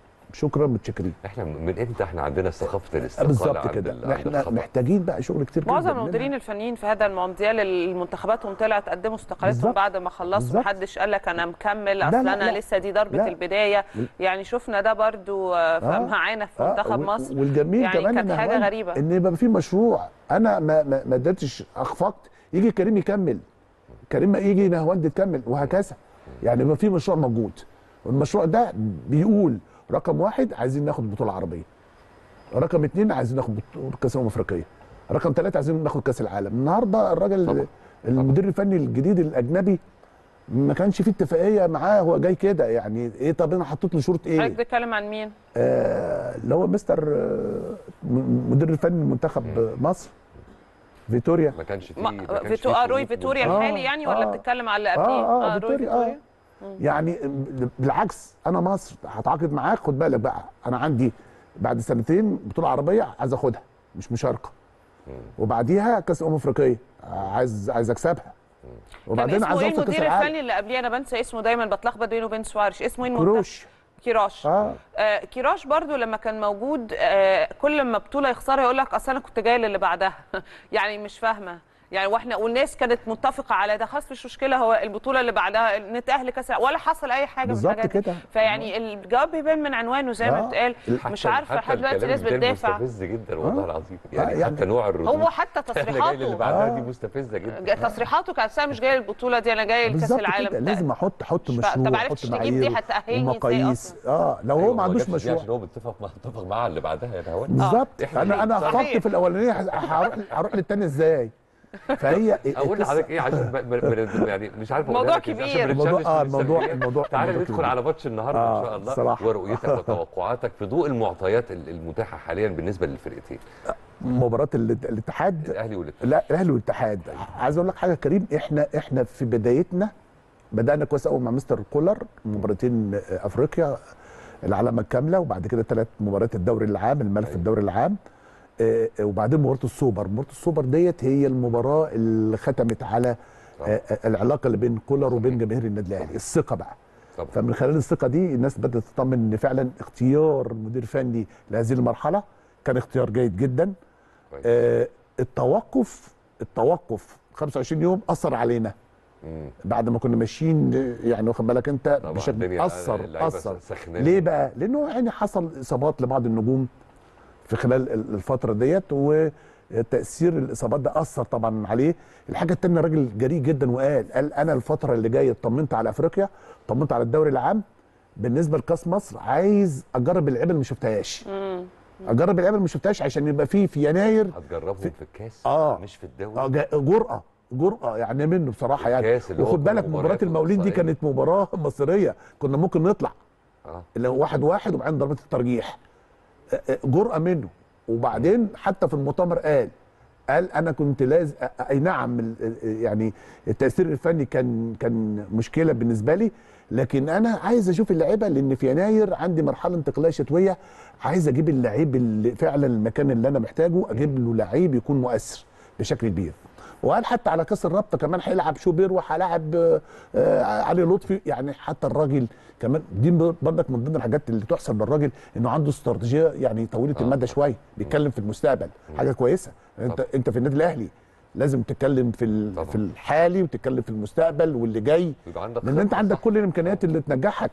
شكرا متشكرين احنا من امتى احنا عندنا ثقافه الاستقاله بالظبط عند كده ال- عند احنا الخطأ؟ محتاجين بقى شغل كتير جدا معظم منها. المديرين الفنيين في هذا المونديال المنتخباتهم طلعت قدموا استقالتهم بالظبط. بعد ما خلصوا بالظبط. محدش قال لك انا مكمل لا، اصل لا، انا لا. لسه دي ضربه لا. البدايه يعني شفنا ده برضو آه، آه. معانا في آه، منتخب وال- مصر والجميل يعني كمان كانت إن حاجة هوان غريبة. ان يبقى في مشروع انا ما ما ما قدرتش اخفقت يجي كريم يكمل كريم يجي نهواند تكمل وهكذا يعني يبقى في مشروع موجود والمشروع ده بيقول رقم واحد عايزين ناخد بطوله عربيه رقم اثنين عايزين ناخد بطوله كاس الامم الافريقيه رقم ثلاثه عايزين ناخد كاس العالم النهارده الراجل طبعا. المدير الفني الجديد الاجنبي ما كانش في اتفاقيه معاه هو جاي كده يعني ايه طب انا حطيت له شروط ايه حضرتك بتتكلم عن مين؟ آه، اللي هو مستر آه، م- مدير الفني منتخب مصر فيتوريا ما كانش فيه ما ما كانش فيتو فيه آه، روي شروط فيتوريا آه، الحالي يعني ولا آه. بتتكلم على اللي قبليه؟ اه اه روي فيتوريا اه يعني بالعكس انا مصر هتعاقد معاك خد بالك بقى انا عندي بعد سنتين بطوله عربيه عايز اخدها مش مشاركه وبعديها كاس امم افريقيه عايز عايز اكسبها كان وبعدين اسمه عايز ايه اوصل كاس المدير العالم الفني اللي قبليه انا بنسى اسمه دايما بتلخبط بينه وبين سوارش اسمه ايه المنتخب؟ كروش كيراش اه آه كيراش برضو لما كان موجود آه كل ما بطوله يخسرها يقول لك اصل انا كنت جاي للي بعدها يعني مش فاهمه يعني واحنا والناس كانت متفقه على ده خلاص مش مشكله هو البطوله اللي بعدها نتاهل كاس العالم، ولا حصل اي حاجه من بالظبط الحاجات دي. كده. فيعني الجواب بيبان من عنوانه زي ما آه. اتقال حتى- مش عارفه حتى لحد دلوقتي الكلام الناس ده بتدافع مستفز جدا والله آه. العظيم يعني, يعني- حتى نوع الردود هو حتى انا جاي للي تصريحاته بعدها آه. دي مستفزه جدا جا- تصريحاته كانت أصل أنا مش جاي للبطوله دي انا جاي لكاس بالظبط العالم كده لازم احط احط مش فا- مشروع طب احط عرفتش تجيب دي معايير هتأهلني إزاي ومقاييس أصلاً؟ اه لو هو أيوة، ما عندوش جابش دي مشروع عشان هو متفق مع متفق مع اللي بعدها يا نهوان بالظبط إحنا انا انا صحيح. خبطت في الاولانيه هروح هروح للثانيه ازاي فهي اقول القصة- لحضرتك ايه عشان ب- ب- ب- يعني مش عارف أقولها موضوع لك إزاي، كبير. عشان الموضوع- بنتشنج آه، في الموضوع- السلبيات. الموضوع- تعالى الموضوع ندخل كبير. على ماتش النهارده آه، ان شاء الله الصراحة. ورؤيتك وتوقعاتك في ضوء المعطيات ال- المتاحه حاليا بالنسبه للفرقتين مباراه ال- الاتحاد الاهلي والاتحاد لا الاهلي والاتحاد عايز اقول لك حاجه يا كريم احنا احنا في بدايتنا بدانا كويس قوي مع مستر كولر مباراتين افريقيا العلامه الكامله وبعد كده ثلاث مباريات الدوري العام الملف أيوة. الدوري العام آه، آه، وبعدين مباراه السوبر مباراه السوبر ديت هي المباراه اللي ختمت على طبعا. آه، آه، العلاقه اللي بين كولر وبين جماهير النادي الاهلي الثقه بقى طبعا. فمن خلال الثقه دي الناس بدات تطمن ان فعلا اختيار مدير فني لهذه المرحله كان اختيار جيد جدا كويس. آه، التوقف التوقف 25 يوم اثر علينا مم. بعد ما كنا ماشيين يعني واخد بالك انت طبعا بشكل الدنيا اثر اللعيبة اثر سخنانة. ليه بقى؟ لانه يعني حصل اصابات لبعض النجوم في خلال ال- الفتره ديت وتاثير الاصابات ده اثر طبعا عليه الحاجه الثانيه الراجل جريء جدا وقال قال انا الفتره اللي جايه اطمنت على افريقيا اطمنت على الدوري العام بالنسبه لكاس مصر عايز اجرب اللعيبه اللي ما شفتهاش اجرب اللعيبه اللي ما شفتهاش عشان يبقى في في يناير هتجربهم في الكاس آه. مش في الدوري اه جا- جرأة جرأة يعني منه بصراحة يعني الكاس اللي هو وخد كل بالك مباراة مبارياته المولين دي مصرية. كانت مباراة مصرية كنا ممكن نطلع اه اللي هو واحد واحد وبعدين ضربة الترجيح آه، آه، جرأة منه وبعدين حتى في المؤتمر قال قال انا كنت لازم اي نعم ال- ال- يعني التاثير الفني كان كان مشكله بالنسبه لي لكن انا عايز اشوف اللعيبه لان في يناير عندي مرحله انتقاليه شتويه عايز اجيب اللعيب اللي فعلا المكان اللي انا محتاجه اجيب له لعيب يكون مؤثر بشكل كبير وقال حتى على كاس الرابطه كمان هيلعب شوبير وهلاعب آه، آه، علي لطفي يعني حتى الراجل كمان دي برضك من ضمن الحاجات اللي تحسب للراجل انه عنده استراتيجيه يعني طويله آه. المدى شويه بيتكلم في المستقبل حاجه كويسه انت طبعا. انت في النادي الاهلي لازم تتكلم في ال- طبعا. في الحالي وتتكلم في المستقبل واللي جاي يبقى عندك لان انت خطة عندك صح. كل الامكانيات اللي تنجحك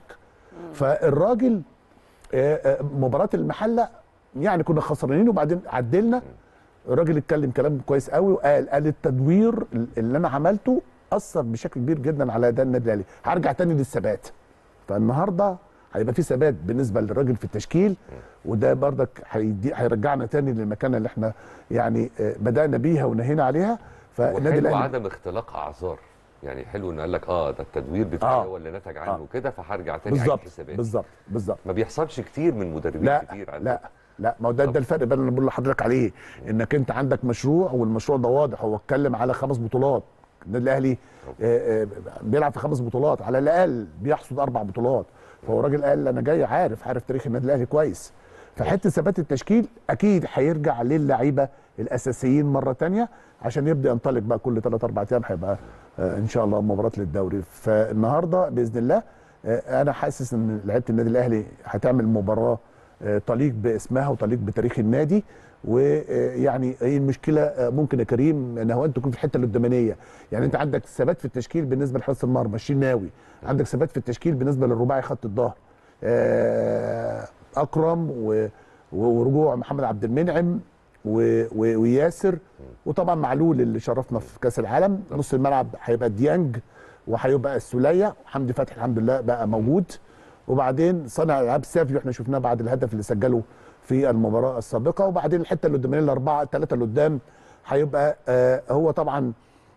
فالراجل آه، آه، مباراه المحله يعني كنا خسرانين وبعدين عدلنا الراجل اتكلم كلام كويس قوي وقال قال التدوير اللي انا عملته اثر بشكل كبير جدا على اداء النادي الاهلي هرجع تاني للثبات فالنهارده هيبقى في ثبات بالنسبه للراجل في التشكيل وده بردك هيدي هيرجعنا تاني للمكانه اللي احنا يعني آه، بدانا بيها ونهينا عليها فالنادي وحلو الاهلي عدم اختلاق اعذار يعني حلو ان قال لك اه ده التدوير بتاعي آه. هو اللي نتج عنه آه. كده فهرجع تاني اعيد بالظبط حساباتي بالظبط بالظبط ما بيحصلش كتير من مدربين لا كتير عندنا. لا لا ما هو ده طب. ده الفرق بين اللي بقول لحضرتك عليه انك انت عندك مشروع والمشروع ده واضح هو اتكلم على خمس بطولات النادي الاهلي آه، آه، بيلعب في خمس بطولات على الاقل بيحصد اربع بطولات فهو راجل قال انا جاي عارف عارف تاريخ النادي الاهلي كويس فحته ثبات التشكيل اكيد هيرجع للعيبه الاساسيين مره تانية عشان يبدا ينطلق بقى كل ثلاث اربع ايام هيبقى آه، ان شاء الله مباراه للدوري فالنهارده باذن الله آه، انا حاسس ان لعيبه النادي الاهلي هتعمل مباراه آه، تليق باسمها وتليق بتاريخ النادي ويعني هي المشكله آه، ممكن يا كريم نهوان تكون في الحته القدامانيه يعني انت عندك ثبات في التشكيل بالنسبه لحراسه المرمى الشناوي عندك ثبات في التشكيل بالنسبه للرباعي خط الظهر آه، اكرم و- و- ورجوع محمد عبد المنعم و- و- وياسر وطبعا معلول اللي شرفنا في كاس العالم نص الملعب هيبقى ديانج وهيبقى السوليه حمدي فتحي الحمد لله بقى موجود وبعدين صانع العاب سافيو احنا شفناه بعد الهدف اللي سجله في المباراه السابقه وبعدين الحته اللي قدامنا الاربعه الثلاثه اللي قدام هيبقى آه هو طبعا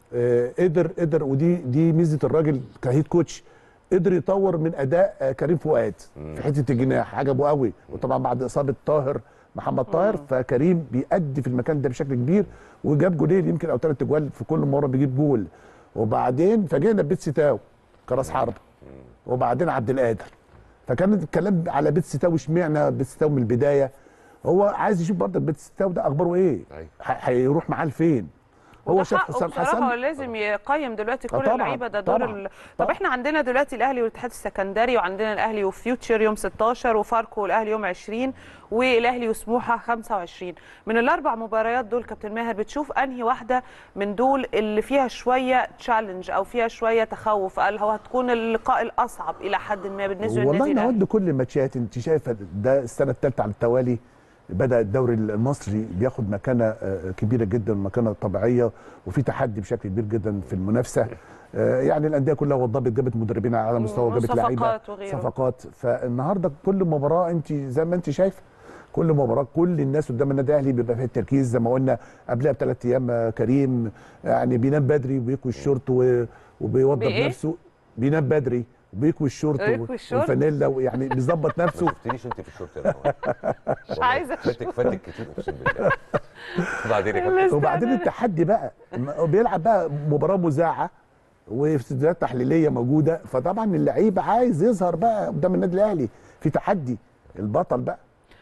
آه قدر قدر ودي دي ميزه الراجل كهيد كوتش قدر يطور من اداء آه كريم فؤاد في حته الجناح عجبه قوي وطبعا بعد اصابه طاهر محمد طاهر فكريم بيأدي في المكان ده بشكل كبير وجاب جولين يمكن او ثلاث جوال في كل مره بيجيب جول وبعدين فاجئنا بيتسي تاو كراس حرب وبعدين عبد القادر فكان الكلام على بيتسي تاو اشمعنى بيتسي تاو من البدايه هو عايز يشوف برضه بيتسي تاو ده اخباره ايه أيوة. ح- هيروح معاه لفين هو وده شاف حقه حسام بصراحة حسن هو لازم يقيم دلوقتي كل طبعاً، اللعيبه ده دور طبعاً، ال... طب طبعاً. احنا عندنا دلوقتي الاهلي والاتحاد السكندري وعندنا الاهلي وفيوتشر يوم 16 وفاركو والاهلي يوم 20 والاهلي وسموحه 25 من الاربع مباريات دول كابتن ماهر بتشوف انهي واحده من دول اللي فيها شويه تشالنج او فيها شويه تخوف قال هو هتكون اللقاء الاصعب الى حد ما بالنسبه والله للنادي انا الاهلي ود كل الماتشات انت شايفه ده السنه الثالثه على التوالي بدا الدوري المصري بياخد مكانه آه، كبيره جدا مكانه طبيعيه وفي تحدي بشكل كبير جدا في المنافسه آه، يعني الانديه كلها وضبت جابت مدربين على اعلى مستوى وجابت لعيبه وصفقات وغيره. صفقات فالنهارده كل مباراه انت زي ما انت شايفه كل مباراه كل الناس قدام النادي الاهلي بيبقى فيها التركيز زي ما قلنا قبلها بثلاث ايام آه، كريم يعني بينام بدري وبيكوي الشورت و- وبيوضب بإيه؟ نفسه بينام بدري وبيكوي الشورت بيكوي الشورت؟ والفانيلا ويعني بيظبط ما نفسه شفتنيش انت في الشورت يا نهار. مش عايزه فاتك فاتك كتير اقسم بالله بعدين يا كابتن وبعدين التحدي بقى م- بيلعب بقى مباراه مذاعه واستوديوهات تحليليه موجوده فطبعا اللعيب عايز يظهر بقى قدام النادي الاهلي في تحدي البطل بقى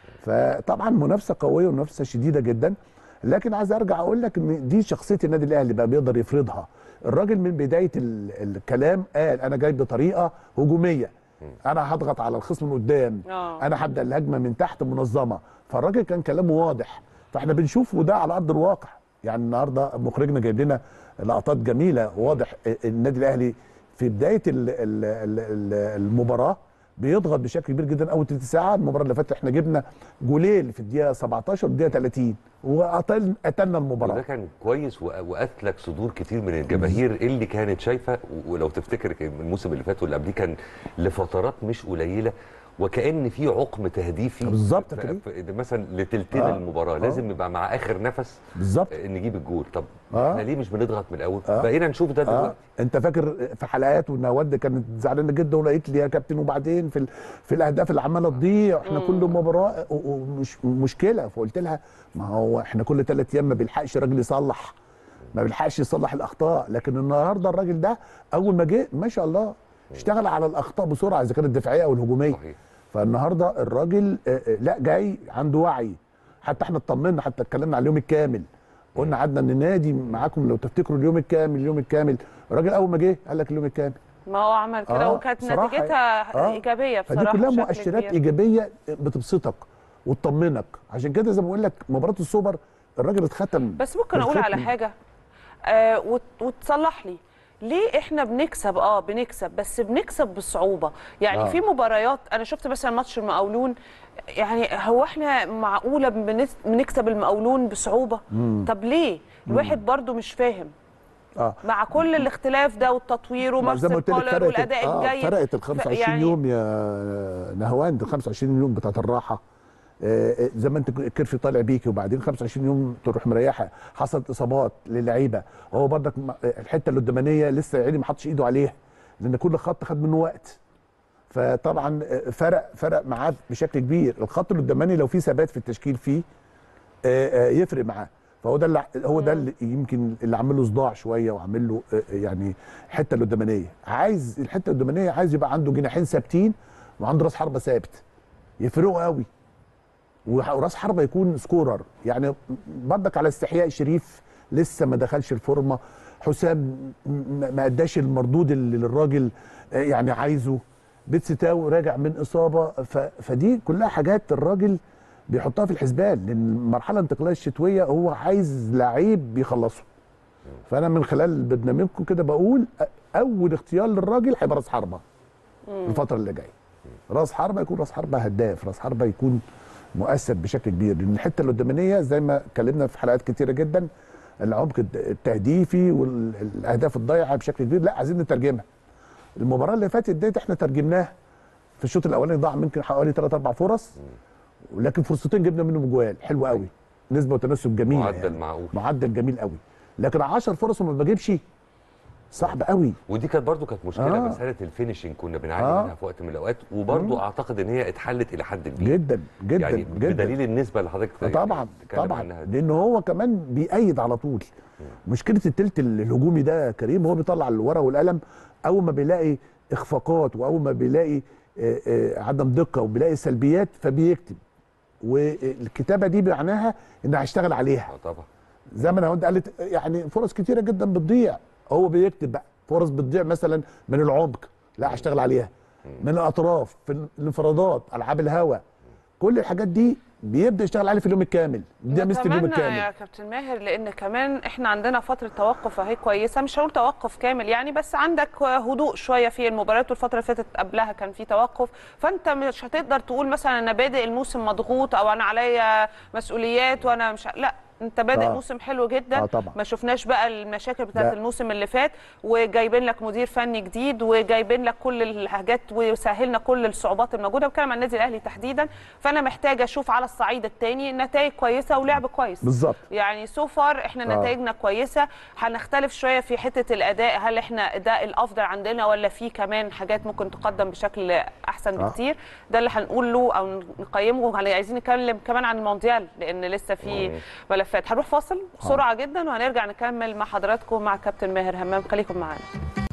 فطبعا منافسه قويه ومنافسه شديده جدا لكن عايز ارجع اقول لك ان دي شخصيه النادي الاهلي بقى بيقدر يفرضها الراجل من بدايه ال- الكلام قال انا جاي بطريقه هجوميه انا هضغط على الخصم من قدام آه. انا هبدا الهجمه من تحت منظمه فالراجل كان كلامه واضح فاحنا بنشوف وده على ارض الواقع يعني النهارده مخرجنا جايب لنا لقطات جميله واضح النادي الاهلي في بدايه ال- ال- ال- ال- المباراه بيضغط بشكل كبير جدا اول ثلث ساعه المباراه اللي فاتت احنا جبنا جولين في الدقيقه 17 والدقيقه 30 وقتلنا قتلنا وده المباراه كان كويس وأ- وأثلك صدور كتير من الجماهير اللي كانت شايفه و- ولو تفتكر كان الموسم اللي فات واللي قبليه كان لفترات مش قليله وكأن في عقم تهديفي بالظبط ف- كده. ف- مثلا لتلتين آه. المباراه آه. لازم يبقى مع اخر نفس بالظبط آه، نجيب الجول طب آه. احنا ليه مش بنضغط من الاول آه. بقينا نشوف ده اه دلوقتي انت فاكر في حلقات ونواد كانت زعلانه جدا وقالت لي يا كابتن وبعدين في ال... في الاهداف اللي عماله تضيع احنا كل مباراه و- ومش مشكله فقلت لها ما هو احنا كل ثلاث ايام ما بيلحقش الراجل يصلح ما بيلحقش يصلح الاخطاء لكن النهارده الراجل ده اول ما جه ما شاء الله اشتغل على الاخطاء بسرعه اذا كانت الدفاعيه او الهجوميه صحيح فالنهارده الراجل آه، آه، لا جاي عنده وعي حتى احنا اطمنا حتى اتكلمنا على اليوم الكامل قلنا قعدنا ننادي معاكم لو تفتكروا اليوم الكامل اليوم الكامل الراجل اول ما جه قال لك اليوم الكامل ما هو عمل كده آه، وكانت بصراحة نتيجتها آه. ايجابيه بصراحه فدي كلها بشكل مؤشرات كبير. ايجابيه بتبسطك وتطمنك عشان كده زي ما بقول لك مباراه السوبر الراجل اتختم بس ممكن اقول على بالختم. حاجه آه وت- وتصلح لي ليه احنا بنكسب اه بنكسب بس بنكسب بصعوبه يعني آه. في مباريات انا شفت مثلا ماتش المقاولون يعني هو احنا معقوله بنس- بنكسب المقاولون بصعوبه طب ليه الواحد برضو مش فاهم اه مع كل الاختلاف ده والتطوير ما زي ما ومارسيل قلت لك كولر فرقت والاداء آه الجيد فرقت ال 25 يعني- يوم يا نهوان ال 25 يوم بتاعت الراحه آه، آه، زي ما انت الكرفي طالع بيكي وبعدين 25 يوم تروح مريحه حصلت اصابات للعيبه وهو برضك م- آه، الحته القدامانيه لسه عيني ما حطش ايده عليها لان كل خط خد منه وقت فطبعا آه، فرق فرق معاه بشكل كبير الخط القداماني لو في ثبات في التشكيل فيه آه، آه، يفرق معاه فهو ده اللي هو ده اللي يمكن اللي عامل له صداع شويه وعامل له آه، آه، يعني الحته القدامانيه عايز الحته القدامانيه عايز يبقى عنده جناحين ثابتين وعنده راس حربه ثابت يفرقوا قوي وح- وراس حربه يكون سكورر يعني برضك على استحياء شريف لسه ما دخلش الفورمه حسام م- م- ما اداش المردود اللي الراجل آه، يعني عايزه بيتستاو راجع من اصابه ف... فدي كلها حاجات الراجل بيحطها في الحسبان لان المرحله الانتقاليه الشتويه هو عايز لعيب بيخلصه فانا من خلال برنامجكم كده بقول أ- اول اختيار للراجل هيبقى راس حربه الفتره اللي جايه راس حربه يكون راس حربه هداف راس حربه يكون مؤثر بشكل كبير لان الحته القدامانيه زي ما اتكلمنا في حلقات كتيره جدا العمق الت- التهديفي والاهداف الضايعه بشكل كبير لا عايزين نترجمها المباراه اللي فاتت ديت احنا ترجمناها في الشوط الاولاني ضاع ممكن حوالي 3 4 فرص ولكن فرصتين جبنا منهم جوال حلو قوي نسبه وتناسب جميله معدل يعني. معقول معدل جميل قوي لكن 10 فرص وما بجيبش صعب قوي ودي كانت برضو كانت مشكله آه. مساله الفينشنج كنا بنعاني آه. منها في وقت من الاوقات وبرضو اعتقد ان هي اتحلت الى حد كبير جدا جدا يعني جدا بدليل النسبه اللي حضرتك آه طبعا بتتكلم طبعا عنها دي. لان هو كمان بيأيد على طول مشكله التلت الهجومي ده يا كريم هو بيطلع الورقه والقلم اول ما بيلاقي اخفاقات واول ما بيلاقي آه، آه، عدم دقه وبيلاقي سلبيات فبيكتب والكتابه دي معناها ان هيشتغل عليها اه طبعا زي ما انا قلت قالت يعني فرص كتيره جدا بتضيع هو بيكتب بقى فرص بتضيع مثلا من العمق لا هشتغل عليها من الاطراف في الانفرادات العاب الهوا كل الحاجات دي بيبدا يشتغل عليها في اليوم الكامل ده ميزه اليوم نتمنى الكامل يا كابتن ماهر لان كمان احنا عندنا فتره توقف اهي كويسه مش هقول توقف كامل يعني بس عندك هدوء شويه في المباريات والفتره اللي فاتت قبلها كان في توقف فانت مش هتقدر تقول مثلا انا بادئ الموسم مضغوط او انا عليا مسؤوليات وانا مش لا انت بادئ آه. موسم حلو جدا آه طبعا. ما شفناش بقى المشاكل بتاعت لا. الموسم اللي فات وجايبين لك مدير فني جديد وجايبين لك كل الحاجات وسهلنا كل الصعوبات الموجوده بتكلم عن النادي الاهلي تحديدا فانا محتاجه اشوف على الصعيد الثاني نتائج كويسه ولعب كويس بالظبط يعني سو فار احنا آه. نتائجنا كويسه هنختلف شويه في حته الاداء هل احنا ده الافضل عندنا ولا في كمان حاجات ممكن تقدم بشكل احسن آه. بكتير ده اللي هنقول له او نقيمه وهن- عايزين نتكلم كمان عن المونديال لان لسه في مم. ملفات هنروح فاصل بسرعه جدا وهنرجع نكمل مع حضراتكم مع كابتن ماهر همام خليكم معانا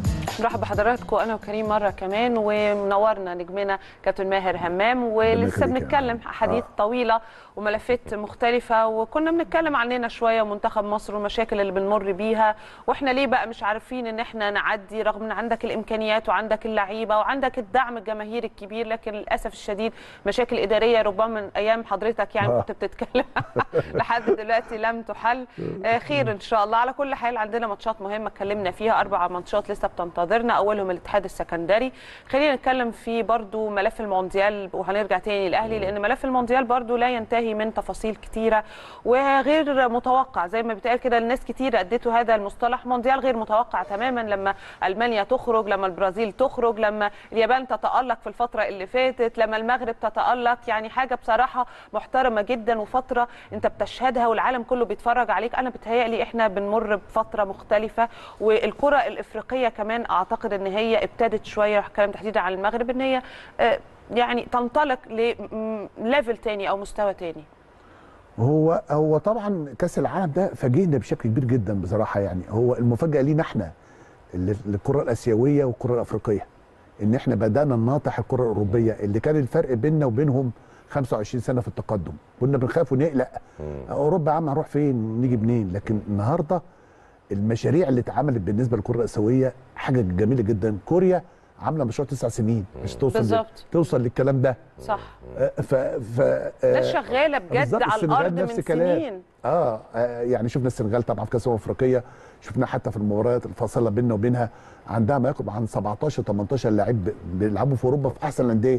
نرحب بحضراتكم انا وكريم مره كمان ومنورنا نجمنا كابتن ماهر همام ولسه يخليك يا بنتكلم عم. احاديث آه. طويله وملفات مختلفه وكنا بنتكلم عننا شويه ومنتخب مصر والمشاكل اللي بنمر بيها واحنا ليه بقى مش عارفين ان احنا نعدي رغم ان عندك الامكانيات وعندك اللعيبه وعندك الدعم الجماهيري الكبير لكن للاسف الشديد مشاكل اداريه ربما من ايام حضرتك يعني آه. كنت بتتكلم لحد دلوقتي لم تحل آه، خير ان شاء الله على كل حال عندنا ماتشات مهمه اتكلمنا فيها اربع ماتشات لسه بتنتظرنا اولهم الاتحاد السكندري خلينا نتكلم في برضو ملف المونديال وهنرجع تاني للاهلي لان ملف المونديال برضو لا ينتهي من تفاصيل كتيره وغير متوقع زي ما بيتقال كده الناس كتير اديتوا هذا المصطلح مونديال غير متوقع تماما لما المانيا تخرج لما البرازيل تخرج لما اليابان تتالق في الفتره اللي فاتت لما المغرب تتالق يعني حاجه بصراحه محترمه جدا وفتره انت بتشهدها والعالم كله بيتفرج عليك انا بتهيألي احنا بنمر بفتره مختلفه والكره الافريقيه كمان اعتقد ان هي ابتدت شويه هتكلم تحديدا عن المغرب ان هي آه، يعني تنطلق لليفل تاني او مستوى تاني هو هو طبعا كاس العالم ده فاجئنا بشكل كبير جدا بصراحه يعني هو المفاجاه لينا احنا اللي- الكره الاسيويه والكره الافريقيه ان احنا بدانا نناطح الكره الاوروبيه اللي كان الفرق بيننا وبينهم 25 سنه في التقدم كنا بنخاف ونقلق اوروبا يا عم هنروح فين نيجي منين لكن النهارده المشاريع اللي اتعملت بالنسبه للكره الاسيويه حاجه جميله جدا كوريا عامله مشروع تسع سنين مش توصل لل- بالظبط. توصل للكلام ده صح آه، ف ف ناس شغاله بجد بالظبط، على السنغال الارض نفس من الكلام. سنين آه, اه يعني شفنا السنغال طبعا في كاس الامم الافريقيه شفنا حتى في المباريات الفاصله بيننا وبينها عندها ما يقرب عن 17 18 لاعب بيلعبوا في اوروبا في احسن الانديه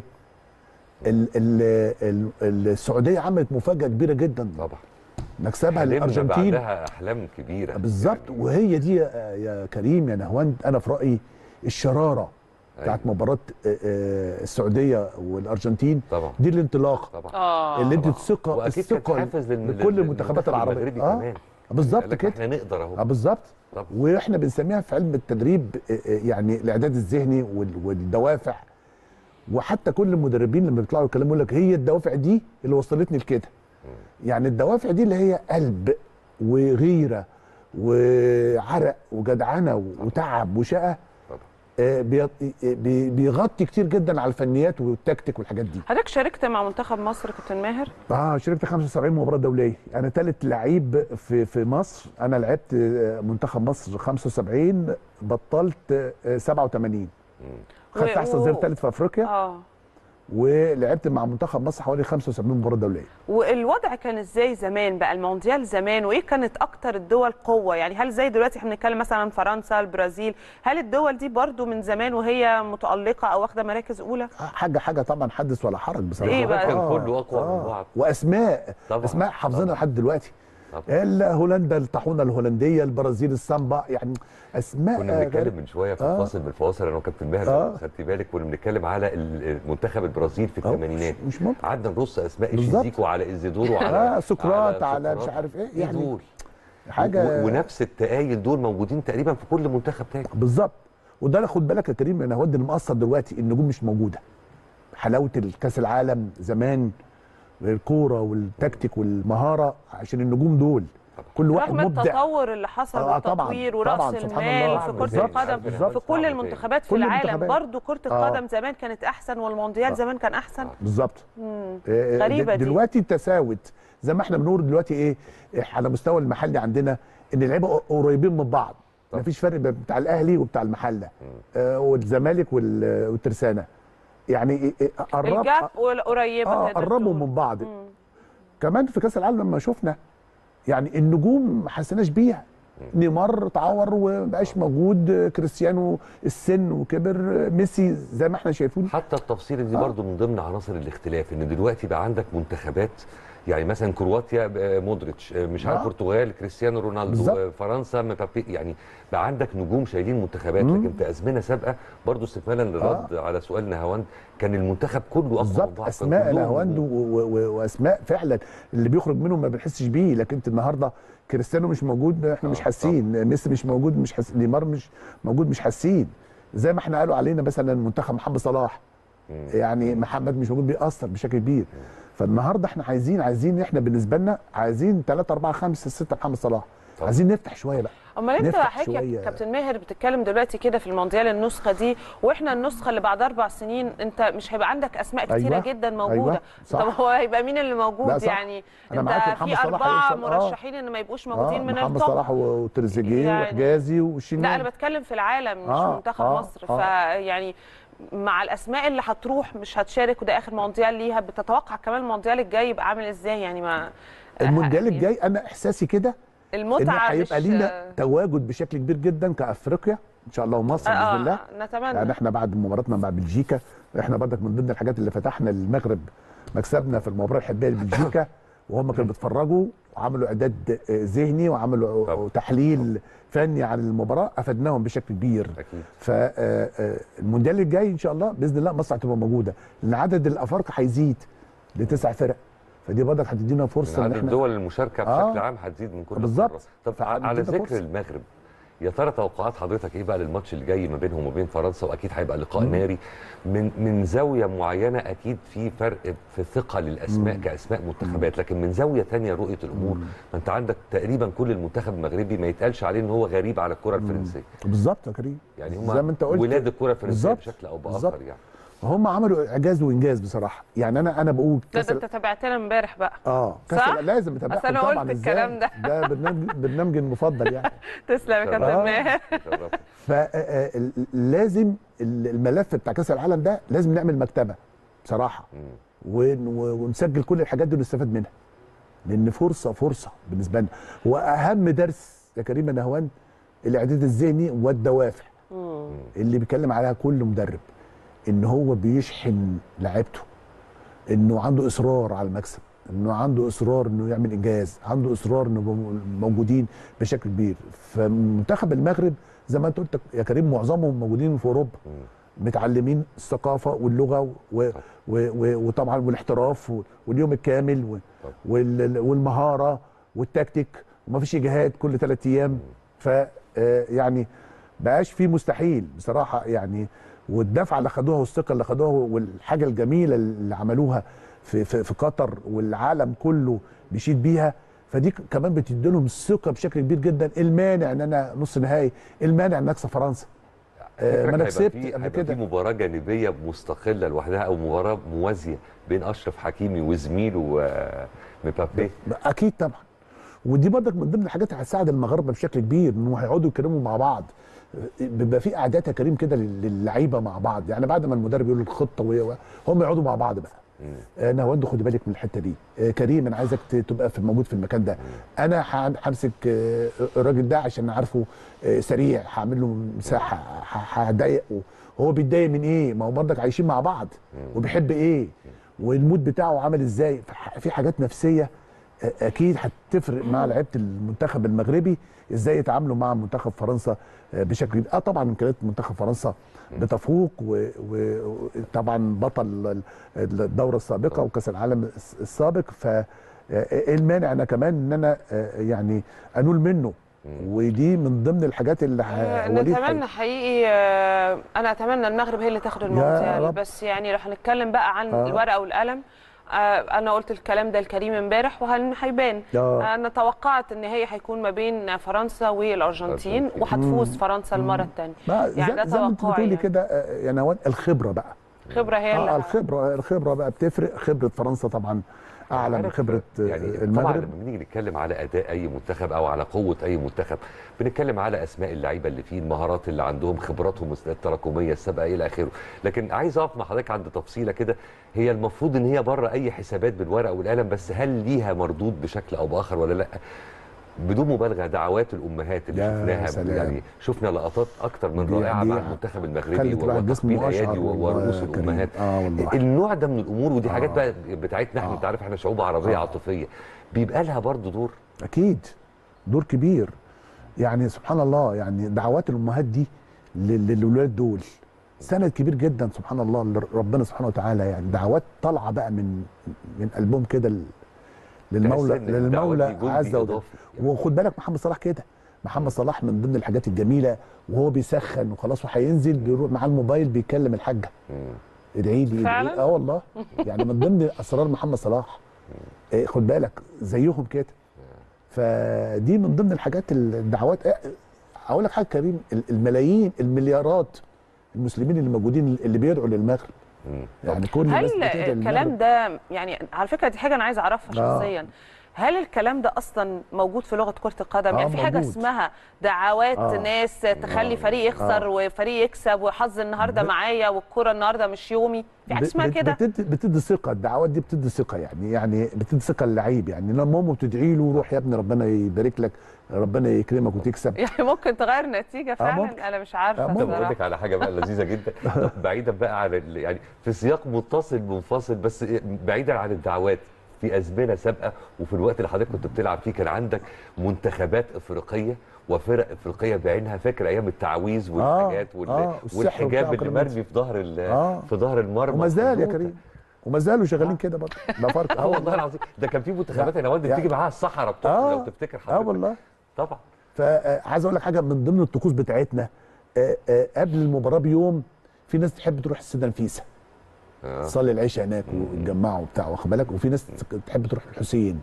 ال- ال- ال- السعوديه عملت مفاجاه كبيره جدا طبعا مكسبها حلمنا للارجنتين بعدها احلام كبيره بالظبط وهي دي يا يا كريم يا نهواند انا في رايي الشراره بتاعت أيوة. مباراه آه، آه، السعوديه والارجنتين طبعا دي الانطلاق طبعا اه اللي ادت طبعاً. ثقه واكيد كانت الثقه حافز لل- لكل لل- المنتخبات للمنتخب العربيه المغربي اه كمان بالظبط قال لك كده احنا نقدر اه اهو بالظبط طبعا. واحنا بنسميها في علم التدريب آه، آه، يعني الاعداد الذهني وال- والدوافع وحتى كل المدربين لما بيطلعوا يتكلموا يقول لك هي الدوافع دي اللي وصلتني لكده يعني الدوافع دي اللي هي قلب وغيره وعرق وجدعنه وتعب وشقه طبعا. آه، بي- بي- بيغطي كتير جدا على الفنيات والتكتيك والحاجات دي حضرتك شاركت مع منتخب مصر كابتن ماهر اه شاركت 75 مباراه دوليه انا ثالث لعيب في في مصر انا لعبت آه، منتخب مصر 75 بطلت آه، 87 خدت و- احسن و- ظهير ثالث في افريقيا اه ولعبت مع منتخب مصر حوالي 75 مباراه دوليه والوضع كان ازاي زمان بقى المونديال زمان وايه كانت اكتر الدول قوه يعني هل زي دلوقتي احنا بنتكلم مثلا عن فرنسا البرازيل هل الدول دي برضو من زمان وهي متالقه او واخده مراكز اولى حاجه حاجه طبعا حدث ولا حرج بصراحه إيه بقى؟ كان آه، كله أقوى من آه. بعض. واسماء طبعاً، اسماء حافظينها طبعاً. لحد دلوقتي طبعا ال- هولندا الطاحونه الهولنديه البرازيل السامبا يعني اسماء كنا آه، بنتكلم غريبة. من شويه في آه. الفاصل من الفواصل انا وكابتن ماهر آه. لو خدتي بالك كنا بنتكلم على ال- منتخب البرازيل في آه، الثمانينات مش ممكن قعدنا نرص اسماء بالظبط. شيزيكو على ازيدور وعلى آه، سقراط، على سقراط. مش عارف إيه، إيه يعني دول حاجه و- ونفس التقايل دول موجودين تقريبا في كل منتخب تاني بالظبط وده اللي خد بالك يا كريم انا هود اللي مقصر دلوقتي النجوم مش موجوده حلاوه الكاس العالم زمان الكوره والتكتيك والمهاره عشان النجوم دول كل واحد رغم مبدع التطور اللي حصل آه، طبعاً، والتطوير طبعاً، وراس سبحان المال الله. وفي كره بالظبط، القدم بالظبط. في كل المنتخبات في كل العالم المنتخبات. برضو كره آه. القدم زمان كانت احسن والمونديال زمان كان احسن بالظبط مم. آه، غريبة د- دي. دلوقتي التساوت زي ما احنا بنقول دلوقتي ايه إيه، على مستوى المحلي عندنا ان اللعيبه قريبين من بعض طب. مفيش فرق بين بتاع الاهلي وبتاع المحله آه والزمالك وال- والترسانه يعني إيه- إيه، قرب الجاب قريبه اه تقدر قربوا تقول. من بعض مم. كمان في كاس العالم لما شفنا يعني النجوم ما حسيناش بيها نيمار اتعور ومبقاش موجود كريستيانو السن وكبر ميسي زي ما احنا شايفين حتى التفصيل دي آه. برضو من ضمن عناصر الاختلاف ان دلوقتي بقى عندك منتخبات يعني مثلا كرواتيا آه، مودريتش آه، مش عارف آه. البرتغال كريستيانو رونالدو بالظبط. آه، فرنسا مبابي يعني بقى عندك نجوم شايلين منتخبات مم. لكن في ازمنه سابقه برضو استكمالا للرد على سؤال نهاوند كان المنتخب كله اقوى من بالظبط بعض كان اسماء كلهم نهواند و- نجوم. و- و- واسماء فعلا اللي بيخرج منهم ما بنحسش بيه لكن انت النهارده كريستيانو مش موجود احنا مش آه، حاسين ميسي مش موجود مش حاسين نيمار مش موجود مش حاسين زي ما احنا قالوا علينا مثلا منتخب محمد صلاح مم. يعني محمد مش موجود بيأثر بشكل كبير فالنهارده احنا عايزين عايزين احنا بالنسبه لنا عايزين 3 4 5 6 محمد صلاح طبعا. عايزين نفتح شويه بقى امال انت نفتح حضرتك يا شوية. كابتن ماهر بتتكلم دلوقتي كده في المونديال النسخه دي واحنا النسخه اللي بعد اربع سنين انت مش هيبقى عندك اسماء كتيره أيوة. جدا موجوده أيوة. صح. طب هو هيبقى مين اللي لا، موجود صح. يعني أنا انت معاك محمد في صلاح اربعه هيوصل- آه. مرشحين ان ما يبقوش موجودين آه من محمد التوب صلاح وتريزيجيه يعني- وحجازي لا والشناوي انا بتكلم في العالم مش آه، منتخب آه، مصر آه. فيعني مع الاسماء اللي هتروح مش هتشارك وده اخر مونديال ليها بتتوقع كمان المونديال الجاي يبقى عامل ازاي يعني ما المونديال يعني الجاي انا احساسي كده ان المتعه هيبقى مش لينا تواجد بشكل كبير جدا كافريقيا ان شاء الله ومصر باذن آه الله نتمنى يعني احنا بعد مباراتنا مع بلجيكا احنا برضك من ضمن الحاجات اللي فتحنا المغرب مكسبنا في المباراه الحبيه لبلجيكا وهم كانوا بيتفرجوا وعملوا اعداد آه، ذهني وعملوا طبعا. تحليل فني عن المباراه افدناهم بشكل كبير اكيد فالمونديال الجاي ان شاء الله باذن الله مصر هتبقى موجوده لان عدد الافارقه هيزيد لتسع فرق فدي برضك هتدينا فرصه من ان عدد احنا الدول المشاركه آه. بشكل عام هتزيد من كل بالظبط. مرة. طب فعندنا على ذكر فرصة. المغرب يا ترى توقعات حضرتك ايه بقى للماتش اللي جاي ما بينهم وبين فرنسا واكيد هيبقى لقاء ناري من من زاويه معينه اكيد في فرق في الثقه للاسماء كاسماء منتخبات لكن من زاويه تانية رؤيه الامور ما انت عندك تقريبا كل المنتخب المغربي ما يتقالش عليه ان هو غريب على الكره الفرنسيه بالظبط يا كريم يعني زي ما هم انت قلت ولاد الكره الفرنسيه بالظبط. بشكل او بالظبط. باخر يعني هم عملوا اعجاز وانجاز بصراحه يعني انا انا بقول لا كاس ده انت تابعتنا امبارح بقى اه كاس صح؟ ال- لازم أصل نتابعهم أنا طبعا قلت إزاي؟ الكلام ده. ده برنامج برنامجي المفضل يعني تسلم يا كابتن آه. ماهر شرفت. فلازم الملف بتاع كاس العالم ده لازم نعمل مكتبه بصراحه مم. ون- و- ونسجل كل الحاجات دي ونستفاد منها لان فرصه فرصه بالنسبه لنا واهم درس يا كريم يا نهوان الاعداد الذهني والدوافع اللي بيتكلم عليها كل مدرب ان هو بيشحن لعيبته انه عنده اصرار على المكسب انه عنده اصرار انه يعمل انجاز عنده اصرار انه يبقوا موجودين بشكل كبير فمنتخب المغرب زي ما انت قلت يا كريم معظمهم موجودين في اوروبا متعلمين الثقافه واللغه و و و وطبعا والاحتراف و- واليوم الكامل و وال- والمهاره والتكتيك ومفيش اجهاد كل ثلاث ايام ف آه، يعني بقاش في مستحيل بصراحه يعني والدفعه اللي خدوها والثقه اللي خدوها والحاجه الجميله اللي عملوها في في, في قطر والعالم كله بيشيد بيها فدي ك- كمان بتدي لهم الثقه بشكل كبير جدا المانع ان انا نص نهائي المانع ان اكسب فرنسا آه، ما انا فكرك هيبقى كسبت في- قبل هيبقى كده في مباراه جانبيه مستقله لوحدها او مباراه موازيه بين اشرف حكيمي وزميله آه، مبابي اكيد طبعا ودي برضك من ضمن الحاجات اللي هتساعد المغاربه بشكل كبير انه هيقعدوا يتكلموا مع بعض بيبقى في قعدات يا كريم كده لل- للعيبه مع بعض يعني بعد ما المدرب يقول الخطه وهي- هم يقعدوا مع بعض بقى انا وانت خد بالك من الحته دي آه، كريم انا عايزك ت- تبقى في موجود في المكان ده انا ه- همسك آه، الراجل ده عشان عارفه آه، سريع هعمل له مساحه ه- هضايقه هو بيتضايق من ايه ما هو برضك عايشين مع بعض وبيحب ايه والمود بتاعه عامل ازاي فح- في حاجات نفسيه آه، اكيد هتفرق مع لعيبه المنتخب المغربي ازاي يتعاملوا مع منتخب فرنسا آه، بشكل كبير اه طبعا امكانيات منتخب فرنسا بتفوق و- و- وطبعا بطل ال- الدوره السابقه وكاس العالم الس- السابق ف آه، ايه المانع انا كمان ان انا آه، يعني انول منه ودي من ضمن الحاجات اللي ه- وليد نتمنى حي- حقيقي آه، انا اتمنى المغرب هي اللي تاخد المونديال رب. بس يعني لو هنتكلم بقى عن آه. الورقه والقلم آه، انا قلت الكلام ده لكريم امبارح وهيبان آه. انا توقعت ان هي هيكون ما بين فرنسا والارجنتين أرجنتين. وهتفوز فرنسا المره الثانيه ما يعني ده زي, زي ما انت توقعي بتقولي يعني. كده آه، يا نوال الخبره بقى خبره هي اه اللي الخبره الخبره بقى بتفرق خبره فرنسا طبعا اعلى من عارف خبره آه، يعني طبعا المغرب لما بنيجي نتكلم على اداء اي منتخب او على قوه اي منتخب بنتكلم على اسماء اللعيبه اللي فيه المهارات اللي عندهم خبراتهم التراكميه السابقه الى اخره لكن عايز اقف مع حضرتك عند تفصيله كده هي المفروض ان هي بره اي حسابات بالورقه والقلم بس هل ليها مردود بشكل او باخر ولا لا بدون مبالغه دعوات الامهات اللي يا شفناها سلام. يعني شفنا لقطات اكتر من دي- رائعه دي مع المنتخب المغربي خلت الواحد جسمه وتقبيل أشعر ايادي والله ورؤوس يا كريم. الامهات اه والله النوع ده من الامور ودي حاجات آه. بقى بتاعتنا احنا آه. انت عارف احنا شعوب عربيه آه. عاطفيه بيبقى لها برضه دور اكيد دور كبير يعني سبحان الله يعني دعوات الامهات دي لل- للولاد دول سند كبير جدا سبحان الله لربنا سبحانه وتعالى يعني دعوات طالعه بقى من من قلبهم كده ل- للمولى تحس إن الدعوات للمولى دي جندي عز وجل إضافي يعني. وخد بالك محمد صلاح كده محمد صلاح من ضمن الحاجات الجميله وهو بيسخن وخلاص وهينزل بيروح معاه الموبايل بيكلم الحاجه مم. ادعي لي ادعي فعلا؟ لي. اه والله يعني من ضمن اسرار محمد صلاح إيه خد بالك زيهم كده فدي من ضمن الحاجات الدعوات آه، اقول لك حاجه كريم ال- الملايين المليارات المسلمين اللي موجودين اللي بيدعوا للمغرب مم. يعني كل الناس هل بتدعي الكلام للمغرب. ده يعني على فكره دي حاجه انا عايزه اعرفها آه. شخصيا هل الكلام ده اصلا موجود في لغه كره القدم آه، يعني في حاجه موجود. اسمها دعوات آه. ناس تخلي فريق يخسر وفريق يكسب وحظ النهارده ب- معايا والكره النهارده مش يومي في حاجه بت- اسمها بت- كده بتدي, بتدي ثقه الدعوات دي بتدي ثقه يعني يعني بتدي ثقه للعيب يعني لما امه بتدعي له روح يا ابني ربنا يبارك لك ربنا يكرمك وتكسب يعني ممكن تغير النتيجه فعلا ممكن. انا مش عارفه آه، ممكن. طب اقول بصراحه لك على حاجه بقى لذيذه جدا طب بعيدا بقى عن ال- يعني في سياق متصل منفصل بس بعيدا عن الدعوات في ازمنه سابقه وفي الوقت اللي حضرتك كنت بتلعب فيه كان عندك منتخبات افريقيه وفرق افريقيه بعينها فاكر ايام التعويذ والحاجات وال... آه، والسحر والحجاب وبتاع اللي وكلام مرمي في ظهر ال... آه. في ظهر المرمى وما زال يا في كريم وما زالوا شغالين كده برضه لا فرق اه والله العظيم ده كان في منتخبات يا والدي يعني- بتيجي معاها الصحراء بتوع آه، لو تفتكر حضرتك اه والله طبعا فعايز اقول لك حاجه من ضمن الطقوس بتاعتنا آه، آه، قبل المباراه بيوم في ناس تحب تروح السيده نفيسه آه. تصلي العشاء هناك ويتجمعوا وبتاع واخد بالك وفي ناس تحب تروح الحسين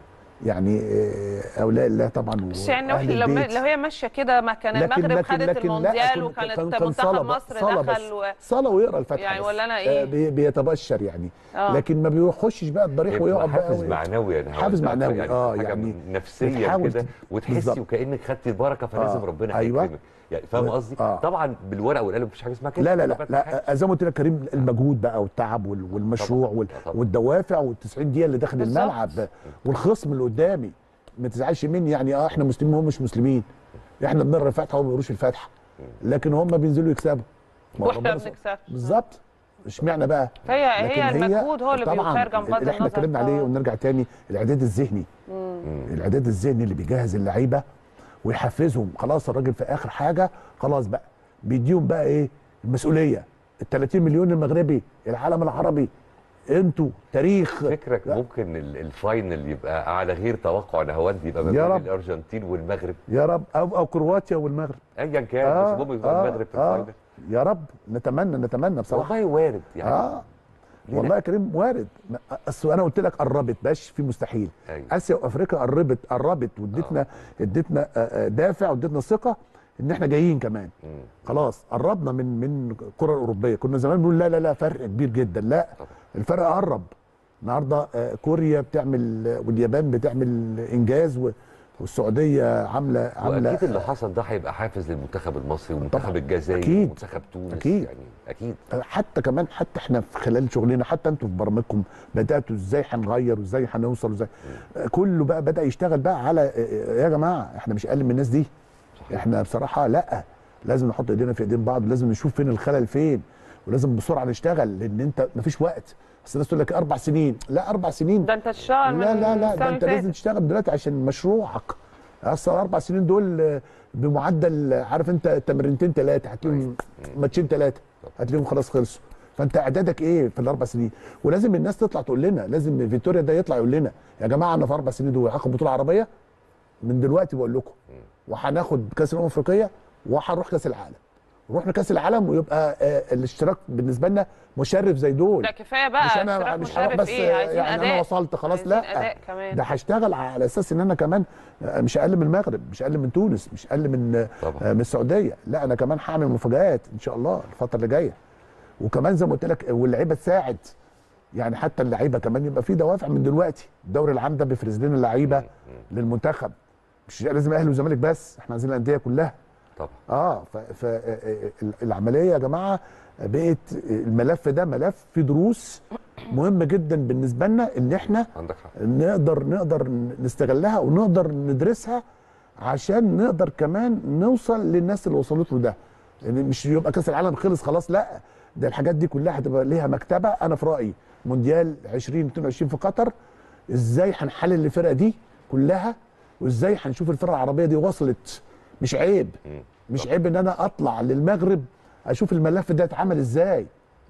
يعني آه، اولياء الله طبعا بس يعني وأهل لو, البيت. لو هي ماشيه كده ما كان لكن- المغرب لكن- خدت لكن لا، المونديال كان- وكانت كان- كان منتخب صلاة مصر بس- صلاة دخل بس. و... صلاه ويقرا الفاتحه يعني بس. ولا أنا إيه؟ آه، بي- بيتبشر يعني آه. لكن ما بيخشش بقى الضريح يبقى ويقعد بقى حافز وي- معنوي يعني حافز معنوي، يعني آه، حاجه يعني نفسيا بتحاول كده ت- وتحسي بالظبط. وكانك خدتي البركه فلازم آه، ربنا أيوة. هيكرمك يعني فاهم و- قصدي آه. طبعا بالورقه والقلم مفيش حاجه اسمها كده لا لا لا, ما لا بتحققش. زي ما قلت لك كريم المجهود بقى والتعب وال- والمشروع طبعاً، وال- طبعاً. والدوافع وال90 دقيقه اللي داخل بالظبط. الملعب والخصم اللي قدامي ما تزعلش مني يعني اه احنا مسلمين وهم مش مسلمين احنا بنقرا الفاتحه وهم ما بيقروش الفاتحه لكن هم بينزلوا يكسبوا ما هو واحنا ربنا ما سب- بنكسبش بالظبط اشمعنى بقى فهي لكن هي المجهود هو اللي طبعاً بيترجم بغض اللي احنا النظر اتكلمنا عليه طبعاً. ونرجع تاني الاعداد الذهني الاعداد الذهني اللي بيجهز اللعيبه ويحفزهم خلاص الراجل في اخر حاجه خلاص بقى بيديهم بقى ايه المسؤوليه ال 30 مليون المغربي العالم العربي انتوا تاريخ فكرك لا. ممكن ال- الفاينل يبقى على غير توقع نهاوند يبقى ما يا بين رب. الارجنتين والمغرب يا رب او او كرواتيا والمغرب ايا كان بس المهم يبقى المغرب في الفاينل يا رب نتمنى نتمنى بصراحه والله وارد يعني اه ليه والله لا؟ يا كريم وارد ما- اصل انا قلت لك قربت باش في مستحيل أيوة. اسيا وافريقيا قربت قربت وادتنا ادتنا آه، آه، دافع وادتنا ثقه ان احنا جايين كمان مم. خلاص قربنا من من الكره الاوروبيه كنا زمان بنقول لا لا لا فرق كبير جدا لا طبعا. الفرق قرب النهارده آه، كوريا بتعمل آه، واليابان بتعمل انجاز و- والسعوديه عامله عامله واكيد اللي حصل ده هيبقى حافز للمنتخب المصري ومنتخب طبعاً. الجزائر أكيد. ومنتخب تونس أكيد. يعني اكيد حتى كمان حتى احنا في خلال شغلنا حتى انتوا في برامجكم بداتوا ازاي هنغير وازاي هنوصل وازاي كله بقى بدا يشتغل بقى على يا جماعه احنا مش اقل من الناس دي صحيح. احنا بصراحه لا لازم نحط ايدينا في ايدين بعض ولازم نشوف فين الخلل فين ولازم بسرعه نشتغل لان انت مفيش وقت بس الناس تقول لك اربع سنين لا اربع سنين ده انت تشتغل لا من لا لا السنة ده اللي انت لازم فاتت. تشتغل دلوقتي عشان مشروعك اصل الاربع سنين دول آه، بمعدل آه، عارف انت تمرينتين ثلاثه هتلاقيهم ماتشين ثلاثه هتلاقيهم خلاص خلصوا فانت اعدادك ايه في الاربع سنين ولازم الناس تطلع تقول لنا لازم فيتوريا ده يطلع يقول لنا يا جماعه انا في اربع سنين دول هاخد بطوله عربيه من دلوقتي بقول لكم وهناخد كاس الامم الافريقيه وهنروح كاس العالم رحنا كاس العالم ويبقى آه، الاشتراك بالنسبه لنا مشرف زي دول لا كفايه بقى مش انا اشتراك مش هروح مشرف بس ايه عايزين يعني اداء انا وصلت خلاص عايزين لا اداء كمان ده هشتغل على اساس ان انا كمان مش اقل من المغرب مش اقل من تونس مش اقل من طبعا. من السعوديه لا انا كمان هعمل مفاجآت ان شاء الله الفتره اللي جايه وكمان زي ما قلت لك واللعيبه تساعد يعني حتى اللعيبه كمان يبقى في دوافع من دلوقتي الدوري العام ده بيفرز لنا لعيبه للمنتخب مش لازم اهلي وزمالك بس احنا عايزين الانديه كلها طبعا اه فالعمليه يا جماعه بقت الملف ده ملف فيه دروس مهمه جدا بالنسبه لنا ان احنا عندك حق نقدر نقدر نستغلها ونقدر ندرسها عشان نقدر كمان نوصل للناس اللي وصلت له ده يعني مش يبقى كاس العالم خلص خلاص لا ده الحاجات دي كلها هتبقى ليها مكتبه انا في رايي مونديال 2022 في قطر ازاي هنحلل الفرقه دي كلها وازاي هنشوف الفرقه العربيه دي وصلت مش عيب مش عيب ان انا اطلع للمغرب اشوف الملف ده اتعمل ازاي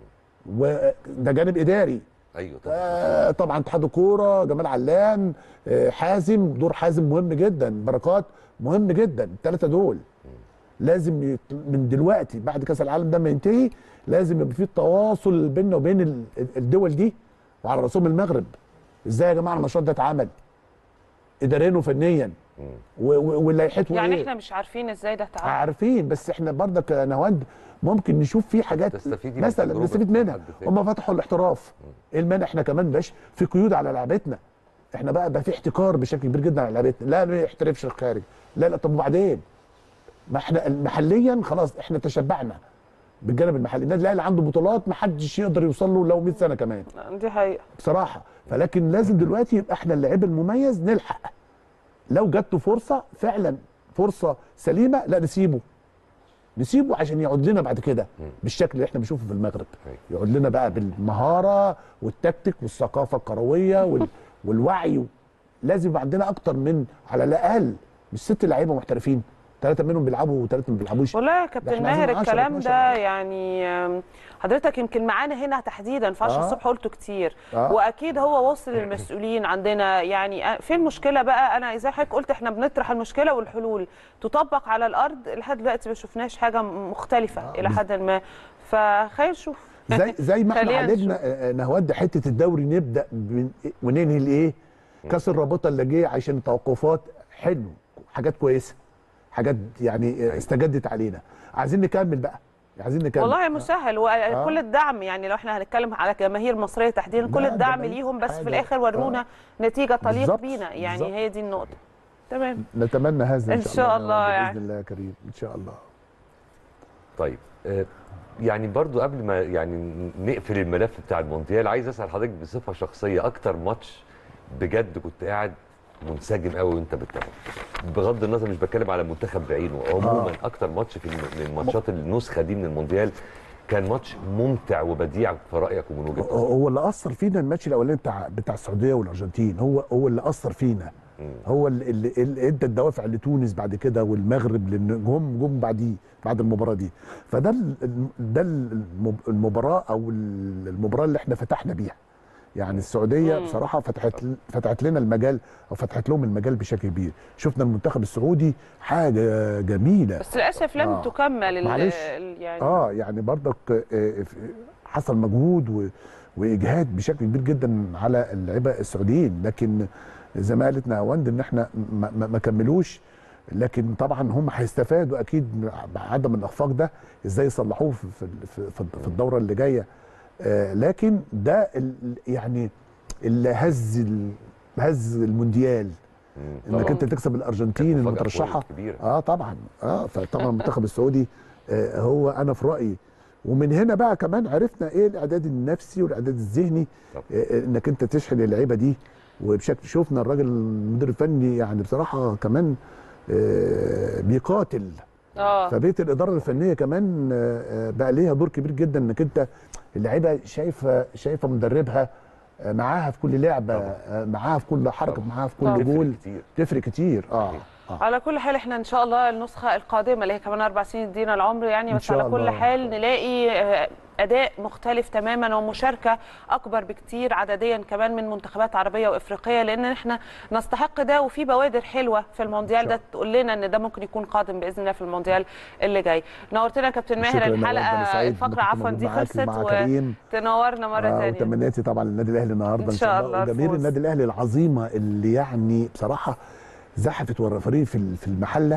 وده جانب اداري ايوه طبعا آه، طبعا اتحاد الكوره جمال علان آه، حازم دور حازم مهم جدا بركات مهم جدا الثلاثه دول لازم يت- من دلوقتي بعد كاس العالم ده ما ينتهي لازم يبقى في تواصل بيننا وبين ال- الدول دي وعلى راسهم المغرب ازاي يا جماعه المشروع ده اتعمل اداريا وفنيا و- و- ولائحته يعني إيه؟ احنا مش عارفين ازاي ده تعامل عارفين بس احنا برضك يا نهاوند ممكن نشوف فيه حاجات تستفيدي من مثلا تجربة نستفيد منها حد تاني. هم فتحوا الاحتراف ايه المانع احنا كمان باش في قيود على لعبتنا احنا بقى بقى في احتكار بشكل كبير جدا على لعبتنا لا ما يحترفش الخارج لا لا طب وبعدين ما احنا محليا خلاص احنا تشبعنا بالجانب المحلي النادي الاهلي عنده بطولات ما حدش يقدر يوصل له لو 100 سنه كمان دي حقيقه بصراحه فلكن لازم دلوقتي يبقى احنا اللعيب المميز نلحق لو جات له فرصه فعلا فرصه سليمه لا نسيبه نسيبه عشان يقعد لنا بعد كده بالشكل اللي احنا بنشوفه في المغرب أيوة. يقعد لنا بقى بالمهاره والتكتيك والثقافه الكرويه وال... والوعي لازم يبقى عندنا اكتر من على الاقل مش ست لعيبه محترفين ثلاثه منهم بيلعبوا وثلاثه ما بيلعبوش والله يا ده كابتن احنا عايزين ماهر 10 الكلام 12 ده يعني آم، حضرتك يمكن معانا هنا تحديدا في 10 آه. الصبح قلته كتير آه. واكيد هو وصل للمسؤولين عندنا يعني آه، فين المشكله بقى انا زي حضرتك قلت احنا بنطرح المشكله والحلول تطبق على الارض لحد دلوقتي ما شفناش حاجه مختلفه الى حد ما فخلينا نشوف زي زي ما احنا خلينا عالجنا آه، آه، نهود حته الدوري نبدا بن- وننهي الايه كاس الرابطه اللي جه عشان التوقفات حلو حاجات كويسه حاجات يعني آه، استجدت علينا عايزين نكمل بقى عايزين نكمل والله مسهل وكل الدعم يعني لو احنا هنتكلم على جماهير مصريه تحديدا كل لا، الدعم جماهير ليهم بس في حاجة. الاخر ورونا نتيجه تليق بالظبط، بينا يعني بالظبط. هي دي النقطه تمام نتمنى هذا إن شاء الله باذن يعني. الله يا كريم ان شاء الله طيب آه، يعني برضو قبل ما يعني نقفل الملف بتاع المونديال عايز اسال حضرتك بصفه شخصيه اكتر ماتش بجد كنت قاعد منسجم قوي وانت بتتابعه بغض النظر مش بتكلم على منتخب بعينه عموما آه. اكتر ماتش في الم- من الماتشات النسخه دي من المونديال كان ماتش ممتع وبديع في رايك ومن وجهه نظرك هو اللي اثر فينا الماتش الاولاني بتاع بتاع السعوديه والارجنتين هو هو اللي اثر فينا هو اللي, اللي, اللي ادى الدوافع لتونس بعد كده والمغرب لان جم جم بعديه بعد المباراه دي فده ال- ال- ده الم- المباراه او ال- المباراه اللي احنا فتحنا بيها يعني السعوديه مم. بصراحه فتحت فتحت لنا المجال او فتحت لهم المجال بشكل كبير شفنا المنتخب السعودي حاجه جميله بس للاسف لم آه. تكمل ال- معلش. ال- يعني اه يعني برضك آه، ف- حصل مجهود و- واجهاد بشكل كبير جدا على اللعيبه السعوديين لكن زي ما قالت نهاوند ان احنا ما, ما, ما كملوش لكن طبعا هم هيستفادوا اكيد بعدم الاخفاق ده ازاي يصلحوه في في في, في الدوره اللي جايه آه لكن ده ال- يعني اللي هز ال- هز المونديال مم. انك طبعاً. انت تكسب الارجنتين كانت مفاجأة المترشحه كبيرة. اه طبعا اه فطبعا المنتخب السعودي آه هو انا في رايي ومن هنا بقى كمان عرفنا ايه الاعداد النفسي والاعداد الذهني طبعاً. آه انك انت تشحن اللعيبه دي وبشكل شفنا الراجل المدير الفني يعني بصراحه كمان آه بيقاتل اه فبيت الاداره الفنيه كمان آه، آه، بقى ليها دور كبير جدا انك انت اللعيبه شايفه شايفه مدربها آه، معاها في كل لعبه طبعاً. آه، معاها في كل حركه طبعاً. معاها في طبعاً. كل تفرق جول كتير. تفرق كتير اه اه على كل حال احنا ان شاء الله النسخه القادمه اللي هي كمان اربع سنين تدينا العمر يعني إن بس شاء على كل الله. حال نلاقي آه، اداء مختلف تماما ومشاركه اكبر بكتير عدديا كمان من منتخبات عربيه وافريقيه لان احنا نستحق ده وفي بوادر حلوه في المونديال ده تقول لنا ان ده ممكن يكون قادم باذن الله في المونديال اللي جاي نورتنا يا كابتن ماهر شكراً يا نوال، الحلقه أنا سعيد إني الفقره كنت عفوا موجود دي معاك خلصت ومع كريم. وتنورنا مره آه ثانيه وتمنياتي طبعا للنادي الاهلي النهارده إن ان شاء شاء الله الله وجماهير الفوز. النادي الاهلي العظيمه اللي يعني بصراحه زحفت ورا فريق في في المحله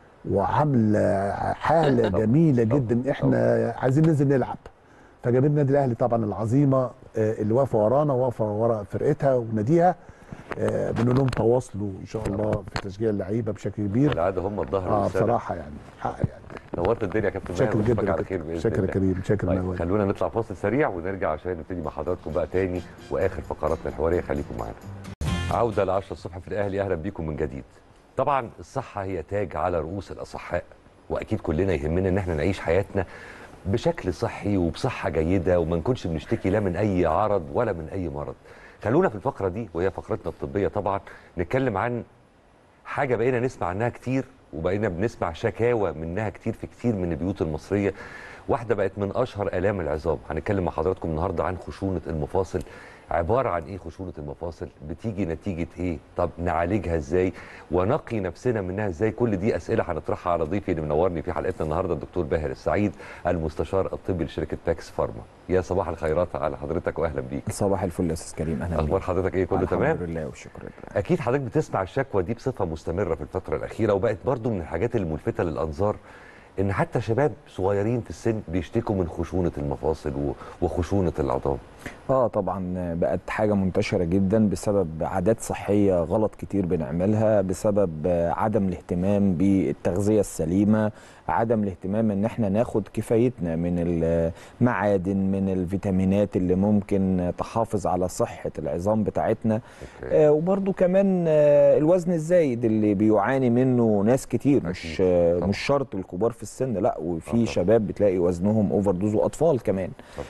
وعامله حاله طبعاً. جميله طبعاً. جدا احنا عايزين ننزل نلعب فجماهير النادي الاهلي طبعا العظيمه آه، اللي واقفه ورانا واقفه ورا فرقتها وناديها آه، بنقول لهم تواصلوا ان شاء الله في تشجيع اللعيبه بشكل كبير العاده هم الظهر اه والسند. بصراحه يعني حق يعني نورت الدنيا يا كابتن ماهر شكرا ونشوفك جدا على خير باذن شكرا الله كريم شكرا طيب نوال. خلونا نطلع فاصل سريع ونرجع عشان نبتدي مع حضراتكم بقى تاني واخر فقراتنا الحواريه خليكم معانا. عوده ل 10 الصبح في الاهلي اهلا بيكم من جديد. طبعا الصحه هي تاج على رؤوس الاصحاء واكيد كلنا يهمنا ان احنا نعيش حياتنا بشكل صحي وبصحه جيده وما نكونش بنشتكي لا من اي عرض ولا من اي مرض. خلونا في الفقره دي وهي فقرتنا الطبيه طبعا نتكلم عن حاجه بقينا نسمع عنها كتير وبقينا بنسمع شكاوى منها كتير في كتير من البيوت المصريه واحده بقت من اشهر الام العظام هنتكلم مع حضراتكم النهارده عن خشونه المفاصل عباره عن ايه خشونه المفاصل بتيجي نتيجه ايه طب نعالجها ازاي ونقي نفسنا منها ازاي كل دي اسئله هنطرحها على ضيفي اللي منورني في حلقتنا النهارده الدكتور باهر السعيد المستشار الطبي لشركه باكس فارما يا صباح الخيرات على حضرتك واهلا بيك صباح الفل يا استاذ كريم اهلا اخبار بيك. حضرتك ايه كله تمام الحمد لله والشكر لله اكيد حضرتك بتسمع الشكوى دي بصفه مستمره في الفتره الاخيره وبقت برضو من الحاجات الملفته للانظار ان حتى شباب صغيرين في السن بيشتكوا من خشونه المفاصل و- وخشونه العظام اه طبعا بقت حاجه منتشره جدا بسبب عادات صحيه غلط كتير بنعملها بسبب عدم الاهتمام بالتغذيه السليمه عدم الاهتمام ان احنا ناخد كفايتنا من المعادن من الفيتامينات اللي ممكن تحافظ على صحه العظام بتاعتنا أوكي. آه وبرضو كمان آه الوزن الزايد اللي بيعاني منه ناس كتير مش أكيد. آه طبعا. مش شرط الكبار في السن لا وفي طبعا. شباب بتلاقي وزنهم اوفر دوز واطفال كمان طبعا.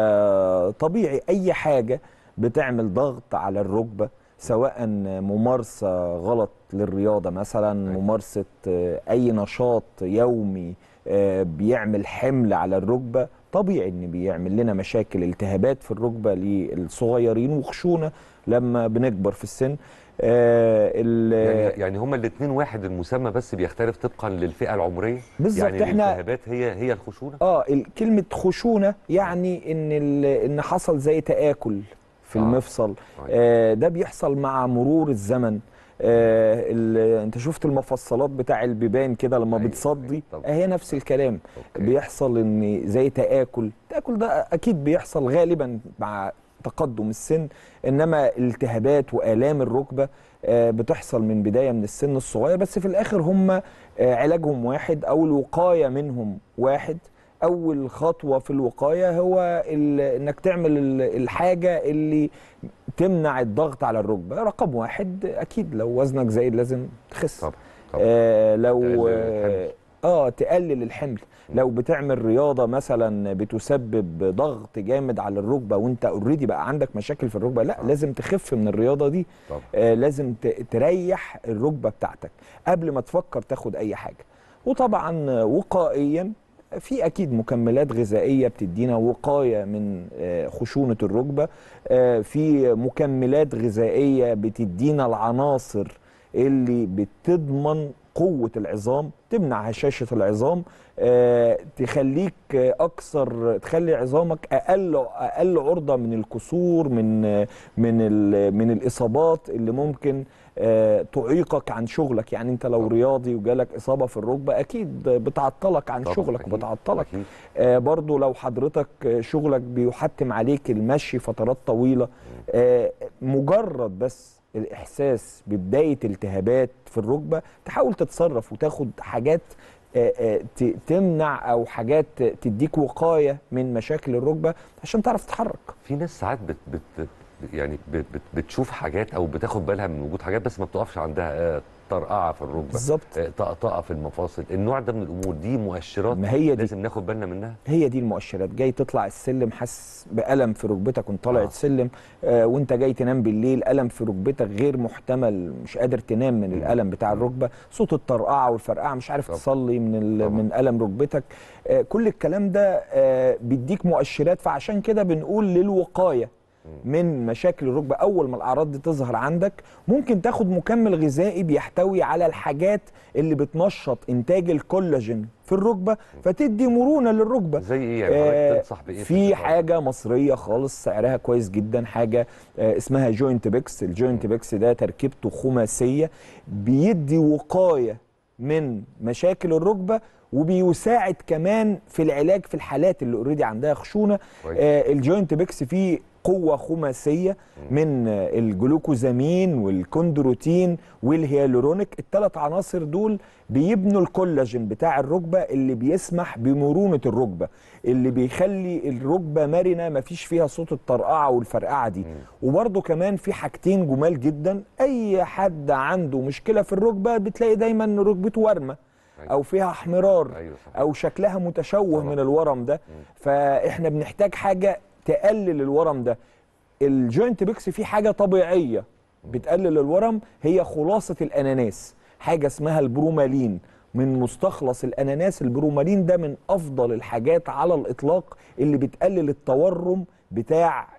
فطبيعي اي حاجه بتعمل ضغط على الركبه سواء ممارسه غلط للرياضه مثلا أيوة. ممارسه آه، اي نشاط يومي آه، بيعمل حمل على الركبه طبيعي ان بيعمل لنا مشاكل التهابات في الركبه للصغيرين وخشونه لما بنكبر في السن آه، ال- يعني يعني هما الاثنين واحد المسمى بس بيختلف طبقا للفئه العمريه بالظبط، يعني إحنا- الالتهابات هي هي الخشونه اه ال- كلمه خشونه يعني ان ال- ان حصل زي تاكل في آه. المفصل طيب. آه ده بيحصل مع مرور الزمن آه ال- انت شفت المفصلات بتاع البيبان كده لما أيوة، بتصدي أيوة، طبعا. هي نفس الكلام أوكي. بيحصل ان زي تاكل التاكل ده اكيد بيحصل غالبا مع تقدم السن انما التهابات والام الركبه آه، بتحصل من بدايه من السن الصغير بس في الاخر هم آه، علاجهم واحد او الوقايه منهم واحد اول خطوه في الوقايه هو ال- انك تعمل ال- الحاجه اللي تمنع الضغط على الركبه رقم واحد اكيد لو وزنك زايد لازم تخس طبعا طبعا آه لو تقلل آه, الحمل. اه تقلل الحمل لو بتعمل رياضه مثلا بتسبب ضغط جامد على الركبه وانت اوريدي بقى عندك مشاكل في الركبه لا آه. لازم تخف من الرياضه دي طبعا آه لازم ت- تريح الركبه بتاعتك قبل ما تفكر تاخد اي حاجه وطبعا آه، وقائيا في اكيد مكملات غذائيه بتدينا وقايه من آه، خشونه الركبه آه، في مكملات غذائيه بتدينا العناصر اللي بتضمن قوه العظام تمنع هشاشه العظام آه، تخليك آه، اكثر تخلي عظامك اقل اقل عرضه من الكسور من آه، من ال- من الاصابات اللي ممكن آه، تعيقك عن شغلك يعني انت لو طبعا. رياضي وجالك اصابه في الركبه اكيد بتعطلك عن طبعا، شغلك أكيد، وبتعطلك أكيد. آه برضو لو حضرتك آه، شغلك بيحتم عليك المشي فترات طويلة آه مجرد بس الإحساس ببداية التهابات في الركبة تحاول تتصرف وتاخد حاجات آه، آه، ت- تمنع أو حاجات تديك وقاية من مشاكل الركبة عشان تعرف تتحرك في ناس ساعات بت بت يعني بت بت بتشوف حاجات او بتاخد بالها من وجود حاجات بس ما بتقفش عندها آه، طرقعه في الركبه بالظبط آه، طقطقه في المفاصل النوع ده من الامور دي مؤشرات ما هي دي لازم ناخد بالنا منها هي دي المؤشرات جاي تطلع السلم حاسس بألم في ركبتك وانت طالع آه. السلم آه وانت جاي تنام بالليل ألم في ركبتك غير محتمل مش قادر تنام من الألم بتاع الركبة صوت الطرقعة والفرقعة مش عارف طبعا. تصلي من ال- طبعا. من ألم ركبتك آه كل الكلام ده آه بيديك مؤشرات فعشان كده بنقول للوقاية من مشاكل الركبه اول ما الاعراض دي تظهر عندك ممكن تاخد مكمل غذائي بيحتوي على الحاجات اللي بتنشط انتاج الكولاجين في الركبه فتدي مرونه للركبه زي ايه يعني آه، حضرتك تنصح بايه في الموضوع ده؟ حاجه مصريه خالص سعرها كويس جدا حاجه آه، اسمها جوينت بيكس الجوينت بيكس ده تركيبته خماسيه بيدي وقايه من مشاكل الركبه وبيساعد كمان في العلاج في الحالات اللي اوريدي عندها خشونه كويس. آه، الجوينت بيكس فيه قوه خماسيه من آه، الجلوكوزامين والكوندروتين والهيالورونيك الثلاث عناصر دول بيبنوا الكولاجين بتاع الركبه اللي بيسمح بمرونه الركبه اللي بيخلي الركبه مرنه مفيش فيها صوت الطرقعه والفرقعه دي وبرده كمان في حاجتين جمال جدا اي حد عنده مشكله في الركبه بتلاقي دايما ركبته ورمه أيوة. او فيها احمرار ايوه صح او شكلها متشوه طبعا. من الورم ده فاحنا بنحتاج حاجه تقلل الورم ده الجوينت بيكس فيه حاجه طبيعيه بتقلل الورم هي خلاصه الاناناس حاجه اسمها البرومالين من مستخلص الاناناس البرومالين ده من افضل الحاجات على الاطلاق اللي بتقلل التورم بتاع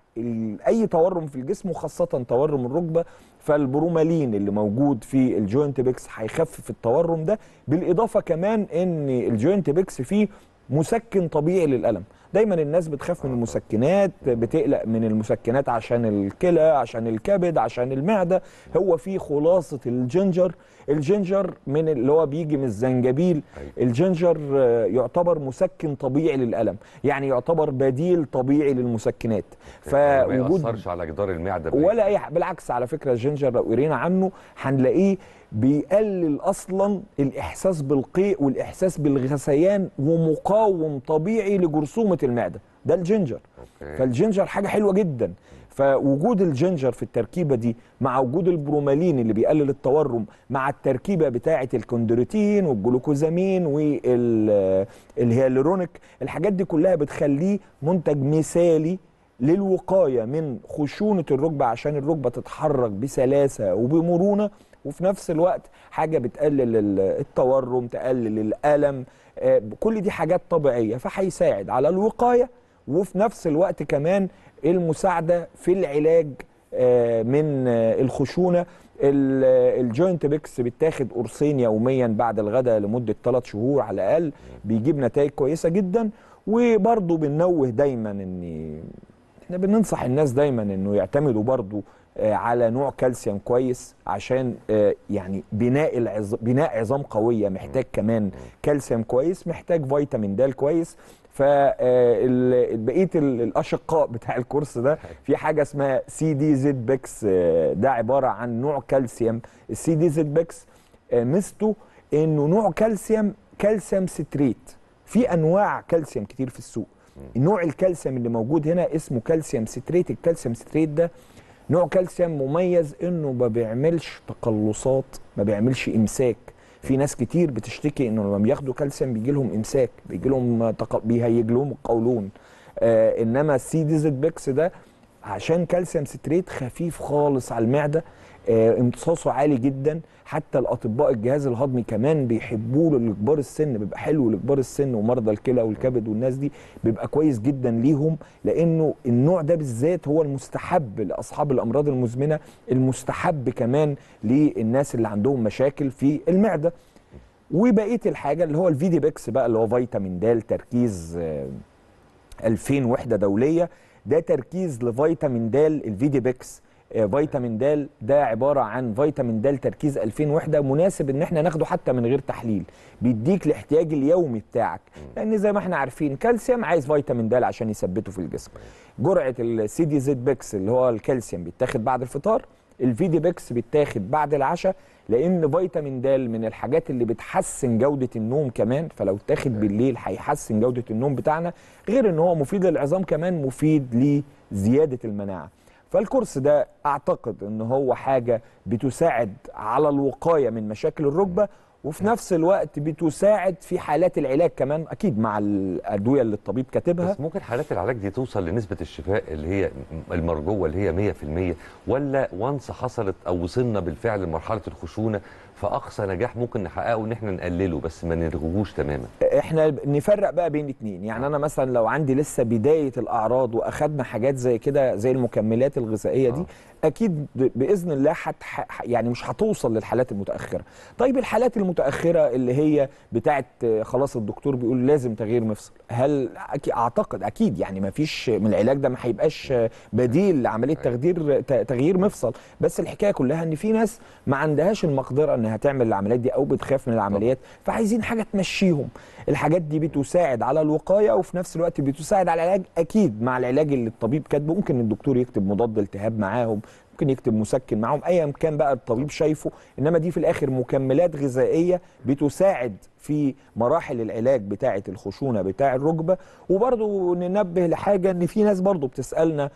ال- اي تورم في الجسم وخاصه تورم الركبه فالبرومالين اللي موجود في الجوينت بيكس هيخفف التورم ده بالاضافه كمان ان الجوينت بيكس فيه مسكن طبيعي للالم دايما الناس بتخاف من المسكنات بتقلق من المسكنات عشان الكلى عشان الكبد عشان المعده هو في خلاصه الجنجر الجنجر من اللي هو بيجي من الزنجبيل أيوة. الجنجر آه، يعتبر مسكن طبيعي للالم يعني يعتبر بديل طبيعي للمسكنات ما فوجود ياثرش على جدار المعده بأي ولا اي ح- بالعكس على فكره الجينجر لو قرينا عنه هنلاقيه بيقلل اصلا الاحساس بالقيء والاحساس بالغثيان ومقاوم طبيعي لجرثومه المعده ده الجينجر أوكي. فالجينجر حاجه حلوه جدا فوجود الجينجر في التركيبه دي مع وجود البرومالين اللي بيقلل التورم مع التركيبه بتاعه الكوندروتين والجلوكوزامين والهيالورونيك الحاجات دي كلها بتخليه منتج مثالي للوقايه من خشونه الركبه عشان الركبه تتحرك بسلاسه وبمرونه وفي نفس الوقت حاجه بتقلل ال- التورم تقلل الالم آه، كل دي حاجات طبيعيه فهيساعد على الوقايه وفي نفس الوقت كمان المساعده في العلاج آه، من آه، الخشونه ال- آه، الجوينت بيكس بيتاخد قرصين يوميا بعد الغداء لمده 3 شهور على الاقل بيجيب نتائج كويسه جدا وبرضه بننوه دايما ان احنا بننصح الناس دايما انه يعتمدوا برضو آه، على نوع كالسيوم كويس عشان آه، يعني بناء العظ... بناء عظام قويه محتاج كمان كالسيوم كويس محتاج فيتامين د كويس فبقيه الاشقاء بتاع الكورس ده في حاجه اسمها سي دي زد بيكس آه، ده عباره عن نوع كالسيوم السي دي زد بيكس آه، ميزته انه نوع كالسيوم كالسيوم ستريت في انواع كالسيوم كتير في السوق نوع الكالسيوم اللي موجود هنا اسمه كالسيوم ستريت الكالسيوم ستريت ده نوع كالسيوم مميز انه ما بيعملش تقلصات ما بيعملش امساك في ناس كتير بتشتكي انه لما بياخدوا كالسيوم بيجي لهم امساك بيجي لهم تق... بيهيج لهم القولون آه انما السي دي زد بيكس ده عشان كالسيوم ستريت خفيف خالص على المعده آه امتصاصه عالي جدا حتى الاطباء الجهاز الهضمي كمان بيحبوه لكبار السن بيبقى حلو لكبار السن ومرضى الكلى والكبد والناس دي بيبقى كويس جدا ليهم لانه النوع ده بالذات هو المستحب لاصحاب الامراض المزمنه المستحب كمان للناس اللي عندهم مشاكل في المعده وبقيه الحاجه اللي هو الفيدي بيكس بقى اللي هو فيتامين د تركيز آه، 2000 وحده دوليه ده تركيز لفيتامين د الفيدي بيكس آه، فيتامين د ده عباره عن فيتامين د تركيز 2000 وحده مناسب ان احنا ناخده حتى من غير تحليل بيديك الاحتياج اليومي بتاعك لان زي ما احنا عارفين كالسيوم عايز فيتامين د عشان يثبته في الجسم جرعه السي دي زد بيكس اللي هو الكالسيوم بيتاخد بعد الفطار الفيدي بيكس بيتاخد بعد العشاء لان فيتامين د من الحاجات اللي بتحسن جوده النوم كمان فلو اتاخد بالليل هيحسن جوده النوم بتاعنا غير ان هو مفيد للعظام كمان مفيد لزياده المناعه فالكورس ده اعتقد ان هو حاجه بتساعد على الوقايه من مشاكل الركبه وفي نفس الوقت بتساعد في حالات العلاج كمان اكيد مع الادويه اللي الطبيب كاتبها بس ممكن حالات العلاج دي توصل لنسبه الشفاء اللي هي المرجوه اللي هي 100% ولا وانس حصلت او وصلنا بالفعل لمرحله الخشونه فاقصى نجاح ممكن نحققه ان احنا نقلله بس ما نلغوش تماما احنا نفرق بقى بين اتنين يعني انا مثلا لو عندي لسه بدايه الاعراض واخدنا حاجات زي كده زي المكملات الغذائيه دي اكيد ب- باذن الله حت ح- يعني مش هتوصل للحالات المتاخره طيب الحالات المتاخره اللي هي بتاعت آه، خلاص الدكتور بيقول لازم تغيير مفصل هل أكي اعتقد اكيد يعني ما فيش من العلاج ده ما هيبقاش آه، بديل لعمليه تخدير ت- تغيير مفصل بس الحكايه كلها ان في ناس ما عندهاش المقدره انها تعمل العمليات دي او بتخاف من العمليات فعايزين حاجه تمشيهم الحاجات دي بتساعد على الوقايه وفي نفس الوقت بتساعد على العلاج اكيد مع العلاج اللي الطبيب كاتبه ممكن الدكتور يكتب مضاد التهاب معاهم ممكن يكتب مسكن معاهم ايا كان بقى الطبيب شايفه انما دي في الاخر مكملات غذائيه بتساعد في مراحل العلاج بتاعه الخشونه بتاع الركبه وبرضو ننبه لحاجه ان في ناس برضو بتسالنا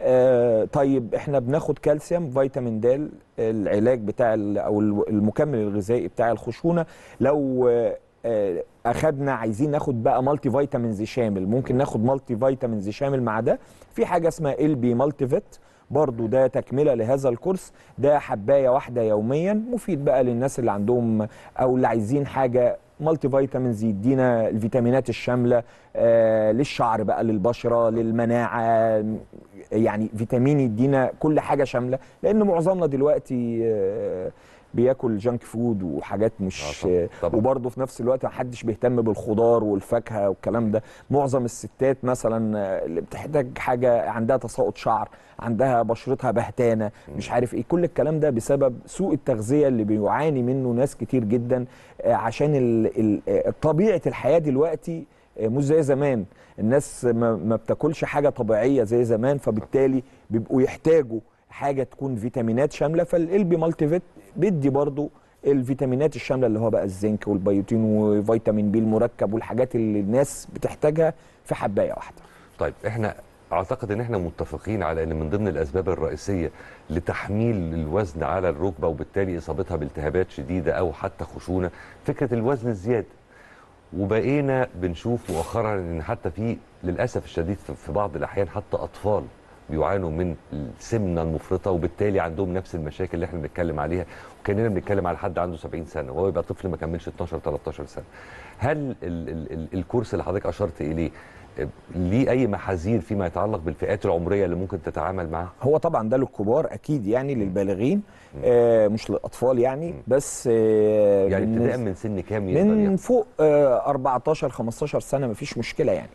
آه طيب احنا بناخد كالسيوم فيتامين د العلاج بتاع ال- او الم- المكمل الغذائي بتاع الخشونه لو آه، آه، اخدنا عايزين ناخد بقى مالتي فيتامينز شامل ممكن ناخد مالتي فيتامينز شامل مع ده في حاجه اسمها ال بي مالتي فيت برضو ده تكمله لهذا الكورس ده حبايه واحده يوميا مفيد بقى للناس اللي عندهم او اللي عايزين حاجه مالتي فيتامينز يدينا الفيتامينات الشامله آه للشعر بقى للبشره للمناعه يعني فيتامين يدينا كل حاجه شامله لان معظمنا دلوقتي آه، بياكل جانك فود وحاجات مش آه طبعاً، طبعاً. وبرضه في نفس الوقت محدش بيهتم بالخضار والفاكهه والكلام ده معظم الستات مثلا آه، اللي بتحتاج حاجه عندها تساقط شعر عندها بشرتها بهتانه مش عارف ايه كل الكلام ده بسبب سوء التغذيه اللي بيعاني منه ناس كتير جدا آه، عشان ال- ال- آه، طبيعه الحياه دلوقتي آه، مش زي زمان الناس ما, ما بتاكلش حاجه طبيعيه زي زمان فبالتالي بيبقوا يحتاجوا حاجه تكون فيتامينات شامله فالالبي مالتي فيت بيدي برضو الفيتامينات الشامله اللي هو بقى الزنك والبيوتين وفيتامين بي المركب والحاجات اللي الناس بتحتاجها في حبايه واحده طيب احنا اعتقد ان احنا متفقين على ان من ضمن الاسباب الرئيسيه لتحميل الوزن على الركبه وبالتالي اصابتها بالتهابات شديده او حتى خشونه فكره الوزن الزياده وبقينا بنشوف مؤخرا ان حتى في للاسف الشديد في- في بعض الاحيان حتى اطفال بيعانوا من السمنه المفرطه وبالتالي عندهم نفس المشاكل اللي احنا بنتكلم عليها وكاننا بنتكلم على حد عنده 70 سنه وهو يبقى طفل ما كملش 12 13 سنه هل ال ال ال الكورس اللي حضرتك اشرت اليه آه، ليه اي محاذير فيما يتعلق بالفئات العمريه اللي ممكن تتعامل معاها هو طبعا ده للكبار اكيد يعني للبالغين آه مش للاطفال يعني بس آه يعني ابتداء بالنسبة- من سن كام يقدر من ياخد؟ فوق آه 14 15 سنه مفيش مشكله يعني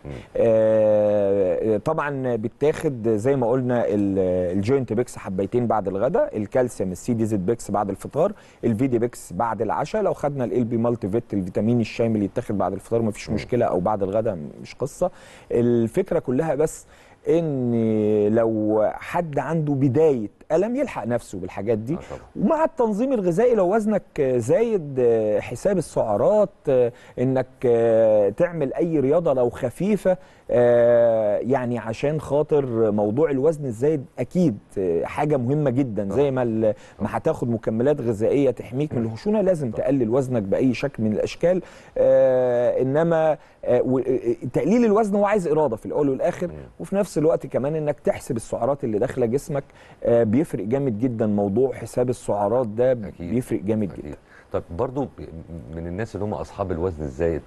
آه طبعا بيتاخد زي ما قلنا ال- الجوينت بيكس حبيتين بعد الغداء الكالسيوم السي دي زد بيكس بعد الفطار الفي دي بيكس بعد العشاء لو خدنا ال بي مالتي فيت الفيتامين الشامل يتاخد بعد الفطار مفيش مشكله او بعد الغداء مش قصه الفكره كلها بس ان لو حد عنده بدايه الم يلحق نفسه بالحاجات دي آه طبعاً. ومع التنظيم الغذائي لو وزنك زايد آه، حساب السعرات آه، انك آه، تعمل اي رياضه لو خفيفه آه، يعني عشان خاطر موضوع الوزن الزايد اكيد آه، حاجه مهمه جدا زي ما ال- ما هتاخد مكملات غذائيه تحميك من الخشونه لازم تقلل وزنك باي شكل من الاشكال آه، انما آه، و- آه، تقليل الوزن هو عايز اراده في الاول والاخر وفي نفس الوقت كمان انك تحسب السعرات اللي داخله جسمك آه، بيفرق جامد جدا موضوع حساب السعرات ده أكيد. بيفرق جامد أكيد. جدا طب برضو ب- من الناس اللي هم اصحاب الوزن الزايد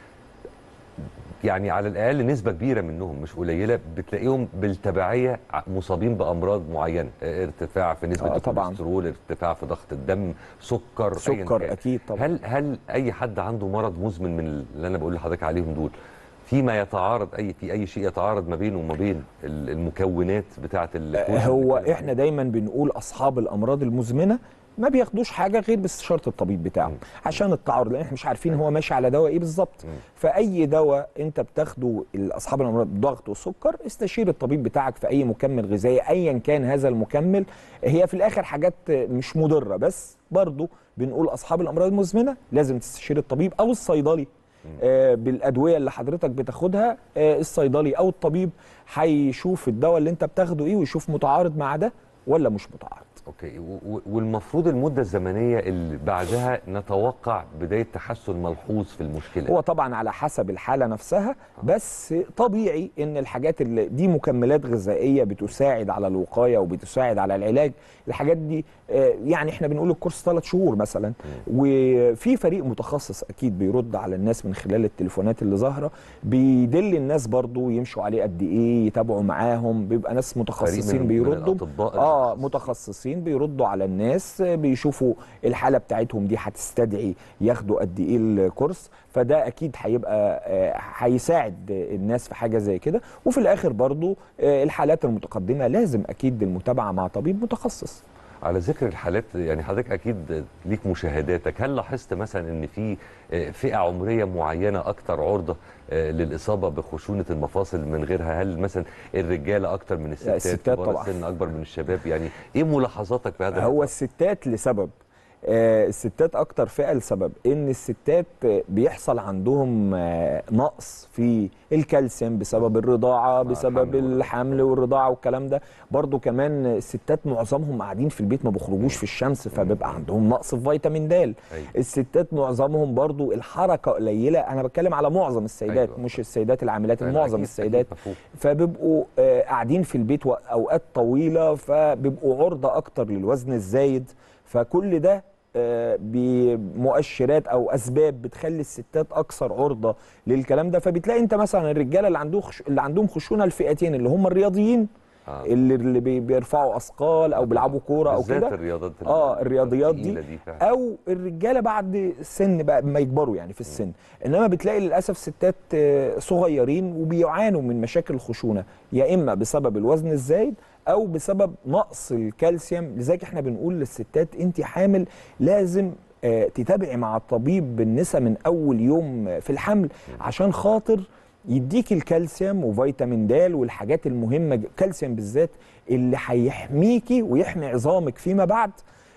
يعني على الاقل نسبه كبيره منهم مش قليله بتلاقيهم بالتبعيه ع- مصابين بامراض معينه اه، ارتفاع في نسبه آه، طبعاً. الكوليسترول ارتفاع في ضغط الدم سكر أياً سكر كان. اكيد طبعا هل هل اي حد عنده مرض مزمن من اللي انا بقول لحضرتك عليهم دول فيما يتعارض اي في اي شيء يتعارض ما بينه وما بين ال- المكونات بتاعه الكورس اللي هو بنتكلم احنا دايما بنقول اصحاب الامراض المزمنه ما بياخدوش حاجه غير باستشاره الطبيب بتاعهم مم. عشان التعارض لان احنا مش عارفين هو ماشي على دواء ايه بالظبط مم. فاي دواء انت بتاخده اصحاب الامراض ضغط وسكر استشير الطبيب بتاعك في اي مكمل غذائي ايا كان هذا المكمل هي في الاخر حاجات مش مضره بس برضو بنقول اصحاب الامراض المزمنه لازم تستشير الطبيب او الصيدلي آه، بالادويه اللي حضرتك بتاخدها آه، الصيدلي او الطبيب هيشوف الدواء اللي انت بتاخده ايه ويشوف متعارض مع ده ولا مش متعارض اوكي و- و- والمفروض المده الزمنيه اللي بعدها نتوقع بدايه تحسن ملحوظ في المشكله هو طبعا على حسب الحاله نفسها بس طبيعي ان الحاجات اللي دي مكملات غذائيه بتساعد على الوقايه وبتساعد على العلاج الحاجات دي آه، يعني احنا بنقول الكورس ثلاث شهور مثلا وفي فريق متخصص اكيد بيرد على الناس من خلال التليفونات اللي ظاهره بيدل الناس برضو يمشوا عليه قد ايه يتابعوا معاهم بيبقى ناس فريق متخصصين من- من بيردوا الأطباء اه المتخصصين. متخصصين بيردوا على الناس آه، بيشوفوا الحاله بتاعتهم دي هتستدعي ياخدوا قد ايه الكورس فده اكيد هيبقى آه، هيساعد الناس في حاجه زي كده وفي الاخر برضو آه، الحالات المتقدمه لازم اكيد المتابعه مع طبيب متخصص على ذكر الحالات يعني حضرتك اكيد ليك مشاهداتك هل لاحظت مثلا ان في آه، فئه عمريه معينه اكثر عرضه آه، للاصابه بخشونه المفاصل من غيرها هل مثلا الرجاله اكتر من الستات الستات كبار طبعاً. السن اكبر من الشباب يعني ايه ملاحظاتك في هذا هو الإطار؟ الستات لسبب آه، الستات اكتر فئه لسبب ان الستات آه، بيحصل عندهم آه، نقص في الكالسيوم بسبب الرضاعه بسبب الحمل والرضاعة. الحمل والرضاعه والكلام ده برضو كمان الستات معظمهم قاعدين في البيت ما بيخرجوش في الشمس فبيبقى عندهم نقص في فيتامين د أيوة. الستات معظمهم برضو الحركه قليله انا بتكلم على معظم السيدات أيوة. مش السيدات العاملات أنا معظم أكيد- السيدات أكيد مفهوم. فبيبقوا آه، قاعدين في البيت وق- اوقات طويله فبيبقوا عرضه اكتر للوزن الزايد فكل ده آه، بمؤشرات او اسباب بتخلي الستات اكثر عرضه للكلام ده فبتلاقي انت مثلا الرجاله اللي عندهم خش... اللي عندهم خشونه الفئتين اللي هم الرياضيين آه. اللي اللي بي- بيرفعوا اثقال او بيلعبوا كوره او بالذات كده الرياضات ال- اه الرياضيات دي, التقيلة دي فعلا. او الرجاله بعد السن بقى ما يكبروا يعني في السن انما بتلاقي للاسف ستات آه، صغيرين وبيعانوا من مشاكل الخشونه يا اما بسبب الوزن الزايد او بسبب نقص الكالسيوم لذلك احنا بنقول للستات انت حامل لازم آه، تتابعي مع الطبيب بالنساء من اول يوم آه، في الحمل عشان خاطر يديك الكالسيوم وفيتامين د والحاجات المهمه ج- كالسيوم بالذات اللي هيحميكي ويحمي عظامك فيما بعد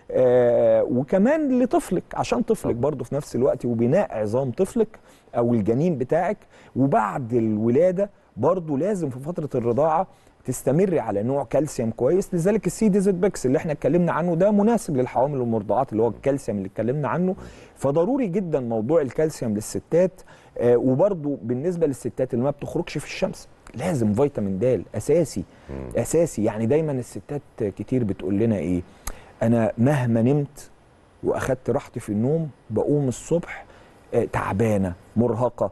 آه وكمان لطفلك عشان طفلك برضه في نفس الوقت وبناء عظام طفلك او الجنين بتاعك وبعد الولاده برضه لازم في فتره الرضاعه تستمري على نوع كالسيوم كويس لذلك السي دي زد بيكس اللي احنا اتكلمنا عنه ده مناسب للحوامل والمرضعات اللي هو الكالسيوم اللي اتكلمنا عنه فضروري جدا موضوع الكالسيوم للستات آه وبرضه بالنسبه للستات اللي ما بتخرجش في الشمس لازم فيتامين د اساسي اساسي يعني دايما الستات كتير بتقول لنا ايه انا مهما نمت واخدت راحتي في النوم بقوم الصبح آه، تعبانه مرهقه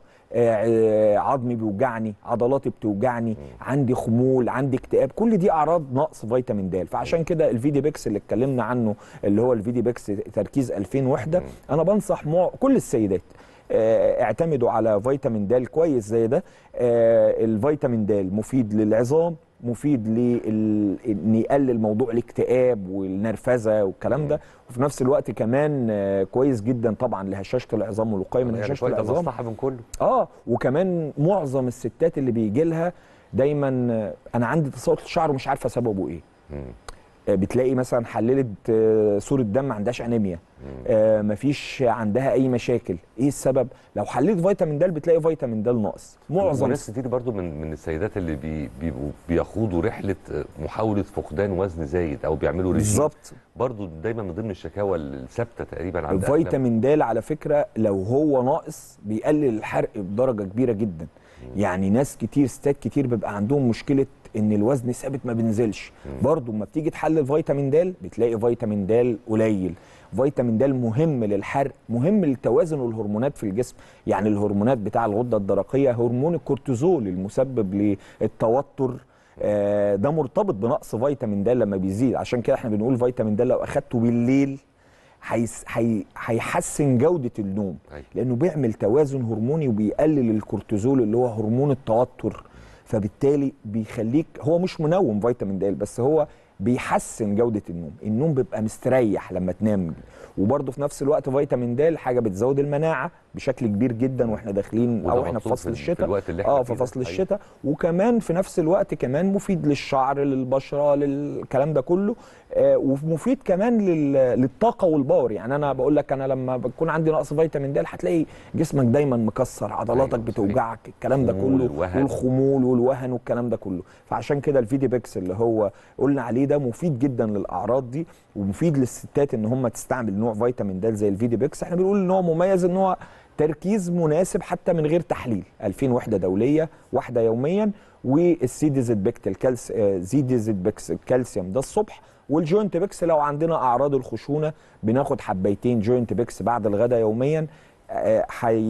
آه، عظمي بيوجعني عضلاتي بتوجعني عندي خمول عندي اكتئاب كل دي اعراض نقص فيتامين د فعشان كده الفيدي بيكس اللي اتكلمنا عنه اللي هو الفيدي بيكس تركيز 2000 وحده انا بنصح مع كل السيدات آه، اعتمدوا على فيتامين د كويس زي ده آه، الفيتامين د مفيد للعظام مفيد لل... ان يقلل موضوع الاكتئاب والنرفزه والكلام ده وفي نفس الوقت كمان آه، كويس جدا طبعا لهشاشه العظام والوقايه من يعني هشاشه فايدة العظام مصلحه من كله اه وكمان معظم الستات اللي بيجي لها دايما آه، انا عندي تساقط الشعر ومش عارفه سببه ايه مم. آه، بتلاقي مثلا حللت آه، صوره دم ما عندهاش انيميا آه، مفيش عندها اي مشاكل ايه السبب لو حليت فيتامين د بتلاقي فيتامين د ناقص معظم وناس كتير برضو من من السيدات اللي بي بيبقوا بيخوضوا رحله محاوله فقدان وزن زايد او بيعملوا رجيم بالظبط برضو دايما من ضمن الشكاوى الثابته تقريبا عند أغلب- الفيتامين د على فكره لو هو ناقص بيقلل الحرق بدرجه كبيره جدا يعني ناس كتير ستات كتير بيبقى عندهم مشكله ان الوزن ثابت ما بينزلش برضو لما بتيجي تحلل فيتامين د بتلاقي فيتامين د قليل فيتامين د مهم للحرق مهم لتوازن الهرمونات في الجسم يعني الهرمونات بتاع الغده الدرقيه هرمون الكورتيزول المسبب للتوتر آه، ده مرتبط بنقص فيتامين د لما بيزيد عشان كده احنا بنقول فيتامين د لو اخدته بالليل هيس- هي- هيحسن جوده النوم أيوة. لانه بيعمل توازن هرموني وبيقلل الكورتيزول اللي هو هرمون التوتر فبالتالي بيخليك هو مش منوم فيتامين د بس هو بيحسن جوده النوم النوم بيبقى مستريح لما تنام وبرضه في نفس الوقت فيتامين د حاجه بتزود المناعه بشكل كبير جدا واحنا داخلين وده او احنا في مطلوب فصل في- في الشتاء الوقت اللي احنا اه فيه في ده. فصل أيوة. الشتاء وكمان في نفس الوقت كمان مفيد للشعر للبشره للكلام ده كله آه ومفيد كمان لل... للطاقه والباور يعني انا بقول لك انا لما بكون عندي نقص فيتامين د هتلاقي جسمك دايما مكسر عضلاتك أيوة، بتوجعك الكلام ده خمول، كله وهن. والخمول والوهن والكلام ده كله فعشان كده الفيدي بيكس اللي هو قلنا عليه ده مفيد جدا للاعراض دي ومفيد للستات ان هم تستعمل نوع فيتامين د زي الفيدي بيكس احنا بنقول ان هو مميز ان هو تركيز مناسب حتى من غير تحليل 2000 وحده دوليه واحده يوميا والسيدي زد بيكت الكالس آه، زيدي زد بيكس الكالسيوم ده الصبح والجوينت بيكس لو عندنا اعراض الخشونه بناخد حبيتين جوينت بيكس بعد الغداء يوميا آه،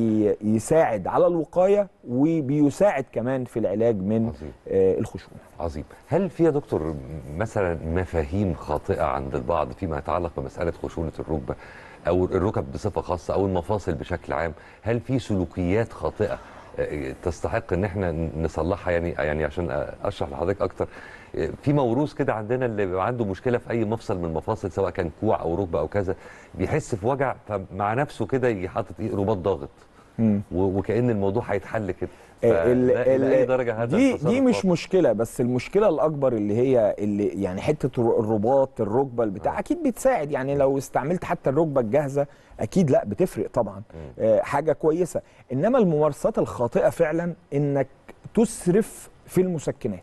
هيساعد على الوقايه وبيساعد كمان في العلاج من عظيم. آه، الخشونه عظيم هل في يا دكتور مثلا مفاهيم خاطئه عند البعض فيما يتعلق بمساله خشونه الركبه او الركب بصفه خاصه او المفاصل بشكل عام هل في سلوكيات خاطئه آه، تستحق ان احنا نصلحها يعني يعني عشان اشرح لحضرتك اكتر آه، في موروث كده عندنا اللي بيبقى عنده مشكله في اي مفصل من المفاصل سواء كان كوع او ركبه او كذا بيحس في وجع فمع نفسه كده يجي حاطط ايه رباط ضاغط مم. و- وكأن الموضوع هيتحل كده آه، ال- فلا- ال- لأي درجة هذا دي التصرف دي مش خاطئ. مشكله بس المشكله الاكبر اللي هي اللي يعني حته الر- الرباط الركبه البتاع اكيد بتساعد يعني لو استعملت حتى الركبه الجاهزه اكيد لا بتفرق طبعا آه حاجه كويسه انما الممارسات الخاطئه فعلا انك تسرف في المسكنات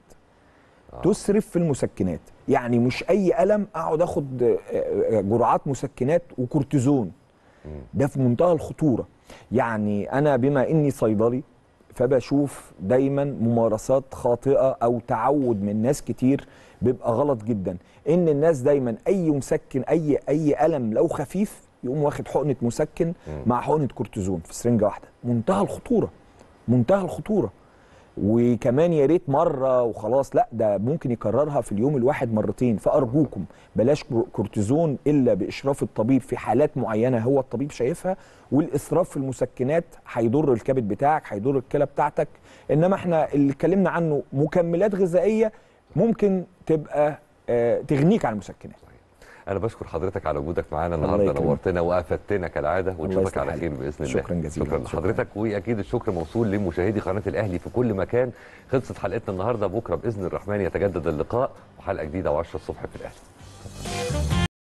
تسرف في المسكنات يعني مش اي الم اقعد اخد آه، آه، جرعات مسكنات وكورتيزون ده في منتهى الخطوره يعني انا بما اني صيدلي فبشوف دايما ممارسات خاطئه او تعود من ناس كتير بيبقى غلط جدا ان الناس دايما اي مسكن اي اي الم لو خفيف يقوم واخد حقنه مسكن مع حقنه كورتيزون في سرنجه واحده منتهى الخطوره منتهى الخطوره وكمان يا ريت مره وخلاص لا ده ممكن يكررها في اليوم الواحد مرتين فارجوكم بلاش كور- كورتيزون الا باشراف الطبيب في حالات معينه هو الطبيب شايفها والاسراف في المسكنات هيضر الكبد بتاعك هيضر الكلى بتاعتك انما احنا اللي اتكلمنا عنه مكملات غذائيه ممكن تبقى آه، تغنيك عن المسكنات انا بشكر حضرتك على وجودك معانا الله النهارده يكرمك. نورتنا وافدتنا كالعاده ونشوفك يصلح على حالك. خير باذن الله شكراً جزيلاً. شكرا شكراً. لحضرتك واكيد الشكر موصول لمشاهدي قناه الاهلي في كل مكان خلصت حلقتنا النهارده بكره باذن الرحمن يتجدد اللقاء وحلقه جديده و10 الصبح في الاهلي